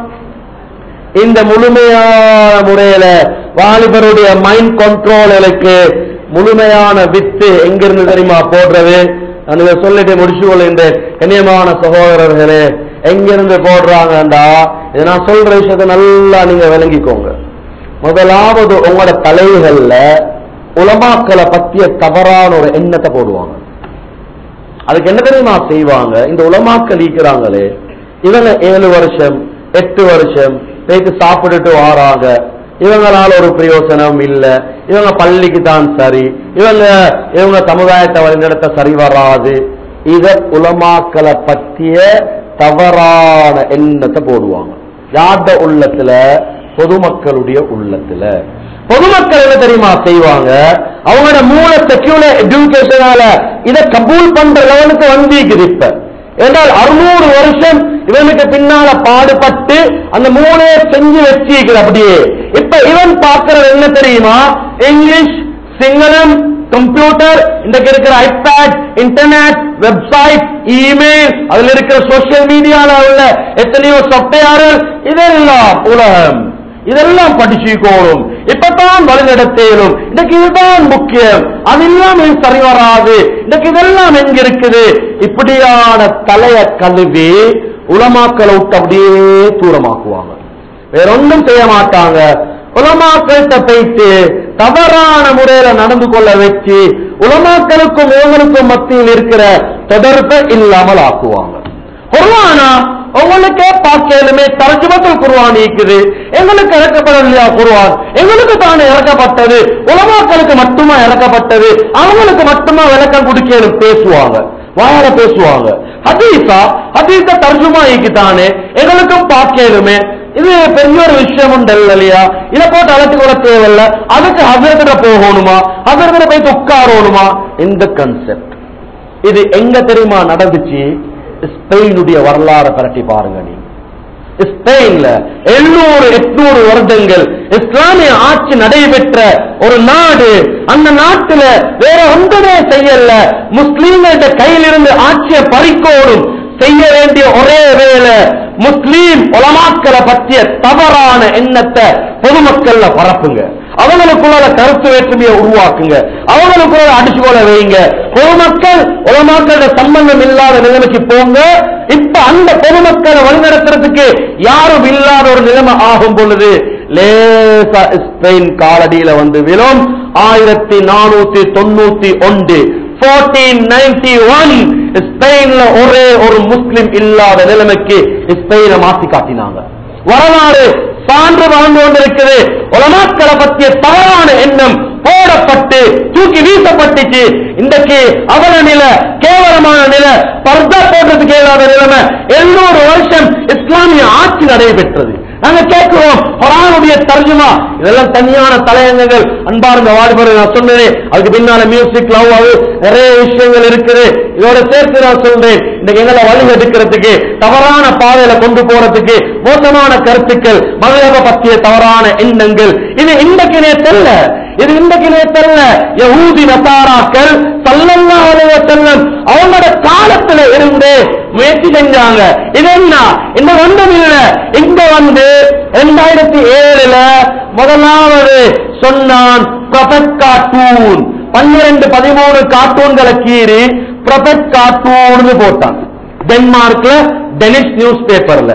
இந்த முழுமையான முறையில வாலிபருடைய மைண்ட் கண்ட்ரோலுக்கு முழுமையான வித்து எங்கிருந்து தெரியுமா போடுறது நான் இதை சொல்லிட்டு முடிச்சு கொள்கின்றேன் கண்ணியமான சகோதரர்களே எங்கிருந்து போடுறாங்கடா இதை நான் சொல்ற விஷயத்தை நல்லா நீங்க விளங்கிக்கோங்க முதலாவது உங்களோட தலைகள்ல உலமாக்களை பத்திய தவறான ஒரு எண்ணத்தை போடுவாங்க அதுக்கு என்ன தெரியுமா செய்வாங்க இந்த உலமாக்கள் ஈக்கிறாங்களே இவங்க ஏழு வருஷம் எட்டு வருஷம் போயிட்டு சாப்பிட்டுட்டு வாராங்க இவங்களால ஒரு பிரயோசனம் இல்ல இவங்க பள்ளிக்கு தான் சரி இவங்க இவங்க சமுதாயத்தை வழிநடத்த சரி வராது இத உலமாக்களை பத்திய தவறான எண்ணத்தை போடுவாங்க யார்ட உள்ளத்துல பொதுமக்களுடைய உள்ளத்துல பொதுமக்கள் என்ன தெரியுமா செய்வாங்க அவங்களோட மூல செக்யூலர் எஜுகேஷனால இதை கபூல் பண்ற லெவலுக்கு வந்திருக்குது இப்ப என்றால் அறுநூறு வருஷம் இவனுக்கு பின்னால பாடுபட்டு அந்த மூணைய செஞ்சு வச்சிருக்கிற அப்படியே இப்ப இவன் பார்க்கறது என்ன தெரியுமா இங்கிலீஷ் சிங்களம் கம்ப்யூட்டர் இன்றைக்கு இருக்கிற ஐபேட் இன்டர்நெட் வெப்சைட் இமெயில் அதுல இருக்கிற சோசியல் மீடியால உள்ள எத்தனையோ சாப்ட்வேர்கள் இதெல்லாம் உலகம் இதெல்லாம் படிச்சுக்கோணும் இப்பதான் வழிநடத்தேனும் இன்னைக்கு இதுதான் முக்கியம் அது இல்லாம இது சரி வராது இன்னைக்கு இதெல்லாம் எங்க இருக்குது இப்படியான தலைய கழுவி உலமாக்களை விட்டு அப்படியே தூரமாக்குவாங்க வேற ஒன்றும் செய்ய மாட்டாங்க உலமாக்கள்கிட்ட போயிட்டு தவறான முறையில நடந்து கொள்ள வச்சு உலமாக்களுக்கும் இவங்களுக்கும் மத்தியில் இருக்கிற தொடர்பை இல்லாமல் ஆக்குவாங்க குர்ஆனா உங்களுக்கே பார்க்கலுமே தரஜுமத்தில் குர்ஆன் இருக்குது எங்களுக்கு இறக்கப்படலையா குர்ஆன் எங்களுக்கு தான் இறக்கப்பட்டது உலமாக்களுக்கு மட்டுமா இறக்கப்பட்டது அவங்களுக்கு மட்டுமா விளக்கம் கொடுக்கணும் பேசுவாங்க வாயால பேசுவாங்க ஹதீஸா ஹதீஸ தர்ஜுமா தானே எங்களுக்கும் பார்க்கலுமே இது பெரிய ஒரு விஷயம் உண்டு இல்லையா இதை போட்டு அழைத்து கொள்ள தேவையில்ல அதுக்கு ஹசரத்திட போகணுமா ஹசரத்திட போய் உட்காரணுமா இந்த கன்செப்ட் இது எங்க தெரியுமா நடந்துச்சு ஸ்பெயினுடைய வரலாறு பரட்டி பாருங்க நீ ஸ்பெயின்ல எழுநூறு எட்நூறு வருடங்கள் இஸ்லாமிய ஆட்சி நடைபெற்ற ஒரு நாடு அந்த நாட்டுல வேற ஒன்றுமே செய்யல முஸ்லீம்கள கையிலிருந்து ஆட்சியை பறிக்கோடும் செய்ய வேண்டிய ஒரே வேலை முஸ்லீம் உலமாக்களை பற்றிய தவறான எண்ணத்தை பொதுமக்கள்ல பரப்புங்க அவங்களுக்குள்ள கருத்து வேற்றுமையை உருவாக்குங்க அவங்களுக்குள்ள அடிச்சு கொள்ள வைங்க பொதுமக்கள் உலமாக்களோட சம்பந்தம் இல்லாத நிலைமைக்கு போங்க இப்ப அந்த பொதுமக்களை வழிநடத்துறதுக்கு யாரும் இல்லாத ஒரு நிலைமை ஆகும் பொழுது லேசா ஸ்பெயின் காலடியில வந்து விழும் ஆயிரத்தி நானூத்தி தொண்ணூத்தி ஒன்று 1491 ஸ்பெயின்ல ஒரே ஒரு முஸ்லிம் இல்லாத நிலைமைக்கு ஸ்பெயினை மாத்தி காட்டினாங்க வரலாறு சான்று வாழ்ந்து கொண்டிருக்குது உலமாக்களை பற்றிய தவறான எண்ணம் போடப்பட்டு தூக்கி வீசப்பட்டுச்சு இன்றைக்கு அவல நிலை கேவலமான நிலை பர்தா போடுறதுக்கு இயலாத நிலைமை எழுநூறு வருஷம் இஸ்லாமிய ஆட்சி நடைபெற்றது நாங்க கேட்கிறோம் குரானுடைய தர்ஜுமா இதெல்லாம் தனியான தலையங்கங்கள் அன்பார்ந்த வாலிபர் நான் சொன்னேன் அதுக்கு பின்னால மியூசிக் லவ் அது நிறைய விஷயங்கள் இருக்குது இதோட சேர்த்து நான் சொல்றேன் இன்னைக்கு எங்களை வழி எடுக்கிறதுக்கு தவறான பாதையில கொண்டு போறதுக்கு மோசமான கருத்துக்கள் மதக பற்றிய தவறான எண்ணங்கள் இது இன்றைக்கு நேத்தல்ல இது இன்றைக்கு நேத்தல்ல யஹூதி நசாராக்கள் சல்லல்லாஹு அலைஹி வஸல்லம் அவங்களோட காலத்துல இருந்து முயற்சி செஞ்சாங்க இது என்ன இந்த ஒன்றும் இல்ல இங்க வந்து ரெண்டாயிரத்தி ஏழுல முதலாவது சொன்னான் ப்ரொஃபட் கார்ட்டூன் பன்னிரண்டு பதிமூணு கார்ட்டூன்களை கீறி ப்ரொஃபட் கார்ட்டூன் போட்டான் டென்மார்க்ல டெனிஷ் நியூஸ் பேப்பர்ல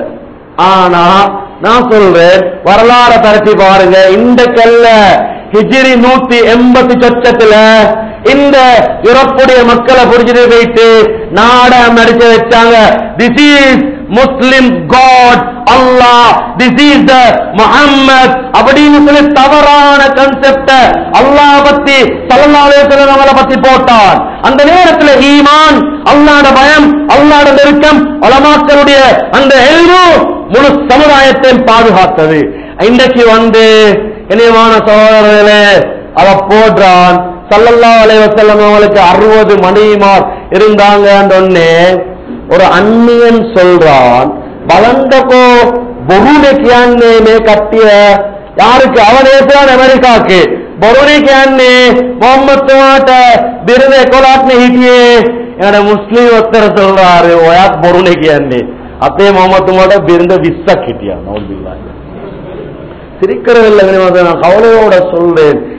ஆனா நான் சொல்றேன் வரலாறு பரட்டி பாருங்க இன்றைக்கல்ல ஹிஜிரி நூத்தி எண்பத்தி சொச்சத்துல இந்த யூரோப்புடைய மக்களை புரிஞ்சுட்டு போயிட்டு நாடகம் நடிச்சு வச்சாங்க this is Muslim God Allah this is the Muhammad அப்படின்னு சொல்லி தவறான கன்செப்ட அல்லாஹ் பத்தி ஸல்லல்லாஹு அலைஹி வஸல்லம் அவங்கள பத்தி போட்டான் அந்த நேரத்துல ஈமான் அல்லாஹ்ட பயம் அல்லாஹ்ட நெருக்கம் உலமாக்களுடைய அந்த எல்லும் முழு சமுதாயத்தையும் பாதுகாத்தது இன்றைக்கு வந்து இனியமான சகோதரர்களே அவ போடுறான் சல்லல்லாஹு அலைஹி வஸல்லம் அவங்களுக்கு அறுபது மணிமார் இருந்தாங்கன்னு ஒரு அந்நியன் சொல்றான் வளர்ந்தக்கோ பொருளை கியான்னே கட்டிய யாருக்கு அவன் ஏசுறான் அமெரிக்காக்கு பொருளை கியான்னே ಮೊಹಮ್ಮದ್ ಮಾಟ ಬಿರುದೆ ಕೊಲಾಟ್ನೆ ಹಿಟಿಯೇ என்னோட முஸ்லீம் ஒருத்தர் சொல்றாரு ஒயாத் பொருளை கியான்னே அப்பே ಮೊಹಮ್ಮದ್ மாட்ட ಬಿರುದ விஸ்ஸா கிட்டியா நௌபில்லாஹ் சிரிக்கிறதில்லை நான் கவலையோட சொல்றேன்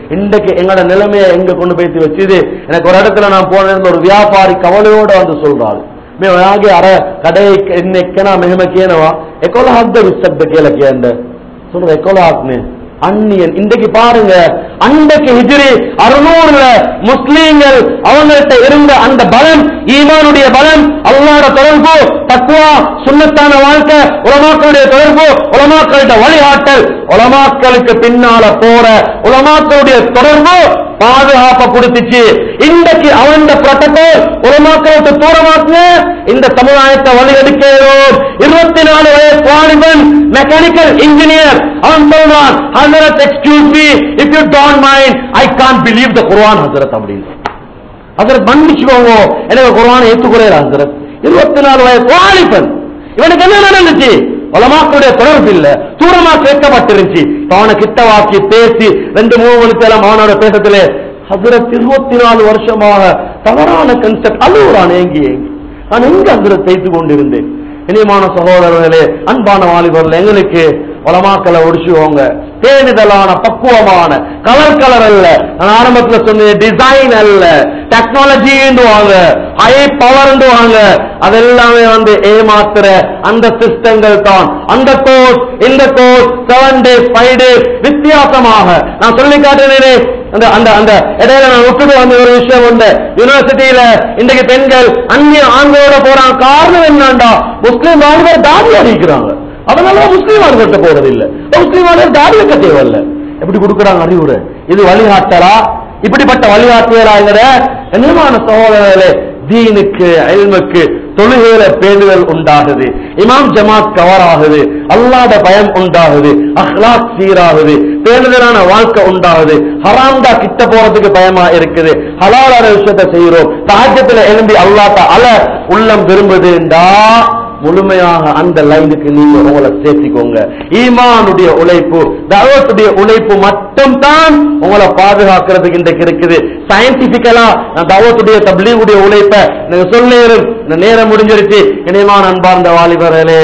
இன்றைக்கு எங்களோட நிலைமையை எங்க கொண்டு போய் வச்சுது எனக்கு ஒரு இடத்துல நான் போனேன் ஒரு வியாபாரி கவலையோட வந்து சொல்றாரு मैं आगे आ रहा कड़े इन्ने कहना मेहमा किए ना एकोला हक दे विसक के लगे अंदर சொல்ற எக்கோலா ஆக்னு அந்நியன் இன்றைக்கு பாருங்க அன்றைக்கு ஹிஜ்ரி அறுநூறுல முஸ்லீம்கள் அவங்கள்ட்ட இருந்த அந்த பலம் ஈமானுடைய பலம் அல்லாஹ்வோட தொடர்பு தக்குவா சுன்னத்தான வாழ்க்கை உலமாக்களுடைய தொடர்பு உலமாக்களிட்ட வழிகாட்டல் உலமாக்களுக்கு பின்னால போற உலமாக்களுடைய தொடர்பு பாதுகாப்பை கொடுத்துச்சு இன்றைக்கு அவன் புரோட்டோகால் உலமாக்களுக்கு தூரமாக்குங்க இந்த சமுதாயத்தை வழியெடுக்கிறோம் இருபத்தி நாலு வயசு வாலிபன் மெக்கானிக்கல் இன்ஜினியர் அவன் சொல்றான் Hazrat excuse me if you don't mind I can believe the Quran Hazrat அப்படின்னு ஹசரத் மன்னிச்சுக்கோங்க எனக்கு குர்ஆனை ஏத்துக்கிறேன் ஹசரத் இருபத்தி நாலு வயசு வாலிபன் இவனுக்கு என்ன நடந்துச்சு உலமாக்களுடைய தொடர்பு இல்ல தூரமா கேட்கப்பட்டிருந்துச்சு அவனை கிட்டவாக்கி பேசி ரெண்டு மூணு மணித்தேலம் அவனோட பேசத்திலே ஹசரத் இருபத்தி நாலு வருஷமாக தவறான கன்செப்ட் அழுகுறான் ஏங்கி ஏங்கி நான் எங்க ஹசரத் பேசிக் கொண்டிருந்தேன் இனியமான சகோதரர்களே அன்பான வாலிபர்கள் எங்களுக்கு உலமாக்களை ஒடிச்சுவோங்க தேனிதலான பக்குவமான கலர் கலர் அல்ல நான் ஆரம்பத்துல சொன்னேன் டிசைன் அல்ல டெக்னாலஜின்னு வாங்க ஹை பவர் வாங்க அதெல்லாமே வந்து ஏமாத்துற அந்த சிஸ்டங்கள் தான் அந்த கோர்ஸ் இந்த course seven days five days வித்தியாசமாக நான் சொல்லி காட்டினேன் அந்த அந்த அந்த இடையில நான் விட்டுட்டு வந்த ஒரு விஷயம் உண்டு யூனிவர்சிட்டியில இன்றைக்கு பெண்கள் அந்நிய ஆண்களோட போறாங்க காரணம் என்னண்டா முஸ்லீம் ஆண்கள் தாடி அடிக்கிறாங்க அதனால முஸ்லீம் ஆண்கிட்ட போறது இல்ல முஸ்லீம் ஆண்கள் தாடி வைக்க தேவையில்ல எப்படி கொடுக்குறாங்க அறிவுரை இது வழிகாட்டலா இப்படிப்பட்ட வழிகாட்டுதலாகிற என்னமான சகோதரர்களே தீனுக்கு அயல்முக்கு தொழுகையில பேணுதல் உண்டாகுது இமாம் ஜமாத் கவர் ஆகுது அல்லாத பயம் உண்டாகுது அஹ்லாக் சீராகுது பேணுதலான வாழ்க்கை உண்டாகுது ஹராம்டா கிட்ட போறதுக்கு பயமா இருக்குது ஹலாலான விஷயத்தை செய்யறோம் தாஜத்துல எழும்பி அல்லாட்ட அல உள்ளம் விரும்புதுண்டா முழுமையாக அந்த லைனுக்கு நீங்க உங்களை சேர்த்திக்கோங்க ஈமானுடைய உழைப்பு தவத்துடைய உழைப்பு மட்டும் தான் உங்களை பாதுகாக்கிறதுக்கு இன்றைக்கு இருக்குது சயின்டிபிக்கலா நான் தவத்துடைய தப்லீகுடைய உழைப்ப நீங்க சொல்லேரும் இந்த நேரம் முடிஞ்சிருச்சு இனிமான அன்பார்ந்த வாலிபர்களே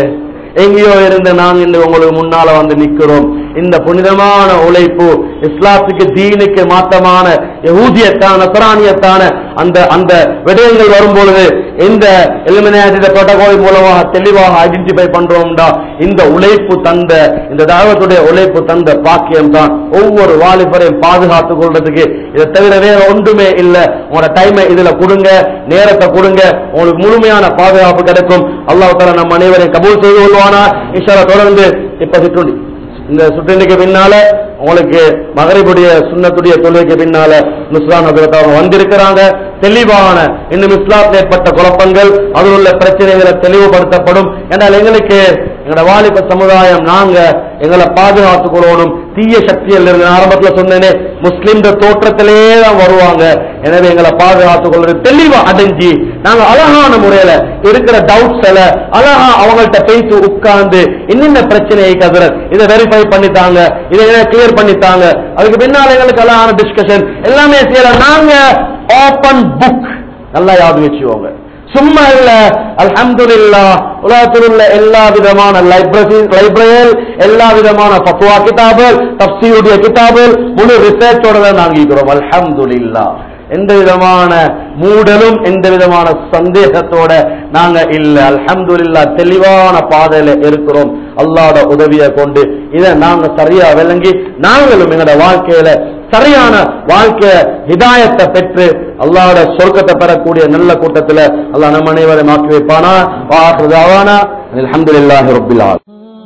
எங்கேயோ இருந்து நாங்க இந்த உங்களுக்கு முன்னால வந்து நிக்கிறோம் இந்த புனிதமான உழைப்பு இஸ்லாத்துக்கு தீனுக்கு மாத்தமான யகூதியத்தான நசரானியத்தான அந்த அந்த விடயங்கள் வரும் பொழுது இந்த எலிமினேட்டட் புரோட்டோகால் மூலமாக தெளிவாக ஐடென்டிஃபை பண்றோம்டா இந்த உழைப்பு தந்த இந்த தாவத்துடைய உழைப்பு தந்த பாக்கியம் தான் ஒவ்வொரு வாலிபரையும் பாதுகாத்துக் கொள்றதுக்கு இதை தவிர வேற ஒன்றுமே இல்ல உங்களோட டைமை இதுல கொடுங்க நேரத்தை கொடுங்க உங்களுக்கு முழுமையான பாதுகாப்பு கிடைக்கும் அல்லாஹ் தஆலா நம் அனைவரையும் கபூல் செய்து கொள்வானா இன்ஷா தொடர்ந்து இப்ப சிற்றுண்டி இந்த சுற்றுண்டிக்கு பின்னால உங்களுக்கு மகரிபுடைய சுண்ணத்துடைய தொழுகைக்கு பின்னால முஸ்லாம் நகரத்தை அவங்க வந்திருக்கிறாங்க தெளிவான இன்னும் இஸ்லாத்தில் ஏற்பட்ட குழப்பங்கள் அதில் உள்ள பிரச்சனைகளை தெளிவுபடுத்தப்படும் என்றால் எங்களுக்கு எங்களோட வாலிப சமுதாயம் நாங்க எங்களை பாதுகாத்துக் கொள்ளணும் தீய சக்தியில் இருந்து நான் ஆரம்பத்துல சொன்னேனே முஸ்லிம் தோற்றத்திலே தான் வருவாங்க எனவே எங்களை பாதுகாத்துக் கொள்றது தெளிவா அடைஞ்சி நாங்க அழகான முறையில இருக்கிற டவுட்ஸ் எல்லாம் அழகா அவங்கள்ட்ட பேசி உட்கார்ந்து என்னென்ன பிரச்சனையை கதிர இதை வெரிஃபை பண்ணித்தாங்க இதை கிளியர் பண்ணித்தாங்க அதுக்கு பின்னால எங்களுக்கு அழகான டிஸ்கஷன் எல்லாமே செய்யலாம் நாங்க ஓபன் புக் நல்லா யாவது வச்சுக்கோங்க சும்மா இல்ல அல்ஹம்துலில்லா உலகத்தில் உள்ள எல்லா விதமான லைப்ரரி லைப்ரரியல் எல்லா விதமான பத்துவா கிதாபுகள் தப்சீருடைய கிதாபுகள் முழு ரிசர்ச்சோட தான் நாங்கிக்கிறோம் அல்ஹம்துலில்லா எந்த விதமான மூடலும் எந்த விதமான சந்தேகத்தோட நாங்க இல்ல அல்ஹம்துலில்லா தெளிவான பாதையில இருக்கிறோம் அல்லாஹ்வோட உதவியை கொண்டு இதை நாங்க சரியா விளங்கி நாங்களும் எங்களோட வாழ்க்கையில சரியான வாழ்க்கை ஹிதாயத்தை பெற்று அல்லாஹ்வோட சொர்க்கத்தை பெறக்கூடிய நல்ல கூட்டத்துல அல்லாஹ் நம்ம அனைவரை மாற்றி வைப்பானா வாஹ்ருதாவானா அல்ஹம்துலில்லாஹி ரப்பில் ஆலமீன்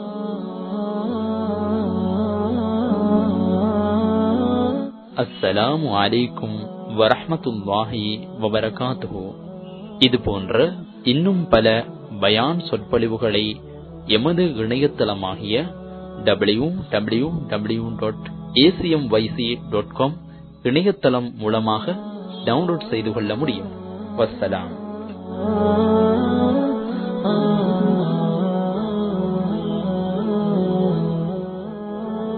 அஸ்ஸலாமு அலைக்கும் வரஹ்மத்துல்லாஹி வபரகாத்துஹு இது போன்ற இன்னும் பல பயான் சொற்பொழிவுகளை எமது இணையதளமாகிய W W W dot ACM YC dot com இணையதளம் மூலமாக டவுன்லோட் செய்து கொள்ள முடியும் வஸ்ஸலாம்